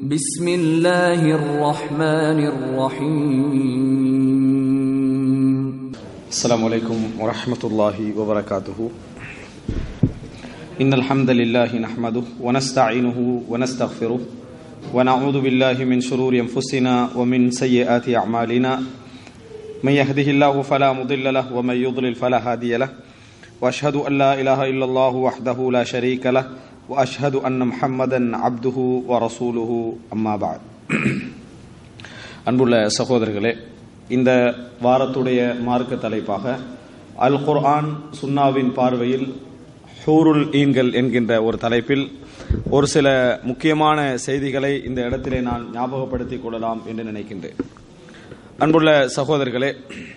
بسم الله الرحمن الرحيم السلام عليكم ورحمة الله وبركاته إن الحمد لله نحمده ونستعينه ونستغفره ونعوذ بالله من شرور أنفسنا ومن سيئات أعمالنا من يهده الله فلا مضل له ومن يضلل فلا هادي له وأشهد أن لا إله إلا الله وحده لا شريك له وأشهد أن محمدا عبده ورسوله أما بعد அன்புள்ள சகோதரர்களே இந்த வாரத்துடைய மார்க்க தலைப்பாக அல் குர்ஆன் சுன்னாவின் பார்வையில் ஹூருல் ஈன்கள் என்கின்ற ஒரு தலைப்பில் ஒரு சில முக்கியமான செய்திகளை இந்த இடத்திலே நான் ஞாபகப்படுத்திக் கொள்ளலாம் என்று நினைக்கின்றேன் அன்புள்ள சகோதரர்களே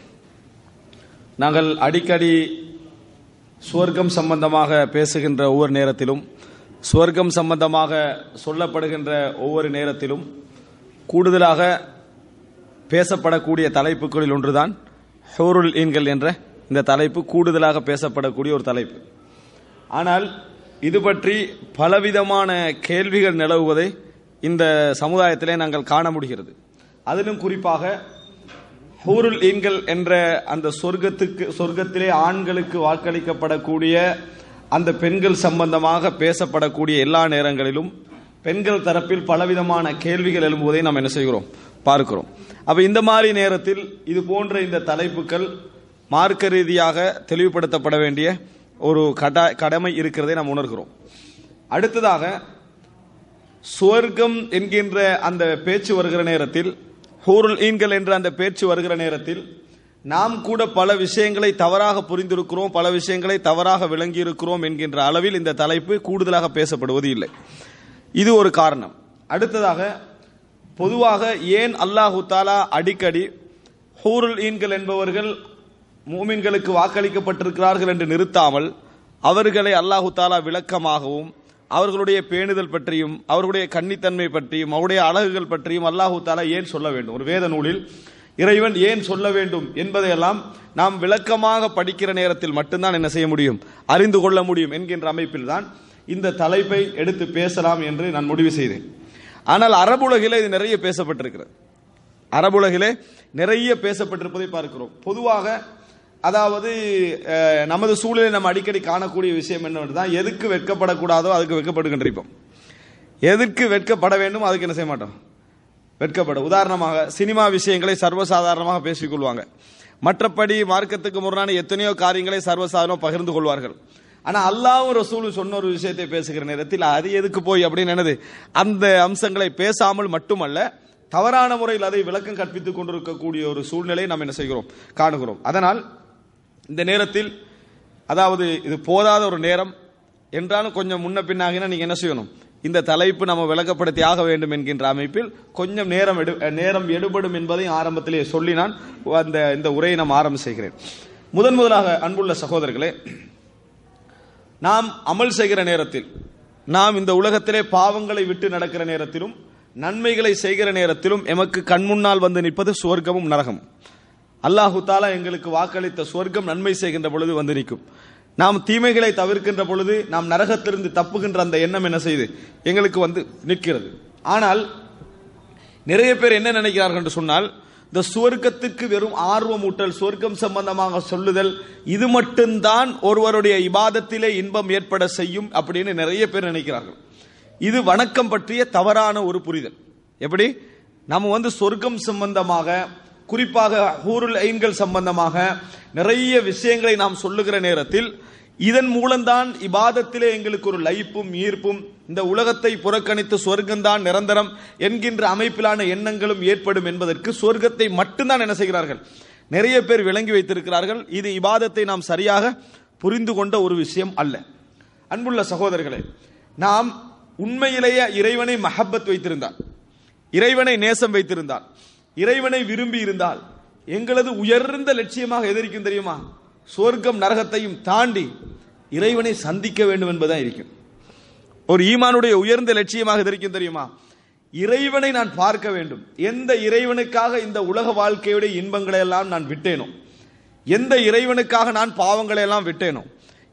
நாங்கள் அடிக்கடி சுவர்க்கம் சம்பந்தமாக பேசுகின்ற ஒவ்வொரு நேரத்திலும் சுவர்க்கம் சம்பந்தமாக சொல்லப்படுகின்ற ஒவ்வொரு நேரத்திலும் கூடுதலாக பேசப்படக்கூடிய தலைப்புகளில் ஒன்றுதான் ஹூருல் ஈன்கள் என்ற இந்த தலைப்பு கூடுதலாக பேசப்படக்கூடிய ஒரு தலைப்பு ஆனால் இது பற்றி பலவிதமான கேள்விகள் நிலவுவதை இந்த சமுதாயத்திலே நாங்கள் காண முடிகிறது அதிலும் குறிப்பாக ஹூருல் ஈன்கள் என்ற அந்த சொர்க்கத்துக்கு சொர்க்கத்திலே ஆண்களுக்கு வாக்களிக்கப்படக்கூடிய அந்த பெண்கள் சம்பந்தமாக பேசப்படக்கூடிய எல்லா நேரங்களிலும் பெண்கள் தரப்பில் பலவிதமான கேள்விகள் எழும்புவதை நாம் என்ன செய்கிறோம் பார்க்கிறோம் அப்ப இந்த மாதிரி நேரத்தில் இது போன்ற இந்த தலைப்புகள் மார்க்க ரீதியாக தெளிவுபடுத்தப்பட வேண்டிய ஒரு கட கடமை இருக்கிறதை நாம் உணர்கிறோம் அடுத்ததாக சுவர்க்கம் என்கின்ற அந்த பேச்சு வருகிற நேரத்தில் ஹூருல் ஈன்கள் என்ற அந்த பேச்சு வருகிற நேரத்தில் நாம் கூட பல விஷயங்களை தவறாக புரிந்திருக்கிறோம் பல விஷயங்களை தவறாக விளங்கி இருக்கிறோம் என்கின்ற அளவில் இந்த தலைப்பு கூடுதலாக பேசப்படுவது இல்லை இது ஒரு காரணம் அடுத்ததாக பொதுவாக ஏன் அல்லாஹு தாலா அடிக்கடி ஹூருல் ஈன்கள் என்பவர்கள் மூமின்களுக்கு வாக்களிக்கப்பட்டிருக்கிறார்கள் என்று நிறுத்தாமல் அவர்களை அல்லாஹு தாலா விளக்கமாகவும் அவர்களுடைய பேணுதல் பற்றியும் அவர்களுடைய கன்னித்தன்மை பற்றியும் அவருடைய அழகுகள் பற்றியும் அல்லாஹு தாலா ஏன் சொல்ல வேண்டும் ஒரு வேத நூலில் இறைவன் ஏன் சொல்ல வேண்டும் என்பதையெல்லாம் நாம் விளக்கமாக படிக்கிற நேரத்தில் மட்டும்தான் என்ன செய்ய முடியும் அறிந்து கொள்ள முடியும் என்கின்ற அமைப்பில் தான் இந்த தலைப்பை எடுத்து பேசலாம் என்று நான் முடிவு செய்தேன் ஆனால் அரபுலகிலே இது நிறைய பேசப்பட்டிருக்கிறது அரபுலகிலே நிறைய பேசப்பட்டிருப்பதை பார்க்கிறோம் பொதுவாக அதாவது நமது சூழலை நம்ம அடிக்கடி காணக்கூடிய விஷயம் என்னவென்றால் எதுக்கு வெட்கப்படக்கூடாதோ அதுக்கு வெட்கப்படுகின்றிருப்போம் எதற்கு வெட்கப்பட வேண்டும் அதுக்கு என்ன செய்ய மாட்டோம் வெட்கப்படும் உதாரணமாக சினிமா விஷயங்களை சர்வசாதாரணமாக பேசிக்கொள்வாங்க மற்றபடி மார்க்கத்துக்கு முரணான எத்தனையோ காரியங்களை சர்வசாதாரணம் பகிர்ந்து கொள்வார்கள் ஆனா அல்லாவும் ரசூலும் சொன்ன ஒரு விஷயத்தை பேசுகிற நேரத்தில் அது எதுக்கு போய் அப்படின்னு என்னது அந்த அம்சங்களை பேசாமல் மட்டுமல்ல தவறான முறையில் அதை விளக்கம் கற்பித்துக் கொண்டிருக்கக்கூடிய ஒரு சூழ்நிலையை நாம் என்ன செய்கிறோம் காணுகிறோம் அதனால் இந்த நேரத்தில் அதாவது இது போதாத ஒரு நேரம் என்றாலும் கொஞ்சம் முன்ன பின்னாகினா நீங்க என்ன செய்யணும் இந்த தலைப்பு நம்ம விளக்கப்படுத்தி ஆக வேண்டும் என்கின்ற அமைப்பில் கொஞ்சம் நேரம் எடு நேரம் எடுபடும் என்பதை ஆரம்பத்திலே சொல்லி நான் அந்த இந்த உரையை நாம் ஆரம்பம் செய்கிறேன் முதன் முதலாக அன்புள்ள சகோதரர்களே நாம் அமல் செய்கிற நேரத்தில் நாம் இந்த உலகத்திலே பாவங்களை விட்டு நடக்கிற நேரத்திலும் நன்மைகளை செய்கிற நேரத்திலும் எமக்கு கண்முன்னால் வந்து நிற்பது சுவர்க்கமும் நரகம் அல்லாஹு தாலா எங்களுக்கு வாக்களித்த சுவர்க்கம் நன்மை செய்கின்ற பொழுது வந்து நிற்கும் நாம் தீமைகளை தவிர்க்கின்ற பொழுது நாம் நரகத்திலிருந்து தப்புகின்ற அந்த எண்ணம் என்ன செய்து எங்களுக்கு வந்து நிற்கிறது ஆனால் நிறைய பேர் என்ன நினைக்கிறார்கள் என்று சொன்னால் இந்த சுவர்க்கத்துக்கு வெறும் ஆர்வம் ஊட்டல் சுவர்க்கம் சம்பந்தமாக சொல்லுதல் இது மட்டும்தான் ஒருவருடைய இபாதத்திலே இன்பம் ஏற்பட செய்யும் அப்படின்னு நிறைய பேர் நினைக்கிறார்கள் இது வணக்கம் பற்றிய தவறான ஒரு புரிதல் எப்படி நம்ம வந்து சொர்க்கம் சம்பந்தமாக குறிப்பாக ஹூருல் ஐன்கள் சம்பந்தமாக நிறைய விஷயங்களை நாம் சொல்லுகிற நேரத்தில் இதன் மூலம்தான் இபாதத்திலே எங்களுக்கு ஒரு லைப்பும் ஈர்ப்பும் இந்த உலகத்தை புறக்கணித்து சொர்க்கம்தான் நிரந்தரம் என்கின்ற அமைப்பிலான எண்ணங்களும் ஏற்படும் என்பதற்கு சொர்க்கத்தை மட்டும்தான் என்ன செய்கிறார்கள் நிறைய பேர் விளங்கி வைத்திருக்கிறார்கள் இது இபாதத்தை நாம் சரியாக புரிந்து கொண்ட ஒரு விஷயம் அல்ல அன்புள்ள சகோதரர்களே நாம் உண்மையிலேயே இறைவனை மஹப்பத் வைத்திருந்தார் இறைவனை நேசம் வைத்திருந்தார் இறைவனை விரும்பி இருந்தால் எங்களது உயர்ந்த லட்சியமாக எதிர்க்கும் தெரியுமா சொர்க்கம் நரகத்தையும் தாண்டி இறைவனை சந்திக்க வேண்டும் என்பதுதான் இருக்கும் ஒரு ஈமானுடைய உயர்ந்த லட்சியமாக எதிர்க்கும் தெரியுமா இறைவனை நான் பார்க்க வேண்டும் எந்த இறைவனுக்காக இந்த உலக வாழ்க்கையுடைய இன்பங்களை எல்லாம் நான் விட்டேனோ எந்த இறைவனுக்காக நான் பாவங்களை எல்லாம் விட்டேனோ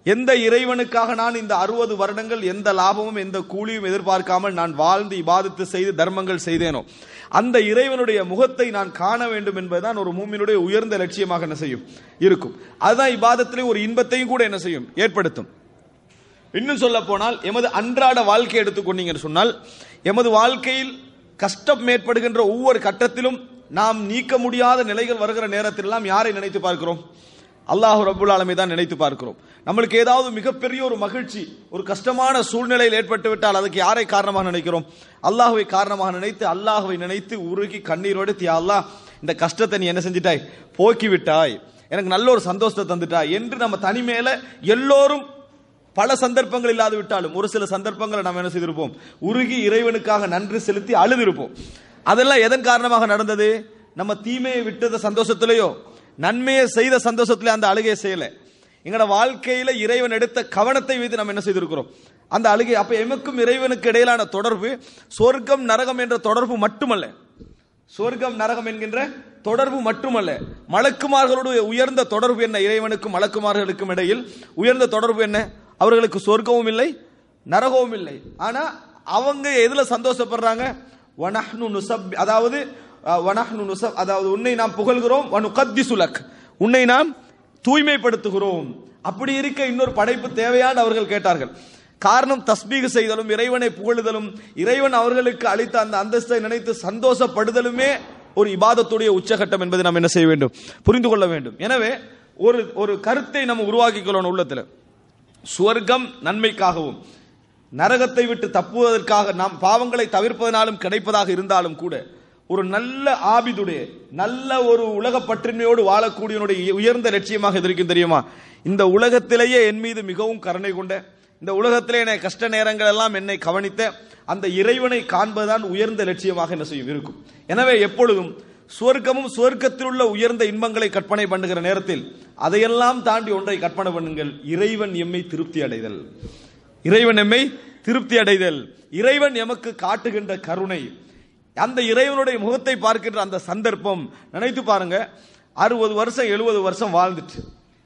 எந்த இறைவனுக்காக நான் இந்த அறுபது வருடங்கள் எந்த லாபமும் எந்த கூலியும் எதிர்பார்க்காமல் நான் வாழ்ந்து இபாதத்து செய்து தர்மங்கள் செய்தேனோ அந்த இறைவனுடைய முகத்தை நான் காண வேண்டும் என்பதுதான் ஒரு மூமினுடைய உயர்ந்த லட்சியமாக என்ன செய்யும் இருக்கும் அதுதான் இபாதத்திலே ஒரு இன்பத்தையும் கூட என்ன செய்யும் ஏற்படுத்தும் இன்னும் சொல்ல போனால் எமது அன்றாட வாழ்க்கை எடுத்துக்கொண்டீங்கன்னு சொன்னால் எமது வாழ்க்கையில் கஷ்டம் ஏற்படுகின்ற ஒவ்வொரு கட்டத்திலும் நாம் நீக்க முடியாத நிலைகள் வருகிற நேரத்திலெல்லாம் யாரை நினைத்து பார்க்கிறோம் அல்லாஹ் ரபுல் ஆலமை தான் நினைத்து பார்க்கிறோம் நம்மளுக்கு ஏதாவது மிகப்பெரிய ஒரு மகிழ்ச்சி ஒரு கஷ்டமான சூழ்நிலையில் ஏற்பட்டு விட்டால் அதுக்கு யாரை காரணமாக நினைக்கிறோம் அல்லாஹுவை காரணமாக நினைத்து அல்லாஹுவை நினைத்து உருகி கண்ணீரோடு தியா அல்லாஹ் இந்த கஷ்டத்தை நீ என்ன செஞ்சிட்டாய் போக்கி விட்டாய் எனக்கு நல்ல ஒரு சந்தோஷத்தை தந்துட்டாய் என்று நம்ம தனிமேல எல்லோரும் பல சந்தர்ப்பங்கள் இல்லாது விட்டாலும் ஒரு சில சந்தர்ப்பங்களை நாம் என்ன செய்திருப்போம் உருகி இறைவனுக்காக நன்றி செலுத்தி அழுதிருப்போம் அதெல்லாம் எதன் காரணமாக நடந்தது நம்ம தீமையை விட்டத சந்தோஷத்திலேயோ நன்மையை செய்த சந்தோஷத்திலே அந்த அழுகையை செய்யல எங்களோட வாழ்க்கையில இறைவன் எடுத்த கவனத்தை வைத்து நம்ம என்ன செய்திருக்கிறோம் அந்த அழுகை அப்ப எமக்கும் இறைவனுக்கு இடையிலான தொடர்பு சொர்க்கம் நரகம் என்ற தொடர்பு மட்டுமல்ல சொர்க்கம் நரகம் என்கின்ற தொடர்பு மட்டுமல்ல மலக்குமார்களுடைய உயர்ந்த தொடர்பு என்ன இறைவனுக்கும் மலக்குமார்களுக்கும் இடையில் உயர்ந்த தொடர்பு என்ன அவர்களுக்கு சொர்க்கமும் இல்லை நரகமும் இல்லை ஆனா அவங்க எதுல சந்தோஷப்படுறாங்க வனஹ்னு நுசப் அதாவது அஹ், வனஹ்னு நுசப் அதாவது உன்னை நாம் புகழ்கிறோம் வனு கத்திசுலக் உன்னை நாம் தூய்மைப்படுத்துகிறோம் அப்படி இருக்க இன்னொரு படைப்பு தேவையான அவர்கள் கேட்டார்கள் காரணம் தஸ்பீக செய்தலும் இறைவனை புகழுதலும் இறைவன் அவர்களுக்கு அளித்த அந்த அந்தஸ்தை நினைத்து சந்தோஷப்படுதலுமே ஒரு இபாதத்துடைய உச்சகட்டம் என்பதை நாம் என்ன செய்ய வேண்டும் புரிந்து கொள்ள வேண்டும் எனவே ஒரு ஒரு கருத்தை நம்ம உருவாக்கிக் கொள்ளணும் உள்ளத்துல சுவர்க்கம் நன்மைக்காகவும் நரகத்தை விட்டு தப்புவதற்காக நாம் பாவங்களை தவிர்ப்பதனாலும் கிடைப்பதாக இருந்தாலும் கூட ஒரு நல்ல ஆபிதுடைய நல்ல ஒரு உலக பற்றின்மையோடு வாழக்கூடியவனுடைய உயர்ந்த லட்சியமாக இது இருக்கும் தெரியுமா இந்த உலகத்திலேயே என் மீது மிகவும் கருணை கொண்ட இந்த உலகத்திலே என்னை கஷ்ட நேரங்கள் எல்லாம் என்னை கவனித்த அந்த இறைவனை காண்பதுதான் உயர்ந்த லட்சியமாக என்ன செய்யும் இருக்கும் எனவே எப்பொழுதும் சுவர்க்கமும் சுவர்க்கத்தில் உள்ள உயர்ந்த இன்பங்களை கற்பனை பண்ணுகிற நேரத்தில் அதையெல்லாம் தாண்டி ஒன்றை கற்பனை பண்ணுங்கள் இறைவன் எம்மை திருப்தி அடைதல் இறைவன் எம்மை திருப்தி அடைதல் இறைவன் எமக்கு காட்டுகின்ற கருணை அந்த இறைவனுடைய முகத்தை பார்க்கின்ற அந்த சந்தர்ப்பம் நினைத்து பாருங்க அறுபது வருஷம் எழுபது வருஷம் வாழ்ந்துட்டு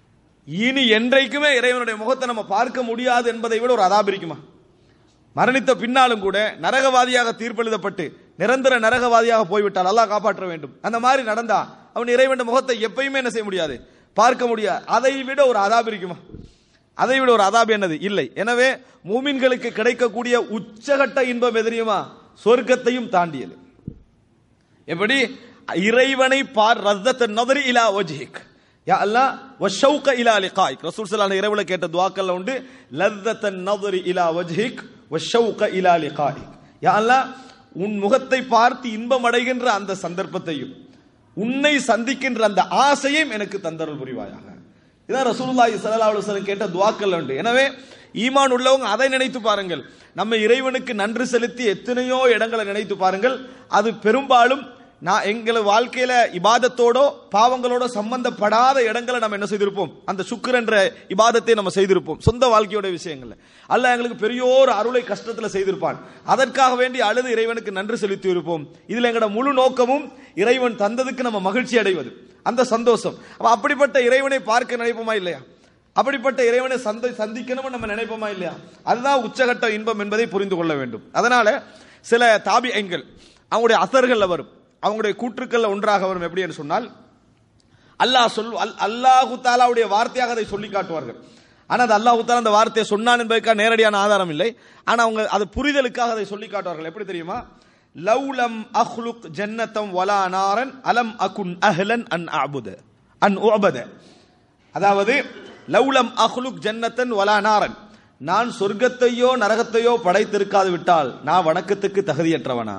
இனி என்றைக்குமே இறைவனுடைய முகத்தை நம்ம பார்க்க முடியாது என்பதை விட ஒரு அதாபம் இருக்குமா மரணித்த பின்னாலும் கூட நரகவாதியாக தீர்ப்பெழுதப்பட்டு நிரந்தர நரகவாதியாக போய்விட்டால் அல்லாஹ் காப்பாற்ற வேண்டும் அந்த மாதிரி நடந்தா அவன் இறைவன் முகத்தை எப்பயுமே என்ன செய்ய முடியாது பார்க்க முடியாது அதை விட ஒரு அதாபம் இருக்குமா அதை விட ஒரு அதாபம் என்னது இல்லை எனவே மூமின்களுக்கு கிடைக்கக்கூடிய உச்சகட்ட இன்பம் எதிரியுமா சொர்க்கத்தையும் தாண்டியது எப்படி இறைவனை பார் ரத்தத்த நதரி இலா வஜ்ஹிக் யா அல்லாஹ் வஷௌக இலா லிகாயிக் ரசூல் ஸல்லல்லாஹு அலைஹி இரவுல கேட்ட துஆக்கல்ல உண்டு லத்தத்த நதரி இலா வஜ்ஹிக் வஷௌக இலா லிகாயிக் யா அல்லாஹ் உன் முகத்தை பார்த்து இன்பம் அடைகின்ற அந்த சந்தர்ப்பத்தையும் உன்னை சந்திக்கின்ற அந்த ஆசையும் எனக்கு தந்தருள் புரிவாயாக இதான் ரசூலுல்லாஹி ஸல்லல்லாஹு அலைஹி வஸல்லம் கேட்ட துஆக்கள் உண்டு எனவே ஈமான் உள்ளவங்க அதை நினைத்து பாருங்கள் நம்ம இறைவனுக்கு நன்றி செலுத்தி எத்தனையோ இடங்களை நினைத்து பாருங்கள் அது பெரும்பாலும் நான் எங்களை வாழ்க்கையில இபாதத்தோடோ பாவங்களோட சம்பந்தப்படாத இடங்களை நம்ம என்ன செய்திருப்போம் அந்த சுக்கர் என்ற இபாதத்தை நம்ம செய்திருப்போம் சொந்த வாழ்க்கையோட விஷயங்கள்ல அல்ல எங்களுக்கு பெரிய ஒரு அருளை கஷ்டத்துல செய்திருப்பான் அதற்காக வேண்டி அழுது இறைவனுக்கு நன்றி செலுத்தி இருப்போம் இதுல எங்களோட முழு நோக்கமும் இறைவன் தந்ததுக்கு நம்ம மகிழ்ச்சி அடைவது அந்த சந்தோஷம் அப்ப அப்படிப்பட்ட இறைவனை பார்க்க நினைப்போமா இல்லையா அப்படிப்பட்ட இறைவனை சந்தை சந்திக்கணும்னு நம்ம நினைப்போமா இல்லையா அதுதான் உச்சகட்ட இன்பம் என்பதை புரிந்து கொள்ள வேண்டும் அதனால சில தாபி ஐன்கள் அவங்களுடைய அசர்கள்ல வரும் அவங்களுடைய கூற்றுக்கள்ல ஒன்றாக வரும் எப்படி என்று சொன்னால் அல்லாஹ் சொல் அல்- அல்லாஹு தாலாவுடைய வார்த்தையாக அதை சொல்லி காட்டுவார்கள் ஆனா அது அல்லாஹு தாலா அந்த வார்த்தையை சொன்னான் என்பதற்காக நேரடியான ஆதாரம் இல்லை ஆனா அவங்க அது புரிதலுக்காக அதை சொல்லி காட்டுவார்கள் எப்படி தெரியுமா லவ்லம் அஹ்லுக் ஜன்னத்தம் வலா நாரன் அலம் அகுன் அஹ்லன் அன் அபுத அன் உபத அதாவது லவ்லம் அஹ்லுக் ஜன்னத்தன் வலா நாரன் நான் சொர்க்கத்தையோ நரகத்தையோ படைத்திருக்காது விட்டால் நான் வணக்கத்துக்கு தகுதியற்றவனா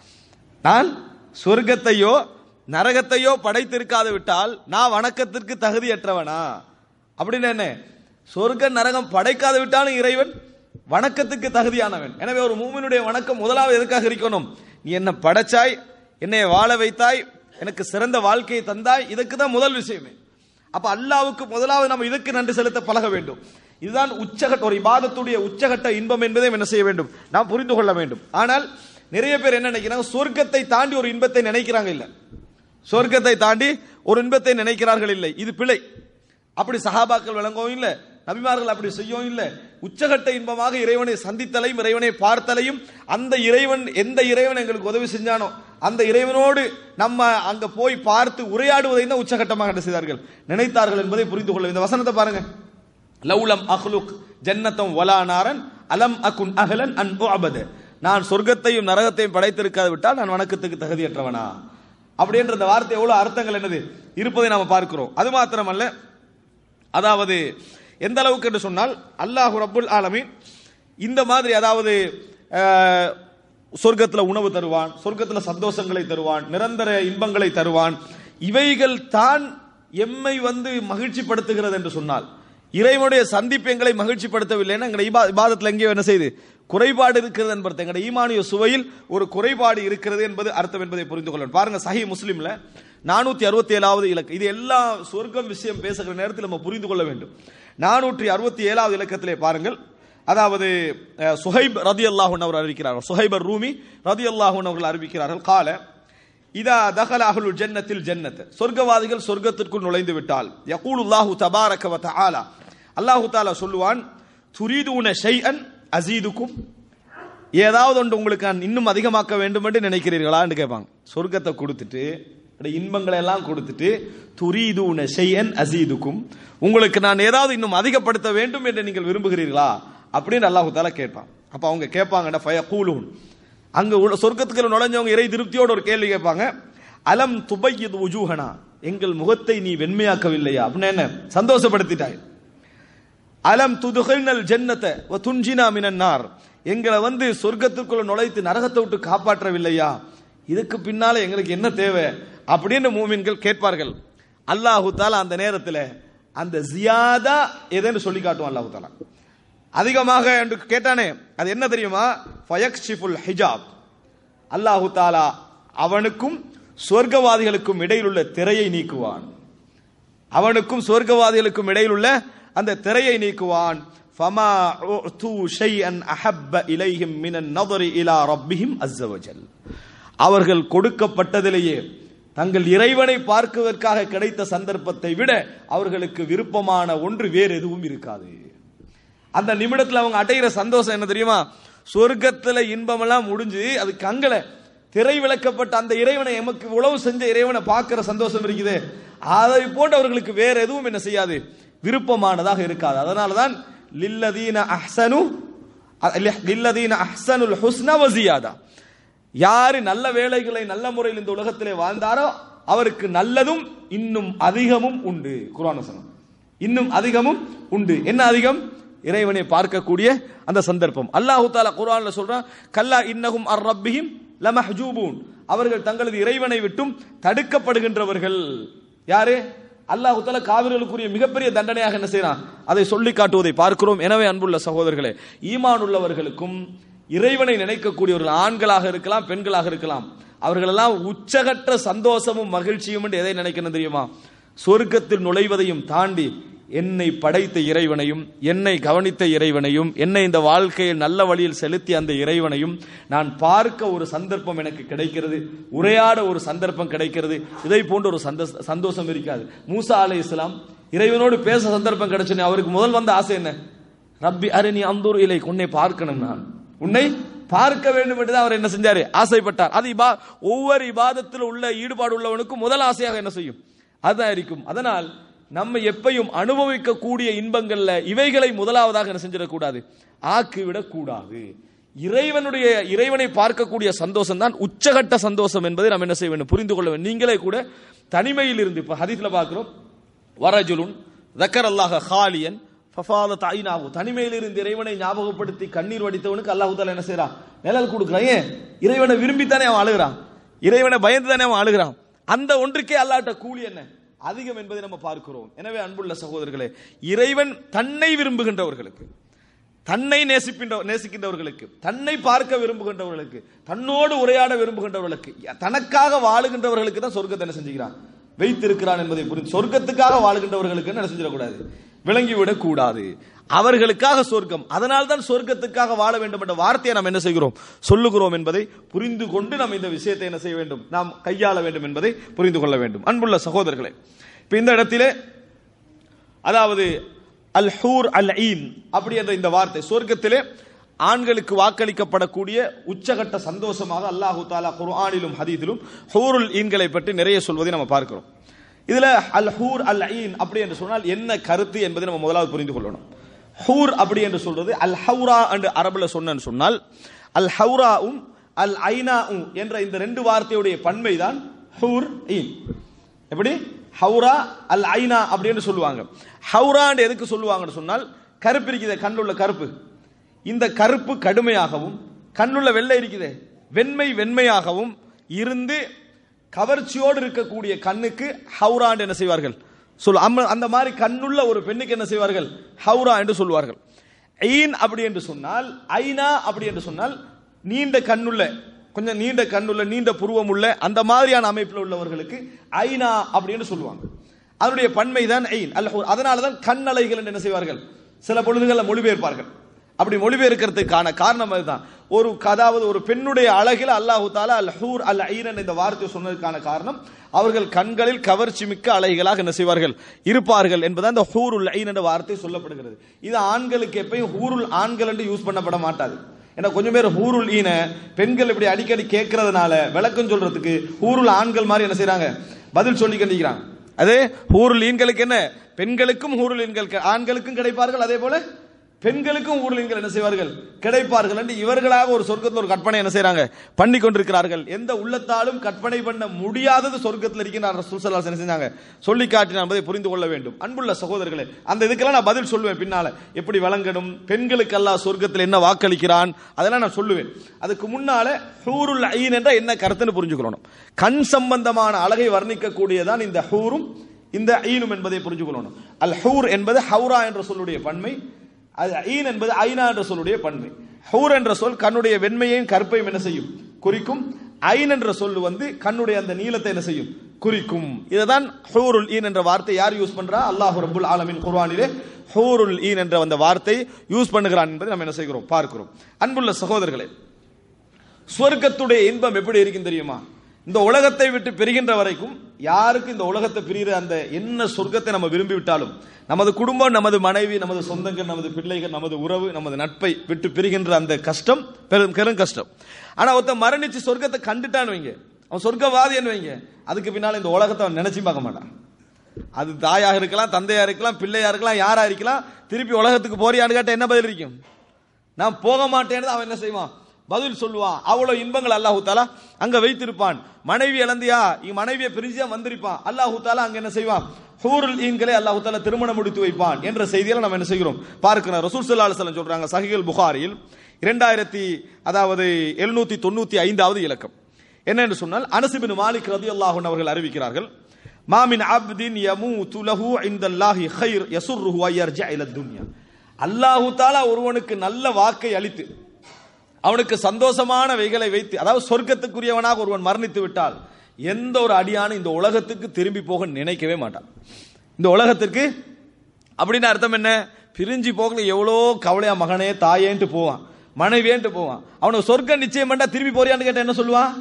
நான் சொர்க்கத்தையோ நரகத்தையோ படைத்திருக்காது விட்டால் நான் வணக்கத்திற்கு தகுதியற்றவனா அப்படின்னு என்ன சொர்க்க நரகம் படைக்காது விட்டாலும் இறைவன் வணக்கத்துக்கு தகுதியானவன் எனவே ஒரு மூமினுடைய வணக்கம் முதலாவது எதுக்காக இருக்கணும் நீ என்ன படைச்சாய் என்னை வாழ வைத்தாய் எனக்கு சிறந்த வாழ்க்கையை தந்தாய் இதுக்கு தான் முதல் விஷயமே அப்ப அல்லாவுக்கு முதலாவது நம்ம இதுக்கு நன்றி செலுத்த பழக வேண்டும் இதுதான் உச்சகட்ட ஒரு இபாதத்துடைய உச்சகட்ட இன்பம் என்பதை என்ன செய்ய வேண்டும் நாம் புரிந்து கொள்ள வேண்டும் ஆனால் நிறைய பேர் என்ன நினைக்கிறாங்க சொர்க்கத்தை தாண்டி ஒரு இன்பத்தை நினைக்கிறாங்க இல்ல சொர்க்கத்தை தாண்டி ஒரு இன்பத்தை நினைக்கிறார்கள் இல்லை இது பிழை அப்படி சஹாபாக்கள் விளங்கவும் இல்லை நபிமார்கள் அப்படி செய்யவும் இல்லை உச்சகட்ட இன்பமாக இறைவனை சந்தித்தலையும் இறைவனை பார்த்தலையும் அந்த இறைவன் எந்த இறைவன் எங்களுக்கு உதவி செஞ்சானோ அந்த இறைவனோடு நம்ம அங்க போய் பார்த்து உரையாடுவதை தான் உச்சகட்டமாக என்ன செய்தார்கள் நினைத்தார்கள் என்பதை புரிந்து கொள்ள இந்த வசனத்தை பாருங்க லவ்லம் அஹ்லுக் ஜன்னத்தம் வலா நாரன் அலம் அகுன் அஹலன் அன் உஅபத நான் சொர்க்கத்தையும் நரகத்தையும் படைத்திருக்காது விட்டால் நான் வணக்கத்துக்கு தகுதியற்றவனா அப்படின்ற இந்த வார்த்தை எவ்வளவு அர்த்தங்கள் என்னது இருப்பதை நாம பார்க்கிறோம் அது மாத்திரமல்ல அதாவது எந்த அளவுக்கு என்று சொன்னால் அல்லாஹு ரப்புல் ஆலமீன் இந்த மாதிரி அதாவது அஹ், சொர்க்கத்துல உணவு தருவான் சொர்க்கத்துல சந்தோஷங்களை தருவான் நிரந்தர இன்பங்களை தருவான் இவைகள் தான் எம்மை வந்து மகிழ்ச்சிப்படுத்துகிறது என்று சொன்னால் இறைவனுடைய சந்திப்பு எங்களை மகிழ்ச்சிப்படுத்தவில்லைன்னா எங்களை இபா- இபாதத்துல எங்கேயோ என்ன செய்யுது குறைபாடு இருக்கிறது என்பது எங்களுடைய ஈமானிய சுவையில் ஒரு குறைபாடு இருக்கிறது என்பது அர்த்தம் என்பதை புரிந்து கொள்ளணும் பாருங்க சஹி முஸ்லிம்ல நானூத்தி அறுபத்தி ஏழாவது இலக்கு இது எல்லா சொர்க்கம் விஷயம் பேசுகிற நேரத்தில் நம்ம புரிந்து கொள்ள வேண்டும் நானூற்றி அறுபத்தி ஏழாவது இலக்கத்திலே பாருங்கள் அதாவது அஹ், சுஹைப் ரதி அல்லாஹூன் அவர் அறிவிக்கிறார்கள் சுஹைபர் ரூமி ரதி அல்லாஹூன் அவர்கள் அறிவிக்கிறார்கள் கால இதா தகல அஹ்லுல் ஜன்னத்தில் ஜன்னத் சொர்க்கவாதிகள் சொர்க்கத்திற்குள் நுழைந்து விட்டால் யகூலுல்லாஹு தபாரக வ தஆலா அல்லாஹு தஆலா சொல்லுவான் துரீதுன ஷைஅன் அஸீதுக்கும் ஏதாவது ஒன்று உங்களுக்கு நான் இன்னும் அதிகமாக்க வேண்டும் என்று நினைக்கிறீர்களான்னு கேட்பாங்க சொர்க்கத்தை கொடுத்துட்டு அப்படி இன்பங்களை எல்லாம் கொடுத்துட்டு துரீதுன ஷைஅன் அஸீதுக்கும் உங்களுக்கு நான் ஏதாவது இன்னும் அதிகப்படுத்த வேண்டும் என்று நீங்கள் விரும்புகிறீர்களா அப்படின்னு அல்லாஹு தஆலா கேட்பான் அப்ப அவங்க கேட்பாங்கடா ஃபயகூலுன் அங்க உள்ள சொர்க்கத்துக்குள்ள நுழைஞ்சவங்க இறை திருப்தியோட ஒரு கேள்வி கேட்பாங்க அலம் துபையது உஜூஹனா எங்கள் முகத்தை நீ வெண்மையாக்கவில்லையா அப்படின்னு என்ன சந்தோஷப்படுத்திட்டாய் அலம் துதுகல்னல் ஜன்னத்தை வ துன்ஜினா மினன் நார் எங்களை வந்து சொர்க்கத்துக்குள்ள நுழைத்து நரகத்தை விட்டு காப்பாற்றவில்லையா இதுக்கு பின்னால எங்களுக்கு என்ன தேவை அப்படின்னு மூமின்கள் கேட்பார்கள் அல்லாஹு தாலா அந்த நேரத்தில் அந்த ஜியாதா எதுன்னு சொல்லி காட்டுவான் அல்லாஹு தாலா அதிகமாக என்று கேட்டானே அது என்ன தெரியுமா ஃபயக்ஷிஃபுல் ஹிஜாப் அல்லாஹு தாலா அவனுக்கும் சொர்க்கவாதிகளுக்கும் இடையில் உள்ள திரையை நீக்குவான் அவனுக்கும் சொர்க்கவாதிகளுக்கும் இடையில் உள்ள அந்த திரையை நீக்குவான் ஃபமா உஅது ஷைஅன் அஹப்ப இலைஹிம் மினன் நظر இலா ரப்பிஹிம் அஸ்ஸ வஜல் அவர்கள் கொடுக்கப்பட்டதிலேயே தங்கள் இறைவனை பார்க்குவதற்காக கிடைத்த சந்தர்ப்பத்தை விட அவர்களுக்கு விருப்பமான ஒன்று வேறு எதுவும் இருக்காது அந்த நிமிடத்துல அவங்க அடைகிற சந்தோஷம் என்ன தெரியுமா சொர்க்கத்துல இன்பமெல்லாம் முடிஞ்சு அது கங்கல திரை விளக்கப்பட்ட அந்த இறைவனை எமக்கு உழவு செஞ்ச இறைவனை பார்க்கிற சந்தோஷம் இருக்குது அதை போட்டு அவர்களுக்கு வேற எதுவும் என்ன செய்யாது விருப்பமானதாக இருக்காது அதனாலதான் லில்லதீன அஹ்சனு லில்லதீன அஹ்சனுல் ஹுஸ்ன வசியாதா யாரு நல்ல வேலைகளை நல்ல முறையில் இந்த உலகத்திலே வாழ்ந்தாரோ அவருக்கு நல்லதும் இன்னும் அதிகமும் உண்டு குர்ஆன் வசனம் இன்னும் அதிகமும் உண்டு என்ன அதிகம் இறைவனை பார்க்கக்கூடிய அந்த சந்தர்ப்பம் அல்லாஹு தாலா குர்ஆன்ல சொல்றான் கல்லா இன்னஹும் அர் ரப்பிஹிம் லமஹ்ஜூபூன் அவர்கள் தங்களது இறைவனை விட்டும் தடுக்கப்படுகின்றவர்கள் யாரு அல்லாஹு தாலா காவிர்களுக்குரிய மிகப்பெரிய தண்டனையாக என்ன செய்யறான் அதை சொல்லி காட்டுவதை பார்க்கிறோம் எனவே அன்புள்ள சகோதரர்களே ஈமான் உள்ளவர்களுக்கும் இறைவனை நினைக்கக்கூடியவர்கள் ஆண்களாக இருக்கலாம் பெண்களாக இருக்கலாம் அவர்களெல்லாம் உச்சகற்ற சந்தோஷமும் மகிழ்ச்சியும் என்று எதை நினைக்கணும் தெரியுமா சொர்க்கத்தில் நுழைவதையும் தாண்டி என்னை படைத்த இறைவனையும் என்னை கவனித்த இறைவனையும் என்னை இந்த வாழ்க்கையில் நல்ல வழியில் செலுத்திய அந்த இறைவனையும் நான் பார்க்க ஒரு சந்தர்ப்பம் எனக்கு கிடைக்கிறது உரையாட ஒரு சந்தர்ப்பம் கிடைக்கிறது இதை போன்ற ஒரு சந்தோஷ- சந்தோஷம் இருக்காது மூசா அலை இஸ்லாம் இறைவனோடு பேச சந்தர்ப்பம் கிடைச்சுன்னு அவருக்கு முதல் வந்த ஆசை என்ன ரப்பி அருணி அந்தூர் இலை உன்னை பார்க்கணும் நான் உன்னை பார்க்க வேண்டும் என்று தான் அவர் என்ன செஞ்சாரு ஆசைப்பட்டார் அது இபா ஒவ்வொரு இபாதத்தில் உள்ள ஈடுபாடு உள்ளவனுக்கும் முதல் ஆசையாக என்ன செய்யும் அதுதான் இருக்கும் அதனால் நம்ம எப்பையும் அனுபவிக்கக்கூடிய இன்பங்கள்ல இவைகளை முதலாவதாக என்ன செஞ்சிடக்கூடாது ஆக்கிவிடக் கூடாது இறைவனுடைய இறைவனை பார்க்கக்கூடிய சந்தோஷம் தான் உச்சகட்ட சந்தோஷம் என்பதை நாம் என்ன செய்ய வேண்டும் புரிந்து கொள்ள வேண்டும் நீங்களே கூட தனிமையில் இருந்து இப்ப ஹதீஸ்ல பார்க்கிறோம் வரஜுலுன் தக்கர் அல்லாஹ ஹாலியன் ஃபஃபாத தாயினாகு தனிமையில் இருந்து இறைவனை ஞாபகப்படுத்தி கண்ணீர் வடித்தவனுக்கு அல்லாஹு தாலா என்ன செய்றான் நிழல் கொடுக்குறான் ஏன் இறைவனை விரும்பித்தானே அவன் அழுகிறான் இறைவனை பயந்து தானே அவன் அழுகிறான் அந்த ஒன்றுக்கே அல்லாட்ட கூலி என்ன அதிகம் என்பதை நம்ம பார்க்கிறோம் எனவே அன்புள்ள சகோதரர்களே இறைவன் தன்னை விரும்புகின்றவர்களுக்கு தன்னை நேசிக்கின்ற நேசிக்கின்றவர்களுக்கு தன்னை பார்க்க விரும்புகின்றவர்களுக்கு தன்னோடு உரையாட விரும்புகின்றவர்களுக்கு தனக்காக வாழுகின்றவர்களுக்கு தான் சொர்க்கத்தை என்ன செஞ்சுக்கிறான் வைத்திருக்கிறான் என்பதை புரிந்து சொர்க்கத்துக்காக வாழுகின்றவர்களுக்கு என்ன செஞ்சிடக்கூடாது விளங்கிவிடக் கூடாது அவர்களுக்காக சொர்க்கம் அதனால் தான் சொர்க்கத்துக்காக வாழ வேண்டும் என்ற வார்த்தையை நாம் என்ன செய்கிறோம் சொல்லுகிறோம் என்பதை புரிந்து கொண்டு நாம் இந்த விஷயத்தை என்ன செய்ய வேண்டும் நாம் கையாள வேண்டும் என்பதை புரிந்து கொள்ள வேண்டும் அன்புள்ள சகோதரர்களே இப்ப இந்த இடத்திலே அதாவது அல் ஹூர் அல் ஈன் அப்படி என்ற இந்த வார்த்தை சொர்க்கத்திலே ஆண்களுக்கு வாக்களிக்கப்படக்கூடிய உச்சகட்ட சந்தோஷமாக அல்லாஹு தாலா குர்ஆனிலும் ஹதீதிலும் ஹூருல் ஈன்களை பற்றி நிறைய சொல்வதை நம்ம பார்க்கிறோம் இதுல அல் ஹூர் அல் ஈன் அப்படி என்று சொன்னால் என்ன கருத்து என்பதை நம்ம முதலாவது புரிந்து கொள்ளணும் ஹூர் அப்படி என்று சொல்றது அல் ஹவுரா என்று அரபுல சொன்னேன்னு சொன்னால் அல் ஹவுராவும் அல் ஐனாவும் என்ற இந்த ரெண்டு வார்த்தையுடைய பன்மை தான் ஹூர் ஈன் எப்படி ஹவுரா அல் ஐனா அப்படின்னு சொல்லுவாங்க ஹவுரான்னு எதுக்கு சொல்லுவாங்கன்னு சொன்னால் கருப்பு இருக்குது கண்ணுள்ள கருப்பு இந்த கருப்பு கடுமையாகவும் கண்ணுள்ள வெள்ளை இருக்குது வெண்மை வெண்மையாகவும் இருந்து கவர்ச்சியோடு இருக்கக்கூடிய கண்ணுக்கு ஹவுரான்னு என்ன செய்வார்கள் சொல் அம்ம- அந்த மாதிரி கண்ணுள்ள ஒரு பெண்ணுக்கு என்ன செய்வார்கள் ஹவுரா என்று சொல்வார்கள் ஐன் அப்படி என்று சொன்னால் ஐனா அப்படி என்று சொன்னால் நீண்ட கண்ணுள்ள கொஞ்சம் நீண்ட கண்ணுள்ள நீண்ட புருவம் உள்ள அந்த மாதிரியான அமைப்பில் உள்ளவர்களுக்கு ஐனா அப்படின்னு சொல்லுவாங்க அதனுடைய பன்மை தான் ஐன் அல்ல அதனால தான் கண்ணலைகள் என்று என்ன செய்வார்கள் சில பொழுதுகளில் மொழிபெயர்ப்பார்கள் அப்படி மொழிபெயர்க்கிறதுக்கான காரணம் அதுதான் ஒரு அதாவது ஒரு பெண்ணுடைய அழகில் அல்லாஹு தாலா அல் ஹூர் அல் ஐரன் இந்த வார்த்தையை சொன்னதுக்கான காரணம் அவர்கள் கண்களில் கவர்ச்சி மிக்க அலைகளாக என்ன செய்வார்கள் இருப்பார்கள் என்பது அந்த ஹூருல் ஐன் என்ற வார்த்தை சொல்லப்படுகிறது இது ஆண்களுக்கு எப்பயும் ஹூருல் ஆண்கள் என்று யூஸ் பண்ணப்பட மாட்டாது ஏன்னா கொஞ்சம் பேர் ஹூருல் ஈன பெண்கள் இப்படி அடிக்கடி கேட்கறதுனால விளக்கம் சொல்றதுக்கு ஹூருல் ஆண்கள் மாதிரி என்ன செய்றாங்க பதில் சொல்லி கண்டிக்கிறாங்க அதே ஹூருல் ஈன்களுக்கு என்ன பெண்களுக்கும் ஹூருல் ஈன்கள் கெ- ஆண்களுக்கும் கிடைப்பார்கள் அதே போல பெண்களுக்கும் ஊர்லீன்கள் என்ன செய்வார்கள் கிடைப்பார்கள் என்று இவர்களாக ஒரு சொர்க்கத்தில் ஒரு கற்பனை என்ன செய்றாங்க பண்ணி கொண்டிருக்கிறார்கள் எந்த உள்ளத்தாலும் கற்பனை பண்ண முடியாதது சொர்க்கத்தில் இருக்கின்ற ரசூல் ஸல்லல்லாஹு அலைஹி வஸல்லம் என்ன செஞ்சாங்க சொல்லி காட்டினார் என்பதை புரிந்து கொள்ள வேண்டும் அன்புள்ள சகோதரர்களே அந்த இதுக்கெல்லாம் நான் பதில் சொல்லுவேன் பின்னால எப்படி வழங்கணும் பெண்களுக்கு அல்லாஹ் சொர்க்கத்தில் என்ன வாக்களிக்கிறான் அதெல்லாம் நான் சொல்லுவேன் அதுக்கு முன்னால ஹூருல் ஐன் என்ற என்ன கருத்துன்னு புரிஞ்சுக்கணும் கண் சம்பந்தமான அழகை வர்ணிக்கக்கூடியதான் இந்த ஹூரும் இந்த ஐனும் என்பதை புரிஞ்சு கொள்ளணும் அல் ஹூர் என்பது ஹவுரா என்ற சொல்லுடைய பன்மை அது ஐன் என்பது ஐனா என்ற சொல்லுடைய பன்மை ஹூர் என்ற சொல் கண்ணுடைய வெண்மையையும் கருப்பையும் என்ன செய்யும் குறிக்கும் ஐன் என்ற சொல் வந்து கண்ணுடைய அந்த நீளத்தை என்ன செய்யும் குறிக்கும் இதுதான் ஹூருல் ஈன் என்ற வார்த்தை யார் யூஸ் பண்றா அல்லாஹ் ரப்புல் ஆலமின் குர்ஆனிலே ஹூருல் ஈன் என்ற அந்த வார்த்தை யூஸ் பண்ணுகிறான் என்பதை நம்ம என்ன செய்கிறோம் பார்க்கிறோம் அன்புள்ள சகோதரர்களே சொர்க்கத்துடைய இன்பம் எப்படி இருக்கும் தெரியுமா இந்த உலகத்தை விட்டு பிரிகின்ற வரைக்கும் யாருக்கு இந்த உலகத்தை பிரிகிற அந்த என்ன சொர்க்கத்தை நம்ம விரும்பி விட்டாலும் நமது குடும்பம் நமது மனைவி நமது சொந்தங்கள் நமது பிள்ளைகள் நமது உறவு நமது நட்பை விட்டு பிரிகின்ற அந்த கஷ்டம் பெரும் பெரும் கஷ்டம் ஆனா ஒருத்தன் மரணிச்சு சொர்க்கத்தை கண்டுட்டான்னு வைங்க அவன் சொர்க்கவாதின்னு வைங்க அதுக்கு பின்னால இந்த உலகத்தை அவன் நினைச்சு பார்க்க மாட்டான் அது தாயாக இருக்கலாம் தந்தையா இருக்கலாம் பிள்ளையா இருக்கலாம் யாரா இருக்கலாம் திருப்பி உலகத்துக்கு போறியான்னு கேட்ட என்ன பதில் இருக்கும் நான் போக மாட்டேன்னு அவன் என்ன செய்வான் பதில் சொல்லுவான் அவ்வளவு இன்பங்கள் அல்லாஹு தாலா அங்க வைத்திருப்பான் மனைவி இழந்தியா இங்க மனைவியை பிரிஞ்சா வந்திருப்பான் அல்லாஹு தாலா அங்க என்ன செய்வான் ஹூருல் ஈன்களை அல்லாஹு தாலா திருமணம் முடித்து வைப்பான் என்ற செய்தியில நம்ம என்ன செய்கிறோம் பார்க்கிறோம் ரசூல் ஸல்லல்லாஹு அலைஹி வஸல்லம் சொல்றாங்க சஹீல் புகாரியில் இரண்டாயிரத்தி அதாவது எழுநூத்தி தொண்ணூத்தி ஐந்தாவது இலக்கம் என்னன்னு சொன்னால் அனசிபின் மாலிக் ரதியல்லாஹு அவர்கள் அறிவிக்கிறார்கள் மாமின் அப்தின் யமூது லஹு இந்தல்லாஹி கைர் யசுர்ருஹு அய்யர்ஜா இல துன்யா அல்லாஹு தாலா ஒருவனுக்கு நல்ல வாக்கை அளித்து அவனுக்கு சந்தோஷமான வைகளை வைத்து அதாவது சொர்க்கத்துக்குரியவனாக ஒருவன் மரணித்து விட்டால் எந்த ஒரு அடியானும் இந்த உலகத்துக்கு திரும்பி போக நினைக்கவே மாட்டான் இந்த உலகத்திற்கு அப்படின்னு அர்த்தம் என்ன பிரிஞ்சு போகல எவ்வளோ கவலையா மகனே தாயேன்ட்டு போவான் மனைவியேன்ட்டு போவான் அவனுக்கு சொர்க்கம் நிச்சயம் பண்ணா திரும்பி போறியான்னு கேட்டா என்ன சொல்லுவான்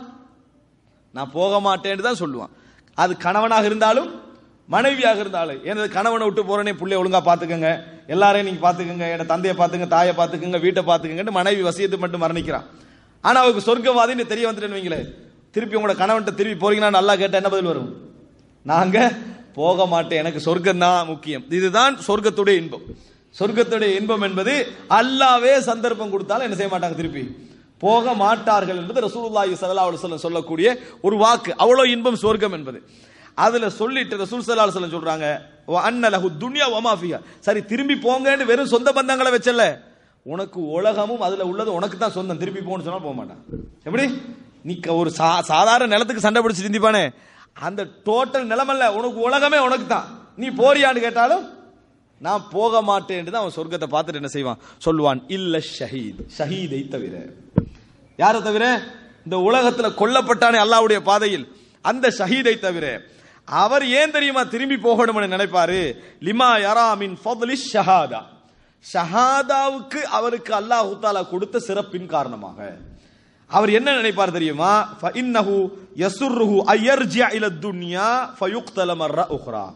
நான் போக மாட்டேன்னு தான் சொல்லுவான் அது கணவனாக இருந்தாலும் மனைவியாக இருந்தாலும் எனது கணவனை விட்டு போறேனே புள்ளைய ஒழுங்கா பாத்துக்கங்க எல்லாரையும் நீங்க பாத்துக்கங்க என் தந்தையை பாத்துங்க தாயை பாத்துக்கங்க வீட்டை பாத்துக்கங்கன்னு மனைவி வசியத்தை மட்டும் மரணிக்கிறான் ஆனா அவருக்கு சொர்க்கவாதின்னு தெரிய வந்துட்டேன்னு வைங்களேன் திருப்பி உங்களோட கணவன்கிட்ட திருப்பி போறீங்கன்னா நல்லா கேட்ட என்ன பதில் வரும் நாங்க போக மாட்டேன் எனக்கு சொர்க்கம் தான் முக்கியம் இதுதான் சொர்க்கத்துடைய இன்பம் சொர்க்கத்துடைய இன்பம் என்பது அல்லாவே சந்தர்ப்பம் கொடுத்தாலும் என்ன செய்ய மாட்டாங்க திருப்பி போக மாட்டார்கள் என்பது ரசூலுல்லாஹி ஸல்லல்லாஹு அலைஹி வஸல்லம் சொல்லக்கூடிய ஒரு வாக்கு அவ்வளவு இன்பம் சொர்க்கம் என்பது அதுல சொல்லிட்டு ரசூல் ஸல்லல்லாஹு அலைஹி வஸல்லம் சொல்றாங்க வ அன்ன லஹு துன்யா வ மா ஃபியா சரி திரும்பி போங்கன்னு வெறும் சொந்த பந்தங்களை வச்சல உனக்கு உலகமும் அதுல உள்ளது உனக்கு தான் சொந்தம் திருப்பி போன்னு சொன்னா போக மாட்டான் எப்படி நீ க- ஒரு சா- சாதாரண நிலத்துக்கு சண்டை பிடிச்சு சிந்திப்பானே அந்த டோட்டல் நிலமல்ல உனக்கு உலகமே உனக்கு தான் நீ போறியான்னு கேட்டாலும் நான் போக மாட்டேன் தான் அவன் சொர்க்கத்தை பார்த்துட்டு என்ன செய்வான் சொல்லுவான் இல்ல ஷஹீத் ஷஹீதை தவிர யாரை தவிர இந்த உலகத்துல கொல்லப்பட்டானே அல்லாஹ்வுடைய பாதையில் அந்த ஷஹீதை தவிர அவர் ஏன் தெரியுமா திரும்பி போகணும்னு நினைப்பாரு லிமா யரா மின் ஃபضل ஷஹாதா ஷஹாதாவுக்கு அவருக்கு அல்லாஹ் தாலா கொடுத்த சிறப்பின் காரணமாக அவர் என்ன நினைப்பார் தெரியுமா ஃபஇன்னஹு யசுர்ருஹு அய்யர்ஜிஅ இல துன்யா ஃபயுக்தல மர்ர உக்ரா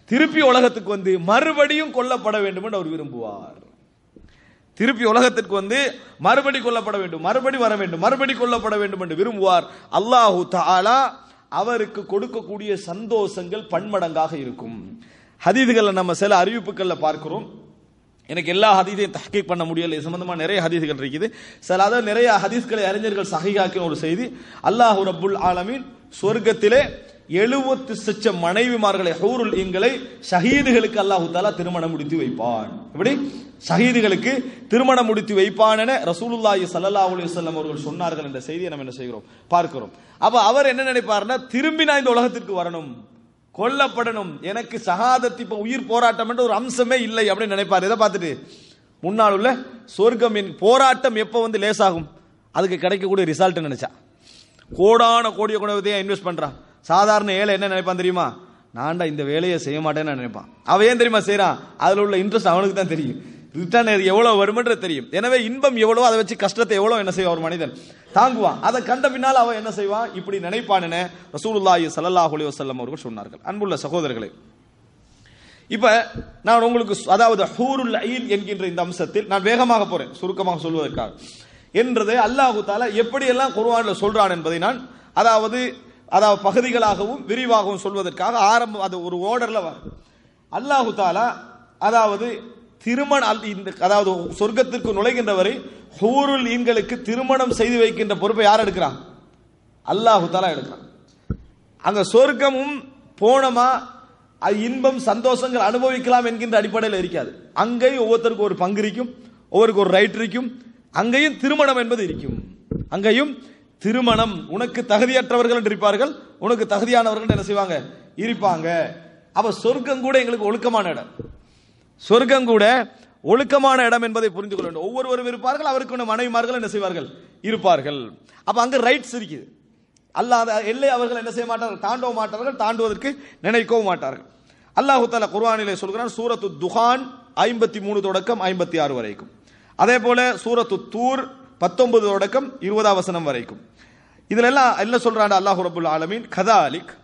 திருப்பி உலகத்துக்கு வந்து மறுபடியும் கொல்லப்பட வேண்டும் என்று அவர் விரும்புவார் திருப்பி உலகத்திற்கு வந்து மறுபடி கொல்லப்பட வேண்டும் மறுபடி வர வேண்டும் மறுபடி கொல்லப்பட வேண்டும் என்று விரும்புவார் அல்லாஹு தஆலா அவருக்கு கொடுக்கக்கூடிய சந்தோஷங்கள் பன்மடங்காக இருக்கும் ஹதீதுகளை நம்ம சில அறிவிப்புகள்ல பார்க்கிறோம் எனக்கு எல்லா ஹதீதையும் தஹ்கீக் பண்ண முடியல இது சம்பந்தமா நிறைய ஹதீஸ்கள் இருக்குது சில அதாவது நிறைய ஹதீஸ்களை அறிஞர்கள் சஹீஹாக்கின ஒரு செய்தி அல்லாஹு ரப்புல் ஆலமீன் சொர்க்கத்திலே எழுபத்து சச்ச மனைவிமார்களை ஹூருல் இங்களை ஷஹீதுகளுக்கு அல்லாஹு தாலா திருமணம் முடித்து வைப்பான் எப்படி ஷஹீதுகளுக்கு திருமணம் முடித்து வைப்பான் என ரசூலுல்லாஹி ஸல்லல்லாஹு அலைஹி வஸல்லம் அவர்கள் சொன்னார்கள் என்ற செய்தியை நம்ம என்ன செய்கிறோம் பார்க்கிறோம் அப்ப அவர் என்ன நினைப்பார்னா திரும்பி நான் இந்த உலகத்திற்கு வரணும் கொல்லப்படணும் எனக்கு சகாதத் இப்ப உயிர் போராட்டம் என்ற ஒரு அம்சமே இல்லை அப்படின்னு நினைப்பார் இதை பார்த்துட்டு முன்னால் உள்ள சொர்க்கம் என் போராட்டம் எப்போ வந்து லேசாகும் அதுக்கு கிடைக்கக்கூடிய ரிசல்ட் நினைச்சா கோடான கோடிய கூட இன்வெஸ்ட் பண்றான் சாதாரண ஏழை என்ன நினைப்பான் தெரியுமா நான்டா இந்த வேலையை செய்ய மாட்டேன்னு நினைப்பான் அவன் ஏன் தெரியுமா செய்யறான் அதுல உள்ள இன்ட்ரெஸ்ட் அவனுக்கு தான் தெரியும் ரிட்டர்ன் எவ்வளவு வருமன்றது தெரியும் எனவே இன்பம் எவ்வளவு அதை வச்சு கஷ்டத்தை எவ்வளவு என்ன செய்வான் ஒரு மனிதன் தாங்குவான் அதை கண்ட பின்னால் அவன் என்ன செய்வான் இப்படி நினைப்பான் என ரசூலுல்லாஹி ஸல்லல்லாஹு அலைஹி வஸல்லம் அவர்கள் சொன்னார்கள் அன்புள்ள சகோதரர்களே இப்ப நான் உங்களுக்கு சு- அதாவது ஹூருல் ஐன் என்கின்ற இந்த அம்சத்தில் நான் வேகமாக போறேன் சுருக்கமாக சொல்வதற்காக என்றதை அல்லாஹு தாலா எப்படியெல்லாம் குர்ஆன்ல சொல்றான் என்பதை நான் அதாவது அதாவது பகுதிகளாகவும் விரிவாகவும் சொல்வதற்காக ஆரம்பம் அது ஒரு ஓர்டர்ல வரும் அல்லாஹு தாலா அதாவது திருமண அல்- இந்த அதாவது சொர்க்கத்திற்கு நுழைகின்றவரை ஹூருல் ஈன்களுக்கு திருமணம் செய்து வைக்கின்ற பொறுப்பை யார் எடுக்கிறான் அல்லாஹு தாலா எடுக்கிறான் அங்க சொர்க்கமும் போனமா அது இன்பம் சந்தோஷங்கள் அனுபவிக்கலாம் என்கின்ற அடிப்படையில் இருக்காது அங்கேயும் ஒவ்வொருத்தருக்கும் ஒரு பங்கு இருக்கும் ஒவ்வொருக்கு ஒரு ரைட் இருக்கும் அங்கேயும் திருமணம் என்பது இருக்கும் அங்கேயும் திருமணம் உனக்கு தகுதியற்றவர்கள் என்று இருப்பார்கள் உனக்கு தகுதியானவர்கள் என்ன செய்வாங்க இருப்பாங்க அப்ப சொர்க்கம் கூட எங்களுக்கு ஒழுக்கமான இடம் சொர்க்கம் கூட ஒழுக்கமான இடம் என்பதை புரிந்து கொள்ள வேண்டும் ஒவ்வொருவரும் இருப்பார்கள் அவருக்கு மனைவிமார்கள் என்ன செய்வார்கள் இருப்பார்கள் அப்ப அங்க ரைட்ஸ் இருக்குது அல்லாத எல்லை அவர்கள் என்ன செய்ய மாட்டார்கள் தாண்டவும் மாட்டார்கள் தாண்டுவதற்கு நினைக்கவும் மாட்டார்கள் அல்லாஹு தாலா குர்ஆனிலே சொல்கிறான் சூரத்து துஹான் ஐம்பத்தி மூணு தொடக்கம் ஐம்பத்தி ஆறு வரைக்கும் அதே போல சூரத்து தூர் பத்தொன்பது தொடக்கம் இருபதாம் வசனம் வரைக்கும் இதுல எல்லாம் என்ன சொல்றான் அல்லாஹு ரபுல் ஆலமீன் கதாலிக்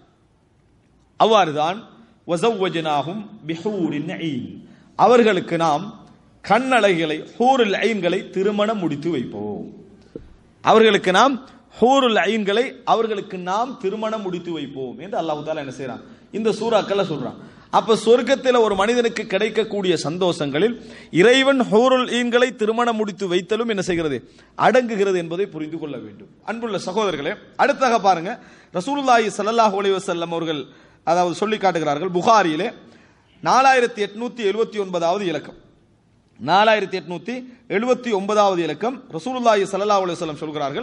அவ்வாறுதான் வசவ்வஜனாகும் பிஹூரின் ஐன் அவர்களுக்கு நாம் கண்ணழகிகளை ஹூருல் ஐன்களை திருமணம் முடித்து வைப்போம் அவர்களுக்கு நாம் ஹூருல் ஐன்களை அவர்களுக்கு நாம் திருமணம் முடித்து வைப்போம் என்று அல்லாஹ் தாலா என்ன செய்றான் இந்த சூறாக்கள்ல சொல்றான் அப்ப சொர்க்கத்தில் ஒரு மனிதனுக்கு கிடைக்கக்கூடிய சந்தோஷங்களில் இறைவன் ஹூருல் ஈன்களை திருமணம் முடித்து வைத்தலும் என்ன செய்கிறது அடங்குகிறது என்பதை புரிந்து கொள்ள வேண்டும் அன்புள்ள சகோதரர்களே அடுத்தாக பாருங்க ரசூலுல்லாஹி ஸல்லல்லாஹு அலைஹி வஸல்லம் அவர்கள் அதாவது சொல்லி காட்டுகிறார்கள் புகாரியிலே நாலாயிரத்தி எட்நூத்தி எழுபத்தி ஒன்பதாவது இலக்கம் நாலாயிரத்தி எட்நூத்தி எழுபத்தி ஒன்பதாவது இலக்கம் ரசூலுல்லாஹி ஸல்லல்லாஹு அலைஹி வஸல்லம் சொல்கிறார்கள்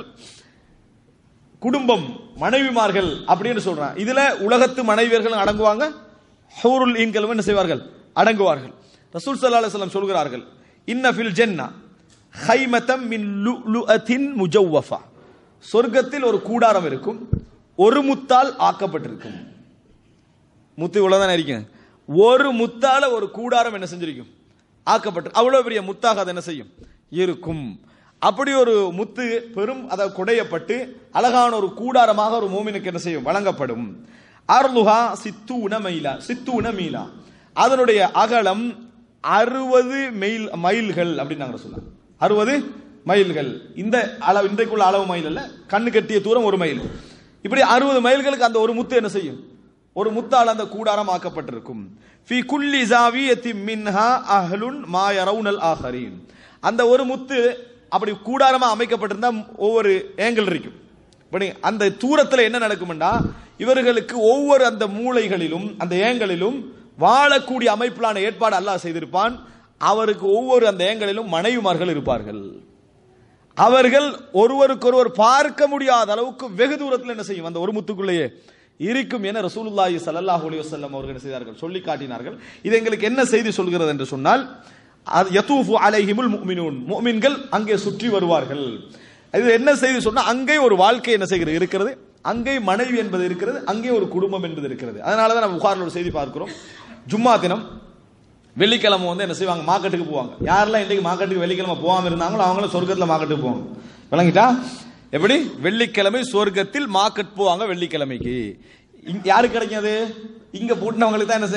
குடும்பம் மனைவிமார்கள் அப்படின்னு சொல்றான் இதுல உலகத்து மனைவியர்கள் அடங்குவாங்க ஹூருல் ஈன்களும் என்ன செய்வார்கள் அடங்குவார்கள் ரசூல் ஸல்லல்லாஹு அலைஹி வஸல்லம் சொல்கிறார்கள் இன்ன ஃபில் ஜென்னா ஹைமதம் மின் லுஅத்தின் முஜவ்வஃபா சொர்க்கத்தில் ஒரு கூடாரம் இருக்கும் ஒரு முத்தால் ஆக்கப்பட்டிருக்கும் முத்து இவ்வளவுதான் இருக்கும் ஒரு முத்தால ஒரு கூடாரம் என்ன செஞ்சிருக்கும் ஆக்கப்பட்டு அவ்வளவு பெரிய முத்தாக அது என்ன செய்யும் இருக்கும் அப்படி ஒரு முத்து பெரும் அதை குடையப்பட்டு அழகான ஒரு கூடாரமாக ஒரு மூமினுக்கு என்ன செய்யும் வழங்கப்படும் அர்லுஹா சித்தூன மைலா சித்தூன மீலா அதனுடைய அகலம் அறுபது மைல் மைல்கள் அப்படின்னு நாங்க சொல்லலாம் அறுபது மைல்கள் இந்த அளவு இன்றைக்குள்ள அளவு மைல் அல்ல கண்ணு கட்டிய தூரம் ஒரு மைல் இப்படி அறுபது மைல்களுக்கு அந்த ஒரு முத்து என்ன செய்யும் ஒரு முத்தால் அந்த கூடாரம் ஆக்கப்பட்டிருக்கும் ஃபி குல்லி ஜாவியத்தி மின்ஹா அஹ்லுன் மா யரவுனல் ஆஹரீன் அந்த ஒரு முத்து அப்படி கூடாரமா அமைக்கப்பட்டிருந்தா ஒவ்வொரு ஏங்கிள் இருக்கும் இப்படி அந்த தூரத்துல என்ன நடக்கும்னா இவர்களுக்கு ஒவ்வொரு அந்த மூளைகளிலும் அந்த ஏங்களிலும் வாழக்கூடிய அமைப்பிலான ஏற்பாடு அல்லாஹ் செய்திருப்பான் அவருக்கு ஒவ்வொரு அந்த ஏங்களிலும் மனைவிமார்கள் இருப்பார்கள் அவர்கள் ஒருவருக்கொருவர் பார்க்க முடியாத அளவுக்கு வெகு தூரத்தில் என்ன செய்யும் அந்த ஒரு முத்துக்குள்ளேயே இருக்கும் என ரசூலுல்லாஹி ஸல்லல்லாஹு அலைஹி வஸல்லம் அவர்கள் என்ன செய்தார்கள் சொல்லி காட்டினார்கள் இது எங்களுக்கு என்ன செய்தி சொல்கிறது என்று சொன்னால் அது யதூஃபு அலைஹிமுல் முஃமினூன் முஃமின்கள் அங்கே சுற்றி வருவார்கள் இது என்ன செய்தி சொன்னா அங்கே ஒரு வாழ்க்கை என்ன செய்கிறது இருக்கிறது அங்கே மனைவி என்பது இருக்கிறது அங்கே ஒரு குடும்பம் என்பது இருக்கிறது அதனால தான் நம்ம புகாரில் ஒரு செய்தி பார்க்கிறோம் ஜும்மா தினம் வெள்ளிக்கிழமை வந்து என்ன செய்வாங்க மார்க்கெட்டுக்கு போவாங்க யாரெல்லாம் இன்னைக்கு மார்க்கெட்டுக்கு வெள்ளிக்கிழமை போகாம இருந்தாங்களோ அவங்களும் சொர்க்கத்தில் மார்க்கெட்டுக்கு போவாங்க விளங்கிட்டா எப்படி வெள்ளிக்கிழமை சொர்க்கத்தில் மார்க்கெட் போவாங்க வெள்ளிக்கிழமைக்கு இங்க யாருக்கு கிடைக்கும் அது இங்க பூட்டினவங்களுக்கு தான் என்ன செய்யும்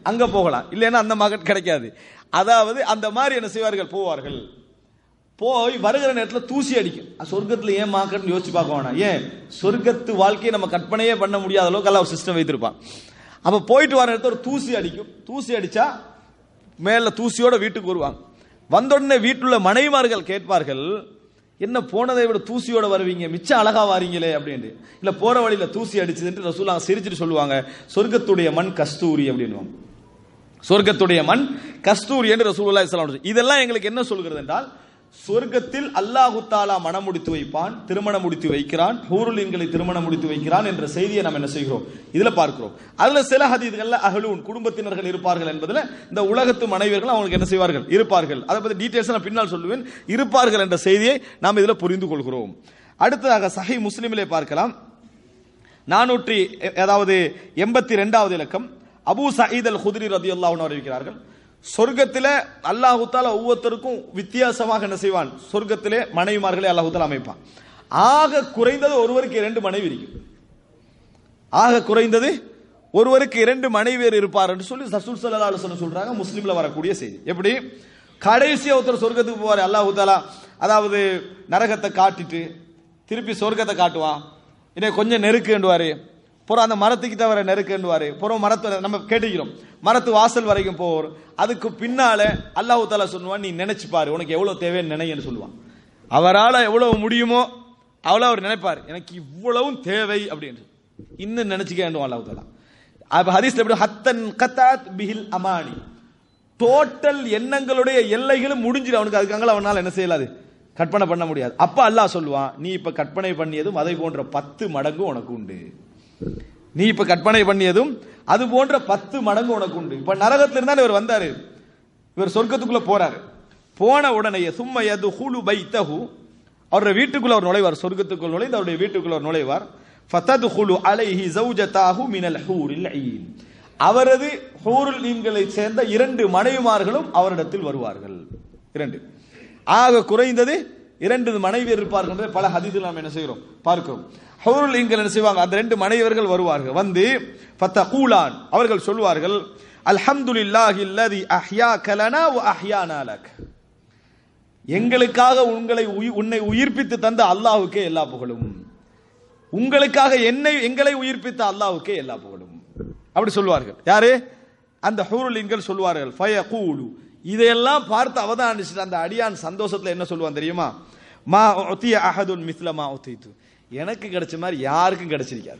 அங்க போகலாம் இல்லைன்னா அந்த மகன் கிடைக்காது அதாவது அந்த மாதிரி என்ன செய்வார்கள் போவார்கள் போய் வருகிற நேரத்தில் தூசி அடிக்கும் அஹ் சொர்க்கத்துல ஏன் மாக்கன்னு யோசிச்சு பார்க்க வேணாம் ஏன் சொர்க்கத்து வாழ்க்கையை நம்ம கற்பனையே பண்ண முடியாத அளவுக்கு எல்லாம் ஒரு சிஸ்டம் வைத்திருப்பான் அப்ப போயிட்டு வர இடத்துல ஒரு தூசி அடிக்கும் தூசி அடிச்சா மேல தூசியோட வீட்டுக்கு வருவாங்க வந்த உடனே வீட்டுள்ள மனைவிமார்கள் கேட்பார்கள் என்ன போனதை விட தூசியோட வருவீங்க மிச்சம் அழகா வாரீங்களே அப்படின்ட்டு இல்ல போற வழியில தூசி அடிச்சதுன்ட்டு ரசூலா சிரிச்சிட்டு சொல்லுவாங்க சொர்க்கத்துடைய மண் கஸ்தூரி அப்படின்னுவாங்க சொர்க்கத்துடைய மண் கஸ்தூரி என்று ரசூலுல்லாஹி ஸல்லல்லாஹு அலைஹி வஸல்லம் இதெல்லாம் எங்களுக்கு என்ன சொல்கிறது என்றால் சொர்க்கத்தில் அல்லாஹு தாலா மனம் முடித்து வைப்பான் திருமணம் முடித்து வைக்கிறான் ஹூருலின்களை திருமணம் முடித்து வைக்கிறான் என்ற செய்தியை நாம் என்ன செய்கிறோம் இதுல பார்க்கிறோம் அதுல சில ஹதீதுகள்ல அகலூன் குடும்பத்தினர்கள் இருப்பார்கள் என்பதுல இந்த உலகத்து மனைவியர்கள் அவங்களுக்கு என்ன செய்வார்கள் இருப்பார்கள் அதை பத்தி டீடைல்ஸ் நான் பின்னால் சொல்லுவேன் இருப்பார்கள் என்ற செய்தியை நாம் இதுல புரிந்து கொள்கிறோம் அடுத்ததாக சஹி முஸ்லிமிலே பார்க்கலாம் நானூற்றி அதாவது எண்பத்தி ரெண்டாவது இலக்கம் அபூ சயீத் அல் குதிரி ரதி அல்லாஹ் அறிவிக்கிறார்கள் சொர்க்கத்திலே அல்லாஹு தாலா ஒவ்வொருத்தருக்கும் வித்தியாசமாக என்ன செய்வான் சொர்க்கத்திலே மனைவிமார்களை அல்லாஹு தாலா அமைப்பான் ஆக குறைந்தது ஒருவருக்கு இரண்டு மனைவி இருக்கும் ஆக குறைந்தது ஒருவருக்கு இரண்டு மனைவியர் இருப்பார் என்று சொல்லி ரசூல் ஸல்லல்லாஹு அலைஹி வஸல்லம் சொல்றாங்க முஸ்லிம்ல வரக்கூடிய செய்தி எப்படி கடைசியா ஒருத்தர் சொர்க்கத்துக்கு போவார் அல்லாஹ் தாலா அதாவது நரகத்தை காட்டிட்டு திருப்பி சொர்க்கத்தை காட்டுவான் இன்னும் கொஞ்சம் நெருக்குண்டுவாரு புறம் அந்த மரத்துக்கிட்ட வர நெருக்குண்டுவாரு புறம் மரத்தை நம்ம கேட்டுக்கிறோம் மரத்து வாசல் வரைக்கும் போவோம் அதுக்கு பின்னால அல்லாஹ் தாலா சொல்லுவான் நீ நினைச்சு பாரு உனக்கு எவ்வளவு தேவைன்னு நினைன்னு சொல்லுவான் அவரால் எவ்வளவு முடியுமோ அவ்வளவு அவர் நினைப்பார் எனக்கு இவ்வளவும் தேவை அப்படின்னு இன்னும் நினைச்சுக்க வேண்டும் அல்லாஹ் தாலா அப்ப ஹதீஸ்ல எப்படி ஹத்தன் கத்தாத் பிஹில் அமானி டோட்டல் எண்ணங்களுடைய எல்லைகளும் முடிஞ்சிடும் அவனுக்கு அதுக்காக அவனால என்ன செய்யலாது கற்பனை பண்ண முடியாது அப்ப அல்லாஹ் சொல்லுவான் நீ இப்ப கற்பனை பண்ணியதும் அதை போன்ற பத்து மடங்கு உனக்கு உண்டு நீ இப்ப கற்பனை பண்ணியதும் அது போன்ற பத்து மடங்கு உனக்கு உண்டு இப்ப நரகத்துல இருந்தா இவர் வந்தாரு இவர் சொர்க்கத்துக்குள்ள போறாரு போன உடனே சும்ம யது ஹுலு பைத்தஹு அவருடைய வீட்டுக்குள்ள அவர் நுழைவார் சொர்க்கத்துக்குள் நுழைந்து அவருடைய வீட்டுக்குள்ள அவர் நுழைவார் ஃபததுஹுலு அலைஹி ஜௌஜதாஹு மினல் ஹூரில் ஈன் அவரது ஹூருல் ஈன்களை சேர்ந்த இரண்டு மனைவிமார்களும் அவரிடத்தில் வருவார்கள் இரண்டு ஆக குறைந்தது இரண்டு மனைவியர் இருப்பார்கள் என்பதை பல ஹதீதில் நாம் என்ன செய்கிறோம் பார்க்கிறோம் ஹூருல் ஈன்கள் என்ன செய்வாங்க அந்த ரெண்டு மனைவியர்கள் வருவார்கள் வந்து ஃபத்தகூலான் அவர்கள் சொல்வார்கள் அல்ஹம்துலில்லாஹி அல்லதி அஹ்யாக லனா வ அஹ்யானா லக் எங்களுக்காக உங்களை உயி- உன்னை உயிர்ப்பித்து தந்த அல்லாஹ்வுக்கே எல்லா புகழும் உங்களுக்காக என்னை எங்களை உயிர்ப்பித்த அல்லாஹ்வுக்கே எல்லா புகழும் அப்படி சொல்வார்கள் யாரு அந்த ஹூருலின்கள் சொல்வார்கள் ஃபயகூலு இதையெல்லாம் பார்த்து அவதானிச்சுட்டு அந்த அடியான் சந்தோஷத்துல என்ன சொல்லுவான் தெரியுமா மா உத்திய அஹதுன் மிஸ்ல மா உத்தித்து எனக்கு கிடைச்ச மாதிரி யாருக்கும் கிடைச்சிருக்காது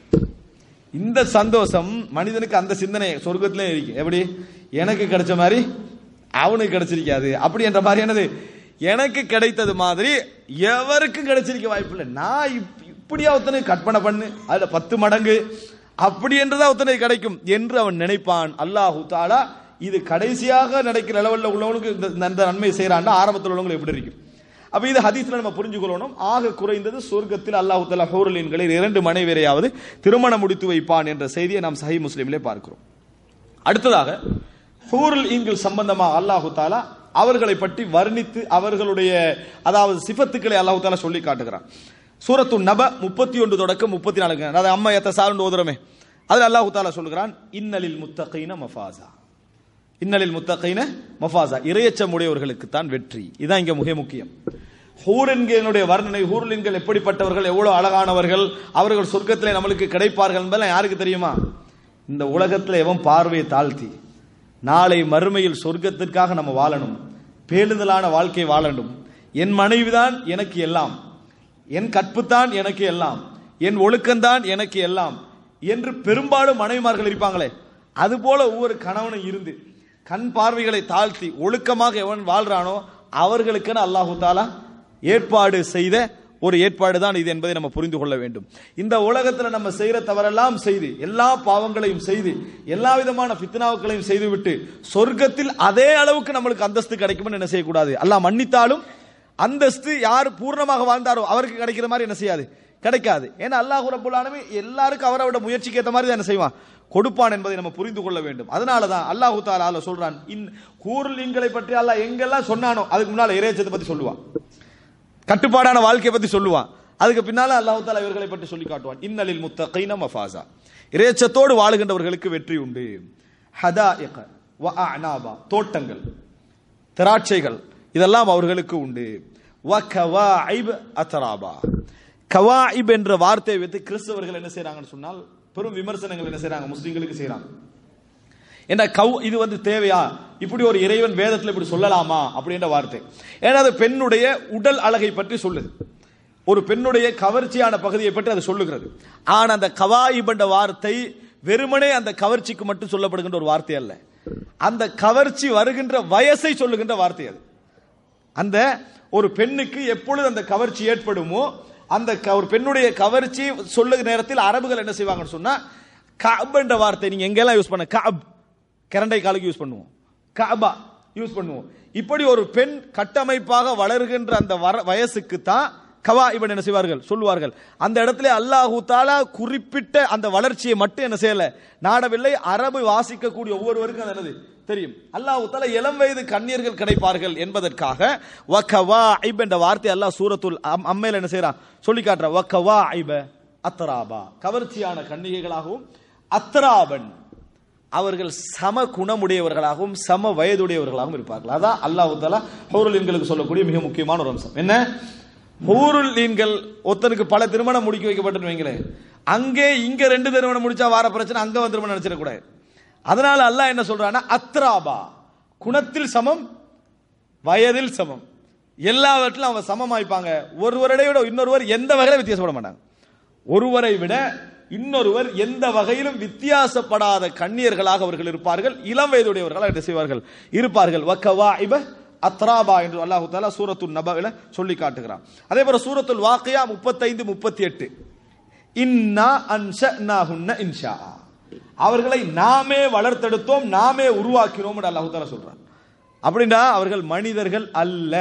இந்த சந்தோஷம் மனிதனுக்கு அந்த சிந்தனை சொர்க்கத்திலே இருக்கு எப்படி எனக்கு கிடைச்ச மாதிரி அவனுக்கு கிடைச்சிருக்காது அப்படி என்ற மாதிரி என்னது எனக்கு கிடைத்தது மாதிரி எவருக்கும் கிடைச்சிருக்க வாய்ப்பு இல்லை நான் இப்- இப்படியா ஒருத்தனை கற்பனை பண்ணு அதுல பத்து மடங்கு அப்படி என்றுதான் ஒருத்தனை கிடைக்கும் என்று அவன் நினைப்பான் அல்லாஹு தாலா இது கடைசியாக நடக்கிற லெவலில் உள்ளவனுக்கு இந்த இந்த நன்மை செய்யறான்னா ஆரம்பத்தில் உள்ளவங்களுக்கு எப்படி இருக்கும் அப்ப இது ஹதீஸ்ல நம்ம புரிஞ்சுக்கொள்ளணும் ஆக குறைந்தது சொர்க்கத்தில் அல்லாஹு தலா ஹூரலின்களில் இரண்டு மனைவியரையாவது திருமணம் முடித்து வைப்பான் என்ற செய்தியை நாம் சஹி முஸ்லிமிலே பார்க்கிறோம் அடுத்ததாக ஹூருல் ஈன்கள் சம்பந்தமாக அல்லாஹு தாலா அவர்களை பற்றி வர்ணித்து அவர்களுடைய அதாவது சிஃபத்துக்களை அல்லாஹு தாலா சொல்லி காட்டுகிறான் சூரத்து நப முப்பத்தி ஒன்று தொடக்கம் முப்பத்தி நாலுங்க அதாவது அம்மா எத்த சாருண்டு ஓதுறமே அதில் அல்லாஹு தாலா சொல்கிறான் இன்னலில் முத்தகைன மஃபாசா இன்னலில் முத்தகைன மஃபாசா இரையச்சம் உடையவர்களுக்கு தான் வெற்றி இதான் இங்க மிக முக்கியம் ஹூரன்களுடைய வர்ணனை ஹூரலின்கள் எப்படிப்பட்டவர்கள் எவ்வளவு அழகானவர்கள் அவர்கள் சொர்க்கத்திலே நம்மளுக்கு கிடைப்பார்கள் என்பதெல்லாம் யாருக்கு தெரியுமா இந்த உலகத்துல எவன் பார்வையை தாழ்த்தி நாளை மறுமையில் சொர்க்கத்திற்காக நம்ம வாழணும் பேணுதலான வாழ்க்கை வாழணும் என் மனைவிதான் எனக்கு எல்லாம் என் கற்புத்தான் எனக்கு எல்லாம் என் ஒழுக்கம்தான் எனக்கு எல்லாம் என்று பெரும்பாலும் மனைவிமார்கள் இருப்பாங்களே அதுபோல ஒவ்வொரு கணவனும் இருந்து கண் பார்வைகளை தாழ்த்தி ஒழுக்கமாக எவன் வாழ்றானோ அவர்களுக்கென அல்லாஹு தாலா ஏற்பாடு செய்த ஒரு ஏற்பாடு தான் இது என்பதை நம்ம புரிந்து கொள்ள வேண்டும் இந்த உலகத்துல நம்ம செய்யற தவறெல்லாம் செய்து எல்லா பாவங்களையும் செய்து எல்லா விதமான ஃபித்னாவுக்களையும் செய்துவிட்டு சொர்க்கத்தில் அதே அளவுக்கு நம்மளுக்கு அந்தஸ்து கிடைக்கும்னு என்ன செய்யக்கூடாது அல்லாஹ் மன்னித்தாலும் அந்தஸ்து யார் பூர்ணமாக வாழ்ந்தாரோ அவருக்கு கிடைக்கிற மாதிரி என்ன செய்யாது கிடைக்காது ஏன்னா அல்லாஹ் ரப்புல் ஆலமீன் எல்லாருக்கும் அவரோட முயற்சிக்கு ஏற்ற மாதிரி தான் என்ன செய்வான் கொடுப்பான் என்பதை நம்ம புரிந்து கொள்ள வேண்டும் அதனால தான் அல்லாஹு தாலா அதுல சொல்றான் இன் கூர்லீன்களை பற்றி அல்லாஹ் எங்கெல்லாம் சொன்னானோ அதுக்கு முன்னால இறைச்சத்தை பத்தி சொல்லுவான் கட்டுப்பாடான வாழ்க்கையை பத்தி சொல்லுவான் அதுக்கு பின்னால அல்லாஹ் தாலா இவர்களை பற்றி சொல்லி காட்டுவான் இன்னலில் முத்தகைன மஃபாசா இறைச்சத்தோடு வாழுகின்றவர்களுக்கு வெற்றி உண்டு ஹதாயிக வ அஅனாபா தோட்டங்கள் திராட்சைகள் இதெல்லாம் அவர்களுக்கு உண்டு வ கவாயிப் அத்ராபா கவாயிப் என்ற வார்த்தையை வைத்து கிறிஸ்தவர்கள் என்ன செய்றாங்கன்னு சொன்னால் பெரும் விமர்சனங்கள் என்ன செய்றாங்க முஸ்லிம்களுக்கு செய்றாங்க என்ன கவ் இது வந்து தேவையா இப்படி ஒரு இறைவன் வேதத்தில் இப்படி சொல்லலாமா அப்படின்ற வார்த்தை ஏன்னா அது பெண்ணுடைய உடல் அழகை பற்றி சொல்லுது ஒரு பெண்ணுடைய கவர்ச்சியான பகுதியை பற்றி அது சொல்லுகிறது ஆனா அந்த கவாயிப் என்ற வார்த்தை வெறுமனே அந்த கவர்ச்சிக்கு மட்டும் சொல்லப்படுகின்ற ஒரு வார்த்தை அல்ல அந்த கவர்ச்சி வருகின்ற வயசை சொல்லுகின்ற வார்த்தை அது அந்த ஒரு பெண்ணுக்கு எப்பொழுது அந்த கவர்ச்சி ஏற்படுமோ அந்த க- ஒரு பெண்ணுடைய கவர்ச்சி சொல்லுகிற நேரத்தில் அரபுகள் என்ன செய்வாங்கன்னு சொன்னா கஅப் என்ற வார்த்தை நீங்க எங்கெல்லாம் யூஸ் பண்ண கஅப் கரண்டை காலுக்கு யூஸ் பண்ணுவோம் கஅபா யூஸ் பண்ணுவோம் இப்படி ஒரு பெண் கட்டமைப்பாக வளர்கின்ற அந்த வர- வயசுக்கு தான் கவா இவன் என்ன செய்வார்கள் சொல்லுவார்கள் அந்த இடத்துல அல்லாஹு தாலா குறிப்பிட்ட அந்த வளர்ச்சியை மட்டும் என்ன செய்யல நாடவில்லை அரபு வாசிக்கக்கூடிய ஒவ்வொருவருக்கும் அது என்னது தெரியும் அல்லாஹு தாலா இளம் வயது கண்ணியர்கள் கிடைப்பார்கள் என்பதற்காக வக்கவா ஐப் என்ற வார்த்தை அல்லாஹ் சூரத்துல் அம்- அம்மையில என்ன செய்யறான் சொல்லி காட்டுற வக்கவா ஐப அத்தராபா கவர்ச்சியான கன்னிகைகளாகவும் அத்ராபன் அவர்கள் சம குணமுடையவர்களாகவும் சம வயதுடையவர்களாகவும் இருப்பார்கள் அதான் அல்லாஹு தாலா ஹூருல் ஈன்களுக்கு சொல்லக்கூடிய மிக முக்கியமான ஒரு அம்சம் என்ன ஹூருல் ஈன்கள் ஒருத்தனுக்கு பல திருமணம் முடிக்க வைக்கப்பட்டு வைங்களேன் அங்கே இங்க ரெண்டு திருமணம் முடிச்சா வார பிரச்சனை அங்க வந்து திருமணம் நினைச்சிடக்கூடாது அதனால அல்லாஹ் என்ன சொல்றான்னா அத்ராபா குணத்தில் சமம் வயதில் சமம் எல்லாவற்றிலும் அவங்க சமமாய்ப்பாங்க ஒருவரை விட இன்னொருவர் எந்த வகையில வித்தியாசப்பட மாட்டாங்க ஒருவரை விட இன்னொருவர் எந்த வகையிலும் வித்தியாசப்படாத கண்ணியர்களாக அவர்கள் இருப்பார்கள் இளம் வயதுடையவர்களாக என்ன செய்வார்கள் இருப்பார்கள் வக்கவாஇப அத்ராபா என்று அல்லாஹு தாலா சூரத்துல் நபாவில சொல்லி காட்டுகிறான் அதே போல சூரத்துல் வாக்கியா முப்பத்தைந்து முப்பத்தி எட்டு இன்னா அன்ஷஅனாஹுன்ன இன்ஷா அவர்களை நாமே வளர்த்தெடுத்தோம் நாமே உருவாக்கினோம் என்று அல்லாஹு தாலா சொல்றான் அப்படின்னா அவர்கள் மனிதர்கள் அல்ல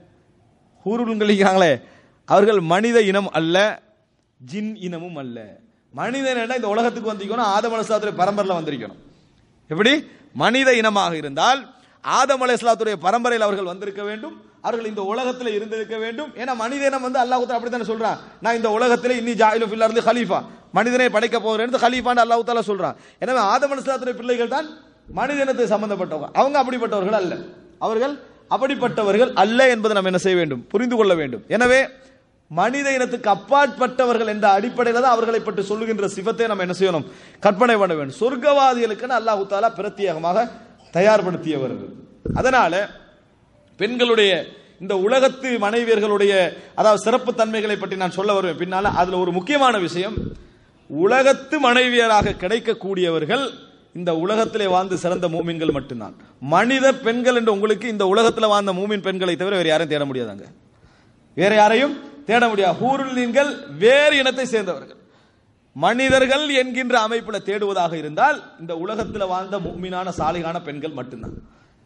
ஹூருள்களே அவர்கள் மனித இனம் அல்ல ஜின் இனமும் அல்ல மனிதன் என்ன இந்த உலகத்துக்கு வந்திருக்கணும் ஆதம் அலைஹிஸ்ஸலாத்துடைய பரம்பரையில் வந்திருக்கணும் எப்படி மனித இனமாக இருந்தால் ஆதம் அலைஹிஸ்ஸலாத்துடைய பரம்பரையில் அவர்கள் வந்திருக்க வேண்டும் அவர்கள் இந்த உலகத்தில் இருந்திருக்க வேண்டும் ஏன்னா மனித இனம் வந்து அல்லாஹ் அப்படி தானே சொல்றான் நான் இந்த உலகத்தில் இன்னி ஜாயிலு ஃபில்லா இருந்து ஹலீஃபா மனிதனை படைக்க போகிறேன் ஹலீஃபான்னு அல்லாஹ் தாலா சொல்றான் எனவே ஆதம் அலைஹிஸ்ஸலாத்துடைய பிள்ளைகள் தான் மனித இனத்தை சம்பந்தப்பட்டவங்க அவங்க அப்படிப்பட்டவர்கள் அல்ல அவர்கள் அப்படிப்பட்டவர்கள் அல்ல என்பதை நாம் என்ன செய்ய வேண்டும் புரிந்து கொள்ள வேண்டும் எனவே மனித இனத்துக்கு அப்பாற்பட்டவர்கள் என்ற அடிப்படையில் தான் அவர்களை பற்றி சொல்லுகின்ற சிவத்தை நம்ம என்ன செய்யணும் கற்பனை பண்ண வேண்டும் சொர்க்கவாதிகளுக்கு அல்லாஹு தாலா பிரத்யேகமாக தயார்படுத்தியவர்கள் அதனால பெண்களுடைய இந்த உலகத்து மனைவியர்களுடைய அதாவது சிறப்பு தன்மைகளை பற்றி நான் சொல்ல வருவேன் பின்னால அதுல ஒரு முக்கியமான விஷயம் உலகத்து மனைவியராக கிடைக்கக்கூடியவர்கள் இந்த உலகத்திலே வாழ்ந்து சிறந்த மூமின்கள் மட்டும்தான் மனித பெண்கள் என்று உங்களுக்கு இந்த உலகத்தில் வாழ்ந்த மூமின் பெண்களை தவிர வேற யாரையும் தேட முடியாதாங்க வேற யாரையும் தேட முடியாது ஹூருல்லீன்கள் வேறு இனத்தை சேர்ந்தவர்கள் மனிதர்கள் என்கின்ற அமைப்பில் தேடுவதாக இருந்தால் இந்த உலகத்தில் வாழ்ந்த மூமினான சாலிகான பெண்கள் மட்டும்தான்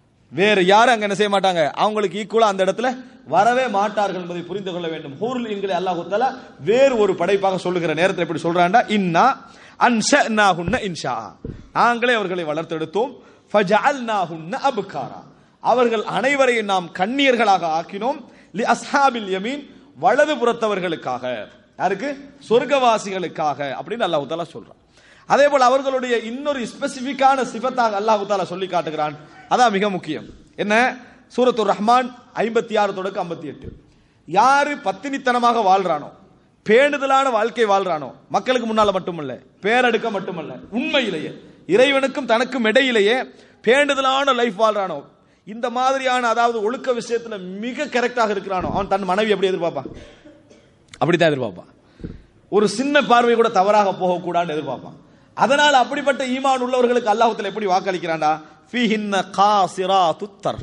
வேற யாரும் அங்க என்ன செய்ய மாட்டாங்க அவங்களுக்கு ஈக்குவலா அந்த இடத்துல வரவே மாட்டார்கள் என்பதை புரிந்து கொள்ள வேண்டும் ஹூருல் இன்களை அல்லாஹ் தஆலா வேறு ஒரு படைப்பாக சொல்லுகிற நேரத்தில் எப்படி சொல்றாண்டா இன்னா அன்ஷஅனாஹுன்ன இன்ஷா நாங்களே அவர்களை வளர்த்தெடுத்தோம் ஃபஜஅல்னாஹுன்ன அப்காரா அவர்கள் அனைவரையும் நாம் கண்ணியர்களாக ஆக்கினோம் லி அஸ்ஹாபில் யமீன் வலது புறத்தவர்களுக்காக யாருக்கு சொர்க்கவாசிகளுக்காக அப்படின்னு அல்லாஹ் தஆலா சொல்றான் அதே போல அவர்களுடைய இன்னொரு ஸ்பெசிபிக்கான சிபத்தாக அல்லாஹ் தாலா சொல்லி காட்டுகிறான் அதான் மிக முக்கியம் என்ன சூரத்துர் ரஹ்மான் ஐம்பத்தி ஆறு தொடக்க ஐம்பத்தி எட்டு யாரு பத்தினித்தனமாக வாழ்றானோ பேணுதலான வாழ்க்கை வாழ்றானோ மக்களுக்கு முன்னால மட்டுமல்ல பேரெடுக்க மட்டுமல்ல உண்மையிலேயே இறைவனுக்கும் தனக்கும் இடையிலேயே பேணுதலான லைஃப் வாழ்றானோ இந்த மாதிரியான அதாவது ஒழுக்க விஷயத்துல மிக கரெக்டாக இருக்கிறானோ அவன் தன் மனைவி எப்படி எதிர்பார்ப்பான் அப்படித்தான் எதிர்பார்ப்பான் ஒரு சின்ன பார்வை கூட தவறாக போகக்கூடாதுன்னு எதிர்பார்ப்பான் அதனால அப்படிப்பட்ட ஈமான் உள்ளவர்களுக்கு அல்லாஹ்வுத்தஆலா எப்படி வாக்களிக்கிறான்டா ஃபீஹின்ன காசிராத்து தர்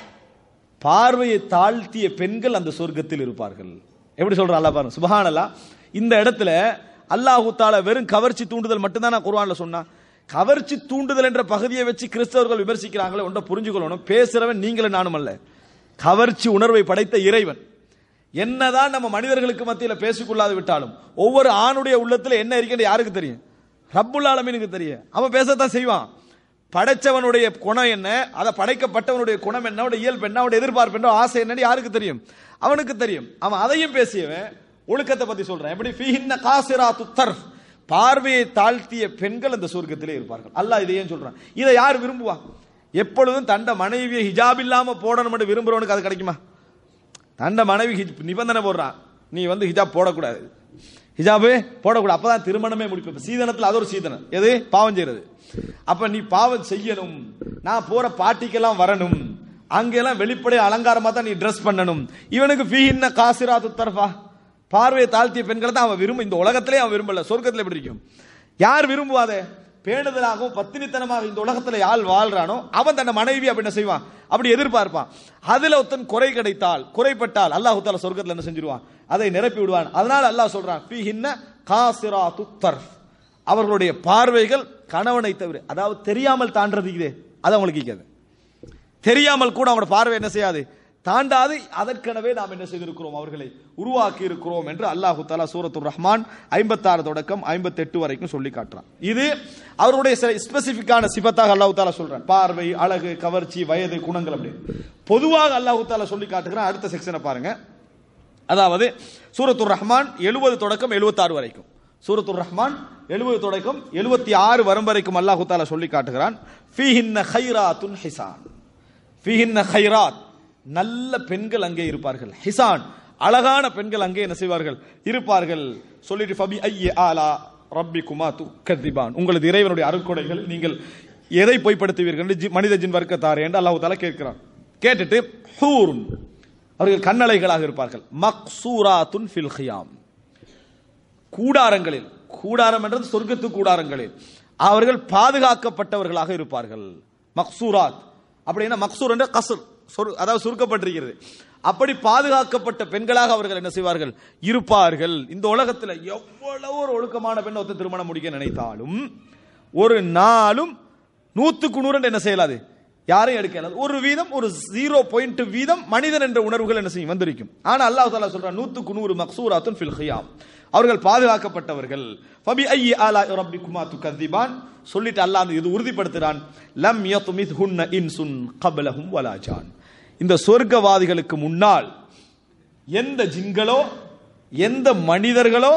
பார்வையை தாழ்த்திய பெண்கள் அந்த சொர்க்கத்தில் இருப்பார்கள் எப்படி சொல்றான் அல்லாஹ் பாருங்க சுபஹானல்லாஹ் இந்த இடத்துல அல்லாஹு தாலா வெறும் கவர்ச்சி தூண்டுதல் மட்டும்தான் நான் குர்ஆன்ல சொன்னா கவர்ச்சி தூண்டுதல் என்ற பகுதியை வச்சு கிறிஸ்தவர்கள் விமர்சிக்கிறாங்களே ஒன்றை புரிஞ்சுக்கொள்ளணும் பேசுறவன் நீங்களும் நானும் அல்ல கவர்ச்சி உணர்வை படைத்த இறைவன் என்னதான் நம்ம மனிதர்களுக்கு மத்தியில் பேசிக்கொள்ளாது விட்டாலும் ஒவ்வொரு ஆணுடைய உள்ளத்துல என்ன இருக்குன்னு யாருக்கு தெரியும் ரப்புல் ஆலமீனுக்கு தெரியும் அவன் பேசத்தான் செய்வான் படைச்சவனுடைய குணம் என்ன அதை படைக்கப்பட்டவனுடைய குணம் என்ன அவனுடைய இயல்பு என்ன அவனுடைய எதிர்பார்ப்பு என்ன ஆசை என்னன்னு யாருக்கு தெரியும் அவனுக்கு தெரியும் அவன் அதையும் பேசியவன் ஒழுக்கத்தை பத்தி சொல்றான் எப்படி ஃபீஹின்ன காசிராத்து தர்ஃப் பார்வையை தாழ்த்திய பெண்கள் அந்த சொர்க்கத்திலே இருப்பார்கள் அல்லாஹ் இதை ஏன் சொல்றான் இதை யார் விரும்புவா எப்பொழுதும் தண்ட மனைவியை ஹிஜாப் இல்லாம போடணும் விரும்புறவனுக்கு அது கிடைக்குமா தண்ட மனைவி ஹிஜ்- நிபந்தனை போடுறான் நீ வந்து ஹிஜாப் போடக்கூடாது ஹிஜாபு போடக்கூடாது அப்பதான் திருமணமே முடிப்பேன் சீதனத்தில் அது ஒரு சீதனம் எது பாவம் செய்யறது அப்ப நீ பாவம் செய்யணும் நான் போற பாட்டிக்கெல்லாம் வரணும் அங்கெல்லாம் வெளிப்படை அலங்காரமா தான் நீ ட்ரெஸ் பண்ணணும் இவனுக்கு ஃபீஹின்ன காசிராத்து தர்ஃபா பார்வையை தாழ்த்திய பெண்களை தான் அவன் விரும்ப இந்த உலகத்திலே அவன் விரும்பல சொர்க்கத்தில் எப்படி இருக்கும் யார் விரும்புவாதே பேணுதலாகவும் பத்தினித்தனமாக இந்த உலகத்துல யார் வாழ்றானோ அவன் தன்னை மனைவி அப்படி என்ன செய்வான் அப்படி எதிர்பார்ப்பான் அதுல ஒருத்தன் குறை கிடைத்தால் குறைப்பட்டால் அல்லாஹ் தால சொர்க்கத்துல என்ன செஞ்சிருவான் அதை நிரப்பி விடுவான் அதனால அல்லாஹ் சொல்றான் ஃபீஹின்ன காசிராத்து தர்ஃப் அவர்களுடைய பார்வைகள் கணவனை தவிர அதாவது தெரியாமல் தாண்டது இதே அது அவங்களுக்கு ஈக்காது தெரியாமல் கூட அவங்களோட பார்வை என்ன செய்யாது தாண்டாது அதற்கெனவே நாம் என்ன செய்திருக்கிறோம் அவர்களை உருவாக்கி இருக்கிறோம் என்று அல்லாஹு தாலா சூரத்துர் ரஹ்மான் ஐம்பத்தாறு தொடக்கம் ஐம்பத்தெட்டு வரைக்கும் சொல்லி காட்டுறான் இது அவருடைய சில ஸ்பெசிபிக்கான சிபத்தாக அல்லாஹு தாலா சொல்றான் பார்வை அழகு கவர்ச்சி வயது குணங்கள் அப்படி பொதுவாக அல்லாஹு தாலா சொல்லி காட்டுகிறான் அடுத்த செக்ஷனை பாருங்க அதாவது சூரத்துர் ரஹ்மான் எழுபது தொடக்கம் 76 வரைக்கும் சூரத்துர் ரஹ்மான் எழுபது தொடக்கம் எழுபத்தி ஆறு வரும் வரைக்கும் அல்லாஹு தாலா சொல்லி காட்டுகிறான் ஃபீஹின்ன ஹைராத்துன் ஹிசான் ஃபீஹின்ன ஹைராத் நல்ல பெண்கள் அங்கே இருப்பார்கள் ஹிசான் அழகான பெண்கள் அங்கே என்ன செய்வார்கள் இருப்பார்கள் சொல்லிட்டு ஃபபி ஐய ஆலா ரப்பி குமா து கதிபான் உங்களது இறைவனுடைய அருட்கொடைகள் நீங்கள் எதை பொய்ப்படுத்துவீர்கள் என்று ஜி- மனித ஜின் வர்க்கத்தாரே என்று அல்லாஹு தாலா கேட்கிறான் கேட்டுட்டு ஹூர்ன் அவர்கள் கண்ணலைகளாக இருப்பார்கள் மக்சூராத்துன் ஃபில் ஹியாம் கூடாரங்களில் கூடாரம் என்றது சொர்க்கத்து கூடாரங்களில் அவர்கள் பாதுகாக்கப்பட்டவர்களாக இருப்பார்கள் மக்சூராத் அப்படின்னா மக்சூர் என்ற கசர் சொர்- அதாவது சுருக்கப்பட்டிருக்கிறது அப்படி பாதுகாக்கப்பட்ட பெண்களாக அவர்கள் என்ன செய்வார்கள் இருப்பார்கள் இந்த உலகத்தில் எவ்வளவு ஒரு ஒழுக்கமான பெண் ஒருத்தன் திருமணம் முடிக்க நினைத்தாலும் ஒரு நாளும் நூத்துக்கு நூறு என்ன செய்யலாது யாரையும் எடுக்க இயலாது ஒரு வீதம் ஒரு ஜீரோ பாயிண்ட் வீதம் மனிதன் என்ற உணர்வுகள் என்ன செய்யும் வந்திருக்கும் ஆனா அல்லாஹ் தாலா சொல்றான் நூத்துக்கு நூறு மக்சூராத்துன் ஃபில் ஹியாம் அவர்கள் பாதுகாக்கப்பட்டவர்கள் ஃபபி ஐயி ஆலா ரப்பிக்குமா துகதிபான் சொல்லிட்டு அல்லாஹ் அந்த இது உறுதிப்படுத்துறான் லம் யத்மித் ஹுன்ன இன்சுன் கபலஹும் வலா ஜான் இந்த சொர்க்கவாதிகளுக்கு முன்னால் எந்த ஜின்களோ எந்த மனிதர்களோ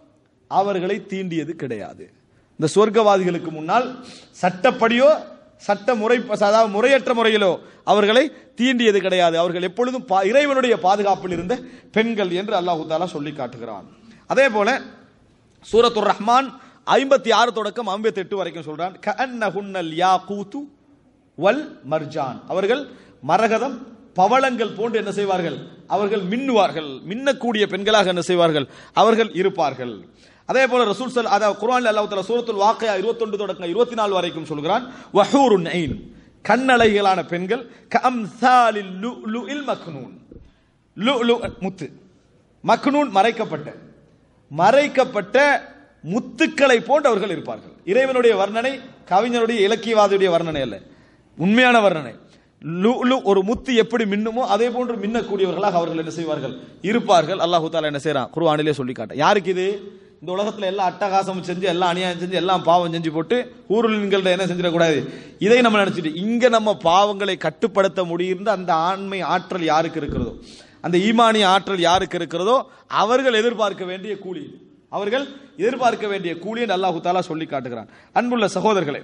அவர்களை தீண்டியது கிடையாது இந்த சொர்க்கவாதிகளுக்கு முன்னால் சட்டப்படியோ சட்ட முறை அதாவது முறையற்ற முறையிலோ அவர்களை தீண்டியது கிடையாது அவர்கள் எப்பொழுதும் பா- இறைவனுடைய பாதுகாப்பில் இருந்த பெண்கள் என்று அல்லாஹு தாலா சொல்லி காட்டுகிறான் அதே போல சூரத்துர் ரஹ்மான் ஐம்பத்தி ஆறு தொடக்கம் ஐம்பத்தி எட்டு வரைக்கும் சொல்றான் கஅன்னஹுன்னல் யாகூத்து வல் மர்ஜான் அவர்கள் மரகதம் பவளங்கள் போன்று என்ன செய்வார்கள் அவர்கள் மின்னுவார்கள் மின்னக்கூடிய பெண்களாக என்ன செய்வார்கள் அவர்கள் இருப்பார்கள் அதே போல ரசூல் சல் அதாவது குர்ஆன்ல அல்லாஹ் தஆலா சூரத்துல் வாக்கியா 21 தொடக்கம் 24 வரைக்கும் சொல்கிறான் வஹூருன் ஐன் கண்ணழகிகளான பெண்கள் கஅம்சாலில் லுஇல் மக்னூன் லுலு முத்து மக்னூன் மறைக்கப்பட்ட மறைக்கப்பட்ட முத்துக்களை போன்று அவர்கள் இருப்பார்கள் இறைவனுடைய வர்ணனை கவிஞனுடைய இலக்கியவாதியுடைய வர்ணனை அல்ல உண்மையான வர்ணனை லுலு ஒரு முத்து எப்படி மின்னுமோ அதே போன்று மின்னக்கூடியவர்களாக அவர்கள் என்ன செய்வார்கள் இருப்பார்கள் அல்லாஹு தாலா என்ன செய்றான் குர்ஆனிலே சொல்லி காட்ட யாருக்கு இது இந்த உலகத்துல எல்லாம் அட்டகாசம் செஞ்சு எல்லாம் அநியாயம் செஞ்சு எல்லாம் பாவம் செஞ்சு போட்டு ஊருலின்கள்ட்ட என்ன செஞ்சிடக்கூடாது இதை நம்ம நினைச்சிட்டு இங்க நம்ம பாவங்களை கட்டுப்படுத்த முடியுன்ற அந்த ஆண்மை ஆற்றல் யாருக்கு இருக்கிறதோ அந்த ஈமானிய ஆற்றல் யாருக்கு இருக்கிறதோ அவர்கள் எதிர்பார்க்க வேண்டிய கூலி இது. அவர்கள் எதிர்பார்க்க வேண்டிய கூலி என்று அல்லாஹு தாலா சொல்லி காட்டுகிறான் அன்புள்ள சகோதரர்களே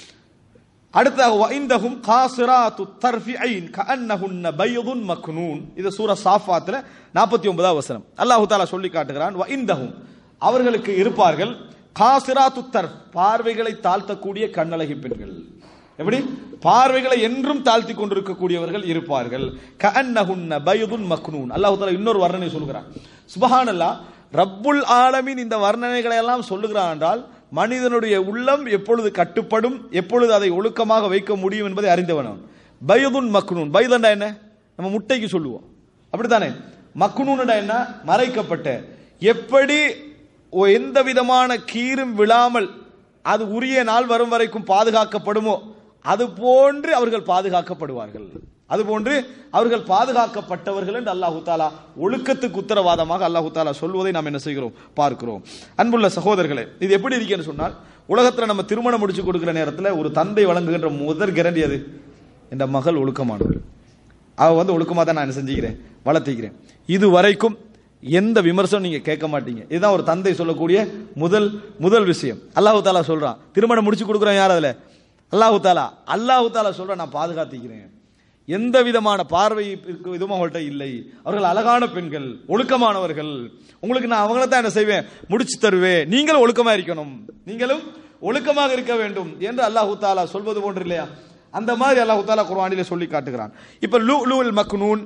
அடுத்ததாக வைந்தஹும் காசிராத்து தர்ஃபி ஐன் கஅன்னஹுன்ன பைதுன் மக்னூன் இது சூர சாஃபாத்துல 49வது வசனம் அல்லாஹ் தஆலா சொல்லி காட்டுகிறான் வைந்தஹும் அவர்களுக்கு இருப்பார்கள் காசிராத்து தர்ஃப் பார்வைகளை தாழ்த்தக்கூடிய கண்ணழகி பெண்கள் எப்படி பார்வைகளை என்றும் தாழ்த்தி கொண்டிருக்கக்கூடியவர்கள் இருப்பார்கள் கஅன்னஹுன்ன பைதுன் மக்னூன் அல்லாஹ் தஆலா இன்னொரு வர்ணனை சொல்கிறான் சுபஹானல்லாஹ் ரப்புல் ஆலமீன் இந்த வர்ணனைகளை எல்லாம் சொல்லுகிறான் என்றால் மனிதனுடைய உள்ளம் எப்பொழுது கட்டுப்படும் எப்பொழுது அதை ஒழுக்கமாக வைக்க முடியும் என்பதை அறிந்தவன் அவன் பைதுன் மக்னூன் பைதண்டா என்ன நம்ம முட்டைக்கு சொல்லுவோம் அப்படித்தானே மக்னூன்டா என்ன மறைக்கப்பட்ட எப்படி ஒ- எந்த விதமான கீரும் விழாமல் அது உரிய நாள் வரும் வரைக்கும் பாதுகாக்கப்படுமோ அது போன்று அவர்கள் பாதுகாக்கப்படுவார்கள் அதுபோன்று அவர்கள் பாதுகாக்கப்பட்டவர்கள் என்று அல்லாஹு தாலா ஒழுக்கத்துக்கு உத்தரவாதமாக அல்லாஹு தாலா சொல்வதை நாம் என்ன செய்கிறோம் பார்க்கிறோம் அன்புள்ள சகோதரர்களே இது எப்படி இருக்கேன்னு சொன்னால் உலகத்துல நம்ம திருமணம் முடிச்சு கொடுக்கிற நேரத்தில் ஒரு தந்தை வழங்குகின்ற முதல் கேரண்டி அது என்ற மகள் ஒழுக்கமானவள் அவ வந்து ஒழுக்கமா தான் நான் என்ன செஞ்சுக்கிறேன் வளர்த்திக்கிறேன் இது வரைக்கும் எந்த விமர்சனம் நீங்க கேட்க மாட்டீங்க இதுதான் ஒரு தந்தை சொல்லக்கூடிய முதல் முதல் விஷயம் அல்லாஹு தாலா சொல்றான் திருமணம் முடிச்சு கொடுக்குறேன் யார் அதுல அல்லாஹு தாலா அல்லாஹு தாலா சொல்றான் நான் பாதுகாத்திக்கிறேன் எந்த விதமான பார்வை இருக்கு- இதுவும் அவங்கள்ட்ட இல்லை அவர்கள் அழகான பெண்கள் ஒழுக்கமானவர்கள் உங்களுக்கு நான் அவங்கள தான் என்ன செய்வேன் முடிச்சு தருவேன் நீங்களும் ஒழுக்கமா இருக்கணும் நீங்களும் ஒழுக்கமாக இருக்க வேண்டும் என்று அல்லாஹு தாலா சொல்வது போன்று இல்லையா அந்த மாதிரி அல்லாஹு தாலா குர்ஆனிலே சொல்லி காட்டுகிறான் இப்ப லூ லூல் மக்னூன்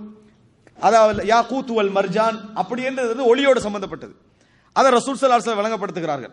அதாவது யா கூத்துவல் மர்ஜான் அப்படி என்றது ஒளியோடு சம்பந்தப்பட்டது அதை ரசூல் ஸல்லல்லாஹு அலைஹி வஸல்லம் வழங்கப்படுத்துகிறார்கள்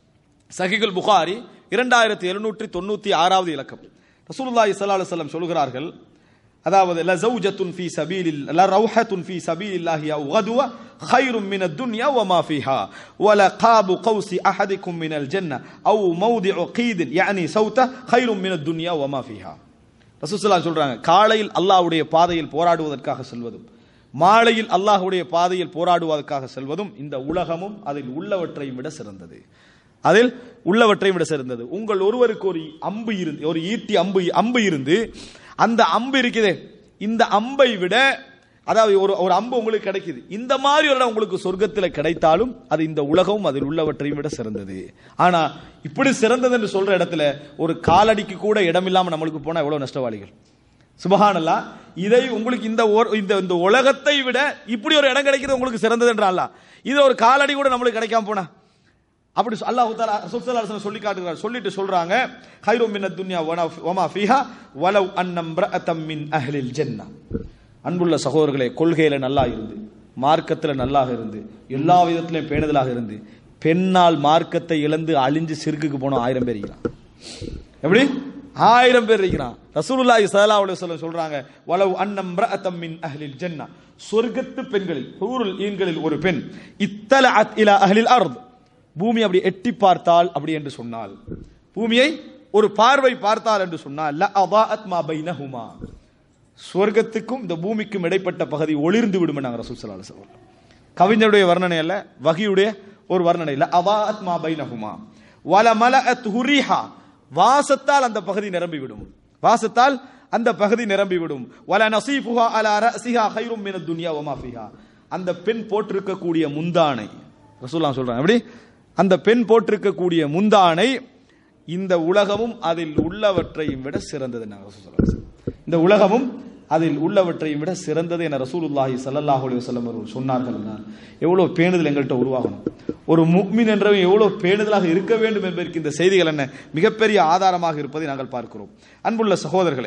சஹிகுல் புகாரி இரண்டாயிரத்தி எழுநூற்றி தொண்ணூத்தி ஆறாவது இலக்கம் ரசூலுல்லாஹி ஸல்லல்லாஹு அலைஹி வஸல்லம் சொல்கிறார்கள் அதாவது ல ஜௌஜத்துன் ஃபீ சபீலில் ல ரௌஹத்துன் ஃபீ சபீலில்லாஹி அவ் கதுவ خير من الدنيا وما فيها ولا قاب قوس احدكم من الجنه او موضع قيد يعني صوته خير من الدنيا وما فيها ரசூலுல்லாஹி சொல்றாங்க காலையில் அல்லாஹ்வுடைய பாதையில் போராடுவதற்காக செல்வதும் மாலையில் அல்லாஹ்வுடைய பாதையில் போராடுவதற்காக செல்வதும் இந்த உலகமும் அதில் உள்ளவற்றையும் விட சிறந்தது அதில் உள்ளவற்றையும் விட சிறந்தது உங்கள் ஒருவருக்கு ஒரு அம்பு இருந்து ஒரு ஈட்டி அம்பு அம்பு இருந்து அந்த அம்பு இருக்குதே இந்த அம்பை விட அதாவது ஒரு ஒரு அம்பு உங்களுக்கு கிடைக்குது இந்த மாதிரி ஒரு இடம் உங்களுக்கு சொர்க்கத்தில் கிடைத்தாலும் அது இந்த உலகமும் அதில் உள்ளவற்றையும் விட சிறந்தது ஆனா இப்படி சிறந்தது என்று சொல்ற இடத்துல ஒரு காலடிக்கு கூட இடம் இல்லாம நம்மளுக்கு போனா எவ்வளவு நஷ்டவாளிகள் சுபஹானல்லா இதை உங்களுக்கு இந்த ஒரு- இந்த இந்த உலகத்தை விட இப்படி ஒரு இடம் கிடைக்கிறது உங்களுக்கு சிறந்தது என்றால் இது ஒரு காலடி கூட நம்மளுக்கு கிடைக்காம போனா அப்படி சொ- அல்லாஹ் தஆலா ரசூலுல்லாஹி அலைஹி வஸல்லம் சொல்லி காட்டுகிறார் சொல்லிட்டு சொல்றாங்க ஹைரு மினத் துன்யா வனா வமா ஃபீஹா வலவ் அன்னம் ரஅதம் மின் அஹ்லில் ஜன்னah அன்புள்ள சகோதரர்களே கொள்கையில நல்லா இருந்து மார்க்கத்துல நல்லாக இருந்து எல்லா விதத்திலையும் பேணுதலாக இருந்து பெண்ணால் மார்க்கத்தை இழந்து அழிஞ்சு சிறுக்குக்கு போன ஆயிரம் பேர் இருக்கிறான் எப்படி ஆயிரம் பேர் இருக்கிறான் ரசூலுல்லாஹி ஸல்லல்லாஹு அலைஹி வஸல்லம் சொல்றாங்க வலவ் அன்னம் ரஅதம் மின் அஹ்லில் ஜன்னah சொர்க்கத்து பெண்களில் ஹூருல் ஈன்களில் ஒரு பெண் இத்தலஅத் இலா அஹ்லில் அர்த் பூமி அப்படி எட்டி பார்த்தால் அப்படி என்று சொன்னால் பூமியை ஒரு பார்வை பார்த்தால் என்று சொன்னால் ல அதாஅத் மா பைனஹுமா சொர்க்கத்துக்கும் இந்த பூமிக்கும் இடைப்பட்ட பகுதி ஒளிர்ந்து விடும் நாங்க ரசூல் ஸல்லல்லாஹு அலைஹி வஸல்லம் கவிஞருடைய வர்ணனை அல்ல வகியுடைய ஒரு வர்ணனை இல்ல அவாத் மா பைனஹுமா வல மலஅத் ஹுரிஹா வாசத்தால் அந்த பகுதி நிரம்பி விடும் வாசத்தால் அந்த பகுதி நிரம்பி விடும் வல நசீஃபுஹா அலா ரஸிஹா கைரும் மினத் துன்யா வமா ஃபீஹா அந்த பெண் போட்டிருக்கக்கூடிய முந்தானை ரசூலுல்லாஹ் சொல்றாங்க எப்படி அந்த பெண் போட்டிருக்கக்கூடிய முந்தானை இந்த உலகமும் அதில் உள்ளவற்றையும் விட சிறந்தது நாங்கள் ரசூல் ஸல்லல்லாஹு அலைஹி வஸல்லம். இந்த உலகமும் அதில் உள்ளவற்றையும் விட சிறந்தது என ரசூலுல்லாஹி ஸல்லல்லாஹு அலைஹி வஸல்லம் அவர்கள் சொன்னார்கள்னா எவ்வளவு பேணுதல் எங்கள்கிட்ட உருவாகணும் ஒரு முக்மின் என்றவன் எவ்வளவு பேணுதலாக இருக்க வேண்டும் என்பதற்கு இந்த செய்திகள் என்ன மிகப்பெரிய ஆதாரமாக இருப்பதை நாங்கள் பார்க்கிறோம் அன்புள்ள சகோதரர்களே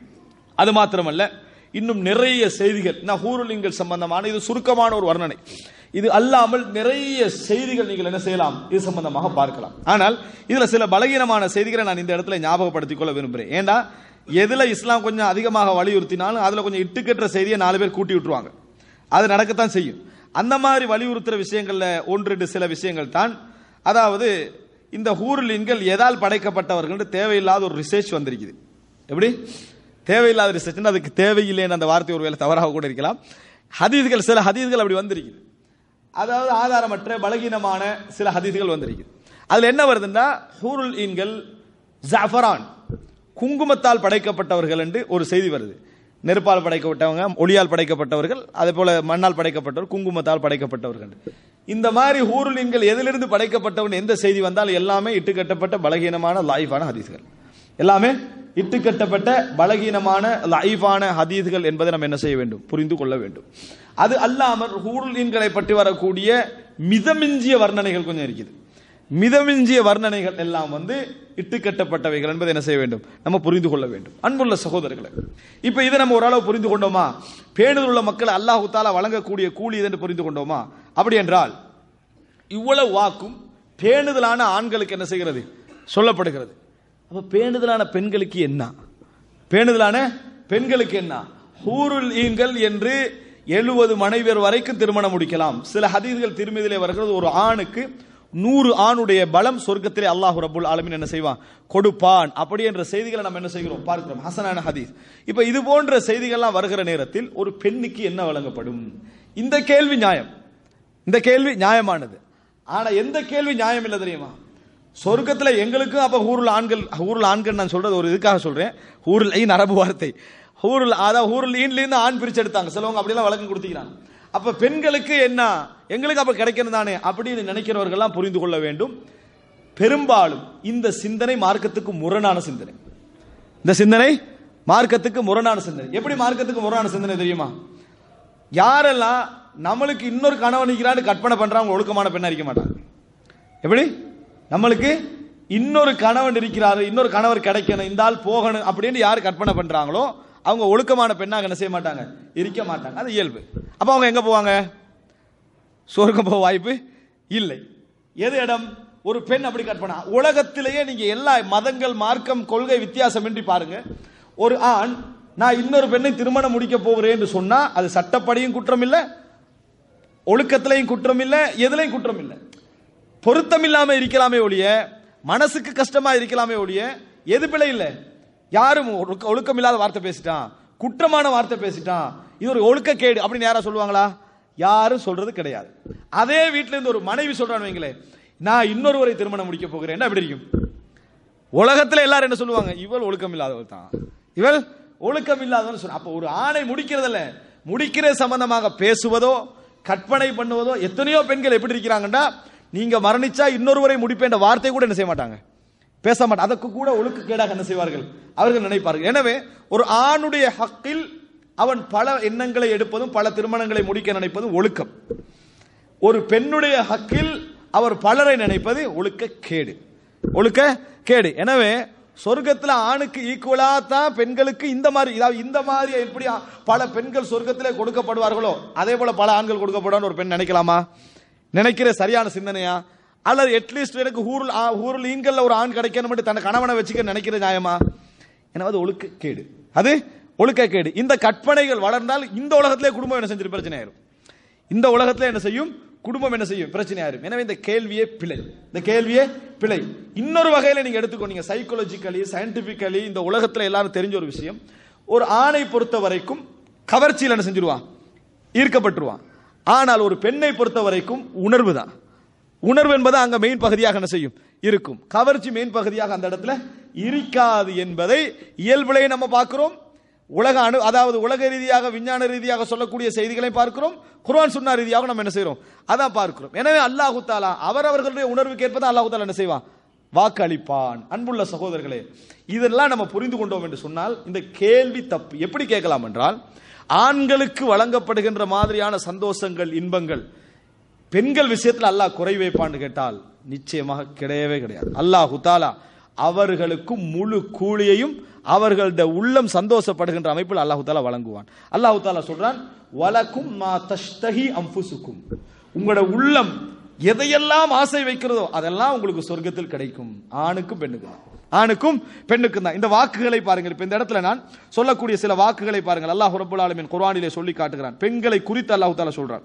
அது மாத்திரமல்ல இன்னும் நிறைய செய்திகள் நான் ஹூருலிங்கள் சம்பந்தமான இது சுருக்கமான ஒரு வர்ணனை இது அல்லாமல் நிறைய செய்திகள் நீங்கள் என்ன செய்யலாம் இது சம்பந்தமாக பார்க்கலாம் ஆனால் இதுல சில பலகீனமான செய்திகளை நான் இந்த இடத்துல ஞாபகப்படுத்திக் கொள்ள விரும்புகிறேன் ஏண்டா எதுல இஸ்லாம் கொஞ்சம் அதிகமாக வலியுறுத்தினாலும் அதுல கொஞ்சம் இட்டுக்கட்டுற செய்தியை நாலு பேர் கூட்டி விட்டுருவாங்க அது நடக்கத்தான் செய்யும் அந்த மாதிரி வலியுறுத்துற விஷயங்கள்ல ஒன்று ரெண்டு சில விஷயங்கள் தான் அதாவது இந்த ஹூருலின்கள் எதால் படைக்கப்பட்டவர்கள் தேவையில்லாத ஒரு ரிசர்ச் வந்திருக்குது எப்படி தேவையில்லாத ரிசர்ச் அதுக்கு தேவையில்லைன்னு அந்த வார்த்தை ஒருவேளை தவறாக கூட இருக்கலாம் ஹதீஸ்கள் சில ஹதீஸ்கள் அப்படி வந்திருக்குது அதாவது ஆதாரமற்ற பலகீனமான சில ஹதீஸ்கள் வந்திருக்குது அதுல என்ன வருதுன்னா ஹூருல் ஈன்கள் ஜஃபரான் குங்குமத்தால் படைக்கப்பட்டவர்கள் என்று ஒரு செய்தி வருது நெருப்பால் படைக்கப்பட்டவங்க ஒளியால் படைக்கப்பட்டவர்கள் அதே போல மண்ணால் படைக்கப்பட்டவர் குங்குமத்தால் படைக்கப்பட்டவர்கள் இந்த மாதிரி ஹூருல் ஈன்கள் எதிலிருந்து படைக்கப்பட்டவன் எந்த செய்தி வந்தாலும் எல்லாமே இட்டுக்கட்டப்பட்ட பலகீனமான லாய்ஃபான ஹதீஸ்கள் எல்லாமே இட்டுக்கட்டப்பட்ட பலகீனமான லைஃபான ஹதீஸ்கள் என்பதை நம்ம என்ன செய்ய வேண்டும் புரிந்து கொள்ள வேண்டும் அது அல்லாமல் ஹூருலீன்களை பற்றி வரக்கூடிய மிதமிஞ்சிய வர்ணனைகள் கொஞ்சம் இருக்குது மிதமிஞ்சிய வர்ணனைகள் எல்லாம் வந்து இட்டுக்கட்டப்பட்டவைகள் என்பதை என்ன செய்ய வேண்டும் நம்ம புரிந்து கொள்ள வேண்டும் அன்புள்ள சகோதரர்களை இப்ப இதை நம்ம ஓரளவு புரிந்து கொண்டோமா பேணுதல் உள்ள மக்கள் அல்லாஹு தாலா வழங்கக்கூடிய கூலி இது என்று புரிந்து கொண்டோமா அப்படி என்றால் இவ்வளவு வாக்கும் பேணுதலான ஆண்களுக்கு என்ன செய்கிறது சொல்லப்படுகிறது அப்ப பேணுதலான பெண்களுக்கு என்ன பேணுதலான பெண்களுக்கு என்ன ஹூருல் ஈன்கள் என்று எழுபது மனைவர் வரைக்கும் திருமணம் முடிக்கலாம் சில ஹதீஸ்கள் திருமதியிலே வருகிறது ஒரு ஆணுக்கு நூறு ஆணுடைய பலம் சொர்க்கத்திலே அல்லாஹ் ரபுல் ஆலமின் என்ன செய்வான் கொடுப்பான் அப்படி என்ற செய்திகளை நம்ம என்ன செய்கிறோம் பார்க்கிறோம் ஹசனான ஹதீஸ் இப்ப இது போன்ற செய்திகள்லாம் வருகிற நேரத்தில் ஒரு பெண்ணுக்கு என்ன வழங்கப்படும் இந்த கேள்வி நியாயம் இந்த கேள்வி நியாயமானது ஆனா எந்த கேள்வி நியாயம் இல்லை தெரியுமா சொர்க்கத்துல எங்களுக்கும் அப்ப ஊருள் ஆண்கள் ஊருள் ஆண்கள் நான் சொல்றது ஒரு இதுக்காக சொல்றேன் ஊருள் ஐன் அரபு வார்த்தை ஊருள் அதாவது ஊருள் ஈன்ல இருந்து ஆண் பிரிச்சு எடுத்தாங்க சிலவங்க அப்படிலாம் வழக்கம் கொடுத்துக்கிறாங்க அப்ப பெண்களுக்கு என்ன எங்களுக்கு அப்ப கிடைக்கணும் தானே அப்படின்னு நினைக்கிறவர்கள்லாம் புரிந்து கொள்ள வேண்டும் பெரும்பாலும் இந்த சிந்தனை மார்க்கத்துக்கு முரணான சிந்தனை இந்த சிந்தனை மார்க்கத்துக்கு முரணான சிந்தனை எப்படி மார்க்கத்துக்கு முரணான சிந்தனை தெரியுமா யாரெல்லாம் நம்மளுக்கு இன்னொரு கணவன் இருக்கிறான்னு கற்பனை பண்றாங்க ஒழுக்கமான பெண்ணா இருக்க மாட்டாங்க எப்படி நம்மளுக்கு இன்னொரு கணவன் இருக்கிறாரு இன்னொரு கணவர் கிடைக்கணும் இந்த ஆள் போகணும் அப்படின்னு யார் கற்பனை பண்றாங்களோ அவங்க ஒழுக்கமான பெண்ணாக என்ன செய்ய மாட்டாங்க இருக்க மாட்டாங்க அது இயல்பு அப்ப அவங்க எங்க போவாங்க சொர்க்கம் போக வாய்ப்பு இல்லை எது இடம் ஒரு பெண் அப்படி கற்பனை உலகத்திலேயே நீங்க எல்லா மதங்கள் மார்க்கம் கொள்கை வித்தியாசம் என்று பாருங்க ஒரு ஆண் நான் இன்னொரு பெண்ணை திருமணம் முடிக்க போகிறேன் என்று சொன்னா அது சட்டப்படியும் குற்றம் இல்லை ஒழுக்கத்திலையும் குற்றம் இல்லை எதுலையும் குற்றம் இல்லை பொருத்தம் இல்லாம இருக்கலாமே ஒழிய மனசுக்கு கஷ்டமா இருக்கலாமே ஒழிய எது பிழை இல்லை யாரும் ஒழுக்க- ஒழுக்கம் இல்லாத வார்த்தை பேசிட்டான் குற்றமான வார்த்தை பேசிட்டான் இது ஒரு ஒழுக்கக்கேடு அப்படின்னு யாரா சொல்லுவாங்களா யாரும் சொல்றது கிடையாது அதே வீட்ல இருந்து ஒரு மனைவி சொல்றான்னு வைங்களேன் நான் இன்னொருவரை திருமணம் முடிக்க போகிறேன் எப்படி இருக்கும் உலகத்துல எல்லாரும் என்ன சொல்லுவாங்க இவள் ஒழுக்கம் இல்லாதவள் தான் இவள் ஒழுக்கம் இல்லாதவள் சொல்ல அப்ப ஒரு ஆணை முடிக்கிறதில்ல முடிக்கிற சம்பந்தமாக பேசுவதோ கற்பனை பண்ணுவதோ எத்தனையோ பெண்கள் எப்படி இருக்கிறாங்கடா நீங்க மரணிச்சா இன்னொருவரை முடிப்பேன்ற வார்த்தை கூட என்ன செய்ய மாட்டாங்க பேச மாட்டாங்க அதற்கு கூட ஒழுக்கக்கேடாக என்ன செய்வார்கள் அவர்கள் நினைப்பார்கள் எனவே ஒரு ஆணுடைய ஹக்கில் அவன் பல எண்ணங்களை எடுப்பதும் பல திருமணங்களை முடிக்க நினைப்பதும் ஒழுக்கம் ஒரு பெண்ணுடைய ஹக்கில் அவர் பலரை நினைப்பது ஒழுக்க கேடு ஒழுக்க கேடு எனவே சொர்க்கத்துல ஆணுக்கு ஈக்குவலா தான் பெண்களுக்கு இந்த மாதிரி இதாவது இந்த மாதிரி எப்படி பல பெண்கள் சொர்க்கத்திலே கொடுக்கப்படுவார்களோ அதே போல பல ஆண்கள் கொடுக்கப்படுவான்னு ஒரு பெண் நினைக்கலாமா நினைக்கிற சரியான சிந்தனையா அல்லது அட்லீஸ்ட் எனக்கு ஊரில் ஊரில் ஈன்கள்ல ஒரு ஆண் கிடைக்கணும் தன்னை கணவனை வச்சுக்க நினைக்கிற நியாயமா எனவே அது ஒழுக்க கேடு அது ஒழுக்க கேடு இந்த கற்பனைகள் வளர்ந்தால் இந்த உலகத்திலே குடும்பம் என்ன செஞ்சிரு பிரச்சனை ஆயிரும் இந்த உலகத்துல என்ன செய்யும் குடும்பம் என்ன செய்யும் பிரச்சனை ஆயிரும் எனவே இந்த கேள்வியே பிழை இந்த கேள்வியே பிழை இன்னொரு வகையில நீங்க எடுத்துக்கோங்க சைக்காலஜிக்கலி சயின்டிபிக்கலி இந்த உலகத்துல எல்லாரும் தெரிஞ்ச ஒரு விஷயம் ஒரு ஆணை பொறுத்த வரைக்கும் கவர்ச்சியில் என்ன செஞ்சிருவான் ஈர்க்கப்பட்டுருவான் ஆனால் ஒரு பெண்ணை பொறுத்த வரைக்கும் உணர்வு தான் உணர்வு என்பது அங்க மெயின் பகுதியாக என்ன செய்யும் இருக்கும் கவர்ச்சி மெயின் பகுதியாக அந்த இடத்துல இருக்காது என்பதை இயல்பிலேயே நம்ம பார்க்கிறோம் உலக அணு அதாவது உலக ரீதியாக விஞ்ஞான ரீதியாக சொல்லக்கூடிய செய்திகளை பார்க்கிறோம் குர்ஆன் சுன்னா ரீதியாக நம்ம என்ன செய்றோம் அதான் பார்க்கிறோம் எனவே அல்லாஹு தாலா அவரவர்களுடைய உணர்வுக்கு ஏற்பதான் அல்லாஹு தாலா என்ன செய்வான் வாக்கு அளிப்பான் அன்புள்ள சகோதரர்களே இதெல்லாம் நம்ம புரிந்து கொண்டோம் என்று சொன்னால் இந்த கேள்வி தப்பு எப்படி கேட்கலாம் என்றால் ஆண்களுக்கு வழங்கப்படுகின்ற மாதிரியான சந்தோஷங்கள் இன்பங்கள் பெண்கள் விஷயத்தில் அல்லாஹ் குறை வைப்பான்னு கேட்டால் நிச்சயமாக கிடையவே கிடையாது அல்லாஹு தாலா அவர்களுக்கு முழு கூலியையும் அவர்களுடைய உள்ளம் சந்தோஷப்படுகின்ற அமைப்பில் அல்லாஹு தாலா வழங்குவான் அல்லாஹு தாலா சொல்றான் வலக்கும் மா தஷ்தஹி அம்புசுக்கும் உங்களோட உள்ளம் எதையெல்லாம் ஆசை வைக்கிறதோ அதெல்லாம் உங்களுக்கு சொர்க்கத்தில் கிடைக்கும் ஆணுக்கும் பெண்ணுக்கும் தான். ஆணுக்கும் பெண்ணுக்கும் தான் இந்த வாக்குகளை பாருங்கள் இப்ப இந்த இடத்துல நான் சொல்லக்கூடிய சில வாக்குகளை பாருங்கள் அல்லாஹ் ரப்பல் ஆலமீன் குர்ஆனிலே சொல்லி காட்டுகிறான் பெண்களை குறித்து அல்லாஹ் தாலா சொல்றான்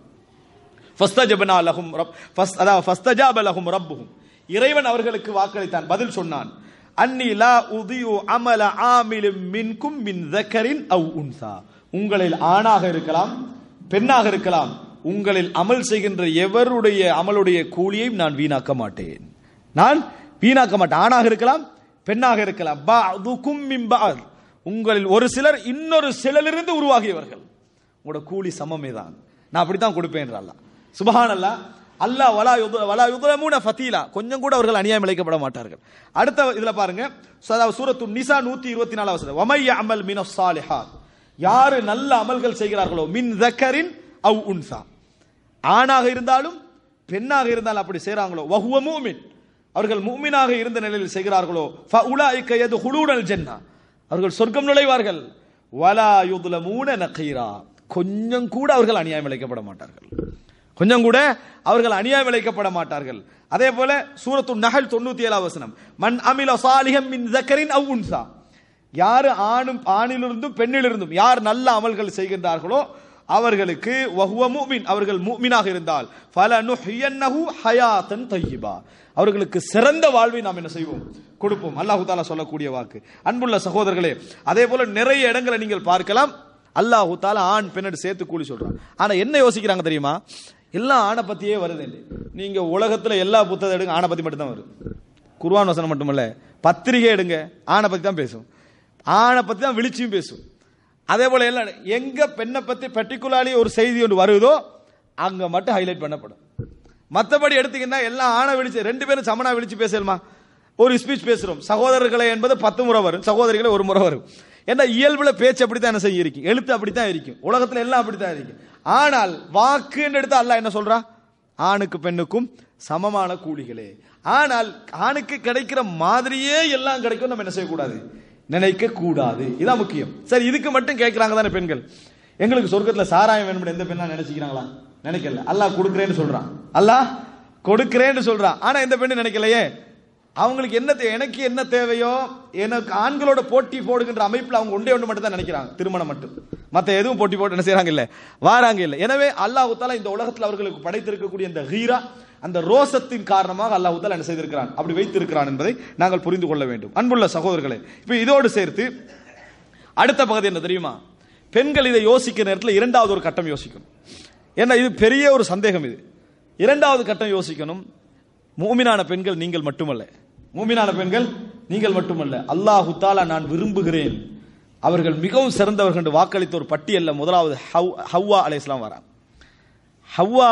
ஃபஸ்தஜபனா லஹும் ரப் ஃபஸ் அதாவது ஃபஸ்தஜாப லஹும் ரப்புஹும் இறைவன் அவர்களுக்கு வாக்களித்தான் பதில் சொன்னான் அன்னி லா உதியு அமல ஆமிலும் மின்கும் மின் தக்கரின் அவ் உன்சா உங்களில் ஆணாக இருக்கலாம் பெண்ணாக இருக்கலாம் உங்களில் அமல் செய்கின்ற எவருடைய அமலுடைய கூலியையும் நான் வீணாக்க மாட்டேன் நான் வீணாக்க மாட்டேன் ஆணாக இருக்கலாம் பெண்ணாக இருக்கலாம் பஅதுக்கும் மின் பஅத். உங்களில் ஒரு சிலர் இன்னொரு சிலரிலிருந்து உருவாகியவர்கள் உங்களோட கூலி சமமே தான் நான் அப்படித்தான் கொடுப்பேன் அல்லாஹ் சுபஹான் அல்லாஹ் அல்லாஹ் வலா யுத வலா யுதலமூன ஃபதீலா கொஞ்சம் கூட அவர்கள் அநியாயம் இழைக்கப்பட மாட்டார்கள் அடுத்த இதுல பாருங்க அதாவது சூரத்து நிசா நூத்தி இருபத்தி நாலாவது வசனம் வமைய அமல் மின சாலிஹாத் யாரு நல்ல அமல்கள் செய்கிறார்களோ மின் தக்கரின் அவ் உன்சா ஆணாக இருந்தாலும் பெண்ணாக இருந்தாலும் அப்படி செய்றாங்களோ வஹுவ மூமின் அவர்கள் மூமினாக இருந்த நிலையில் செய்கிறார்களோ ஃபஉலாயிக யதுஹுலூனல் ஜன்னah அவர்கள் சொர்க்கம் நுழைவார்கள் வலா யுதுலமூன நகீரா கொஞ்சம் கூட அவர்கள் அநியாயம் இழைக்கப்பட மாட்டார்கள் கொஞ்சம் கூட அவர்கள் அநியாயம் இழைக்கப்பட மாட்டார்கள் அதே போல சூரத்து நஹல் தொண்ணூத்தி ஏழாவது வசனம் மன் அமில சாலிஹம் மின் ஜக்கரின் அவ் உன்சா யார் ஆணும் ஆணிலிருந்தும் பெண்ணிலிருந்தும் யார் நல்ல அமல்கள் செய்கின்றார்களோ அவர்களுக்கு வஹுவ முஃமின் அவர்கள் முஃமினாக இருந்தால் ஃபலனுஹியன்னஹு ஹயாத்தன் தய்யிபா அவர்களுக்கு சிறந்த வாழ்வை நாம் என்ன செய்வோம் கொடுப்போம் அல்லாஹு தாலா சொல்லக்கூடிய வாக்கு அன்புள்ள சகோதரர்களே அதே போல நிறைய இடங்களை நீங்கள் பார்க்கலாம் அல்லாஹு தாலா ஆண் பெண்ணோடு சேர்த்து கூலி சொல்றான் ஆனா என்ன யோசிக்கிறாங்க தெரியுமா எல்லாம் ஆணை பத்தியே வருது நீங்க உலகத்துல எல்லா புத்தகம் எடுங்க ஆணை பத்தி மட்டும் தான் வரும் குர்ஆன் வசனம் மட்டுமல்ல பத்திரிகை எடுங்க ஆணை பத்தி தான் பேசும் ஆணை பத்தி தான் விழிச்சியும் பேசும் அதே போல எல்லாம் எங்க பெண்ணை பத்தி பர்டிகுலர்லி ஒரு செய்தி ஒன்று வருதோ அங்க மட்டும் ஹைலைட் பண்ணப்படும் மத்தபடி எடுத்தீங்கன்னா எல்லாம் ஆணை விழிச்சு ரெண்டு பேரும் சமனா விழிச்சு பேசலுமா ஒரு ஸ்பீச் பேசுறோம் சகோதரர்களை என்பது பத்து முறை வரும் சகோதரிகளை ஒரு முறை வரும் ஏன்னா இயல்புல பேச்சு அப்படித்தான் என்ன செய்ய இருக்கும் எழுத்து அப்படித்தான் இருக்கும் உலகத்துல எல்லாம் அப்படித்தான் இருக்கும் ஆனால் வாக்குன்னு எடுத்தா அல்லாஹ் என்ன சொல்றா ஆணுக்கு பெண்ணுக்கும் சமமான கூலிகளே ஆனால் ஆணுக்கு கிடைக்கிற மாதிரியே எல்லாம் கிடைக்கும் நம்ம என்ன செய்யக்கூடாது நினைக்க கூடாது இதான் முக்கியம் சரி இதுக்கு மட்டும் கேட்கிறாங்க தானே பெண்கள் எங்களுக்கு சொர்க்கத்துல சாராயம் வேணும் எந்த பெண்ணா நினைச்சுக்கிறாங்களா நினைக்கல அல்லாஹ் கொடுக்கிறேன்னு சொல்றான் அல்லாஹ் கொடுக்கிறேன்னு சொல்றான் ஆனா எந்த பெண்ணு நினைக்கலையே அவங்களுக்கு என்ன தே- எனக்கு என்ன தேவையோ எனக்கு ஆண்களோட போட்டி போடுகின்ற அமைப்புல அவங்க ஒன்றே ஒன்று மட்டும் தான் நினைக்கிறாங்க திருமணம் மட்டும் மத்த எதுவும் போட்டி போட்டு என்ன செய்றாங்க இல்ல வாராங்க இல்ல எனவே அல்லாஹ் தாலா இந்த உலகத்தில் அவர்களுக்கு படைத்திருக்கக்கூடிய இந்த ஹீரா அந்த ரோசத்தின் காரணமாக அல்லாஹ் தாலா என்ன செய்திருக்கிறான் அப்படி வைத்திருக்கிறான் என்பதை நாங்கள் புரிந்து கொள்ள வேண்டும் அன்புள்ள சகோதரர்களே இப்ப இதோடு சேர்த்து அடுத்த பகுதி என்ன தெரியுமா பெண்கள் இதை யோசிக்கிற நேரத்தில் இரண்டாவது ஒரு கட்டம் யோசிக்கணும் ஏன்னா இது பெரிய ஒரு சந்தேகம் இது இரண்டாவது கட்டம் யோசிக்கணும் மூமினான பெண்கள் நீங்கள் மட்டுமல்ல மூமினான பெண்கள் நீங்கள் மட்டுமல்ல அல்லாஹு தாலா நான் விரும்புகிறேன் அவர்கள் மிகவும் சிறந்தவர்கள் என்று வாக்களித்த ஒரு பட்டியல்ல முதலாவது ஹவ்- ஹவ்வா அலை இஸ்லாம் வரான் ஹவ்வா